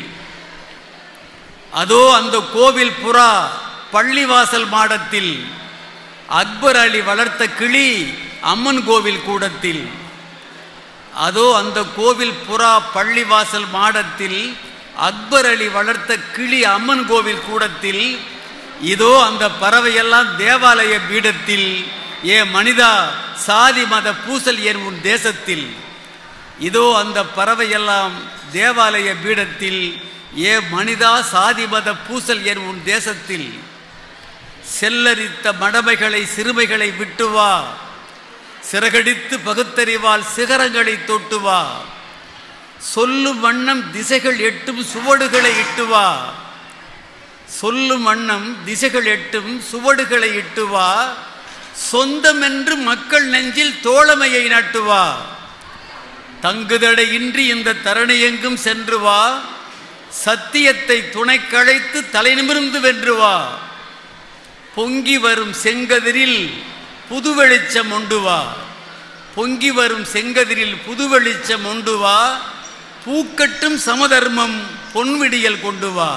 அதோ அந்த கோவில் புறா பள்ளிவாசல் மாடத்தில் அக்பர் அலி வளர்த்த கிளி அம்மன் கோவில் கூடத்தில் அதோ அந்த கோவில் புறா பள்ளிவாசல் மாடத்தில் அக்பர் அலி வளர்த்த கிளி அம்மன் கோவில் கூடத்தில் இதோ அந்த பறவையெல்லாம் தேவாலய பீடத்தில் ஏ மனிதா சாதி மத பூசல் என் உன் தேசத்தில் இதோ அந்த பறவையெல்லாம் தேவாலய பீடத்தில் ஏ மனிதா சாதி மத பூசல் என் உன் தேசத்தில் செல்லரித்த மடமைகளை சிறுமைகளை விட்டு வா சிறகடித்து பகுத்தறிவால் சிகரங்களை தொட்டு வா சொல்லும் வண்ணம் திசைகள் எட்டும் சுவடுகளை இட்டு வா சொல்லும் வண்ணம் திசைகள் எட்டும் சுவடுகளை இட்டு வா சொந்தமென்று மக்கள் நெஞ்சில் தோழமையை நட்டு வா தங்குதடையின்றி இந்த தரணி எங்கும் சென்று வா சத்தியத்தை துணை கழைத்து தலை நிமிர்ந்து வென்று வா பொங்கி வரும் செங்கதிரில் புது வெளிச்சம் உண்டு வா பொங்கி வரும் செங்கதிரில் புது வெளிச்சம் உண்டு வா பூக்கட்டும் சமதர்மம் பொன்விடியல் கொண்டு வா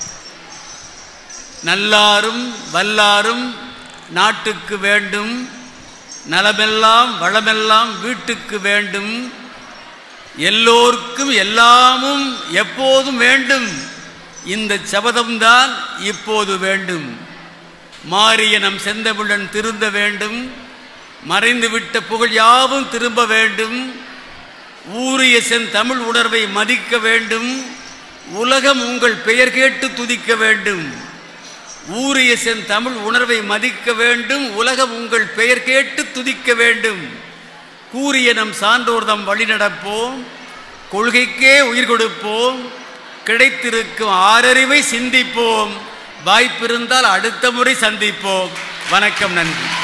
நல்லாரும் வல்லாரும் நாட்டுக்கு வேண்டும் நலமெல்லாம் வளமெல்லாம் வீட்டுக்கு வேண்டும் எல்லோருக்கும் எல்லாமும் எப்போதும் வேண்டும் இந்த சபதம்தான் இப்போது வேண்டும் மாறிய நம் செந்தமிழன் திருந்த வேண்டும் மறைந்துவிட்ட புகழ் யாவும் திரும்ப வேண்டும் ஊறிய சென் தமிழ் உணர்வை மதிக்க வேண்டும் உலகம் உங்கள் பெயர் கேட்டு துதிக்க வேண்டும் ஊறிய சென் தமிழ் உணர்வை மதிக்க வேண்டும் உலகம் உங்கள் பெயர் கேட்டு துதிக்க வேண்டும் கூறிய நம் சான்றோர்தம் வழி நடப்போம் கொள்கைக்கே உயிர் கொடுப்போம் கிடைத்திருக்கும் ஆறறிவை சிந்திப்போம் வாய்ப்பிருந்தால் அடுத்த முறை சந்திப்போம் வணக்கம் நன்றி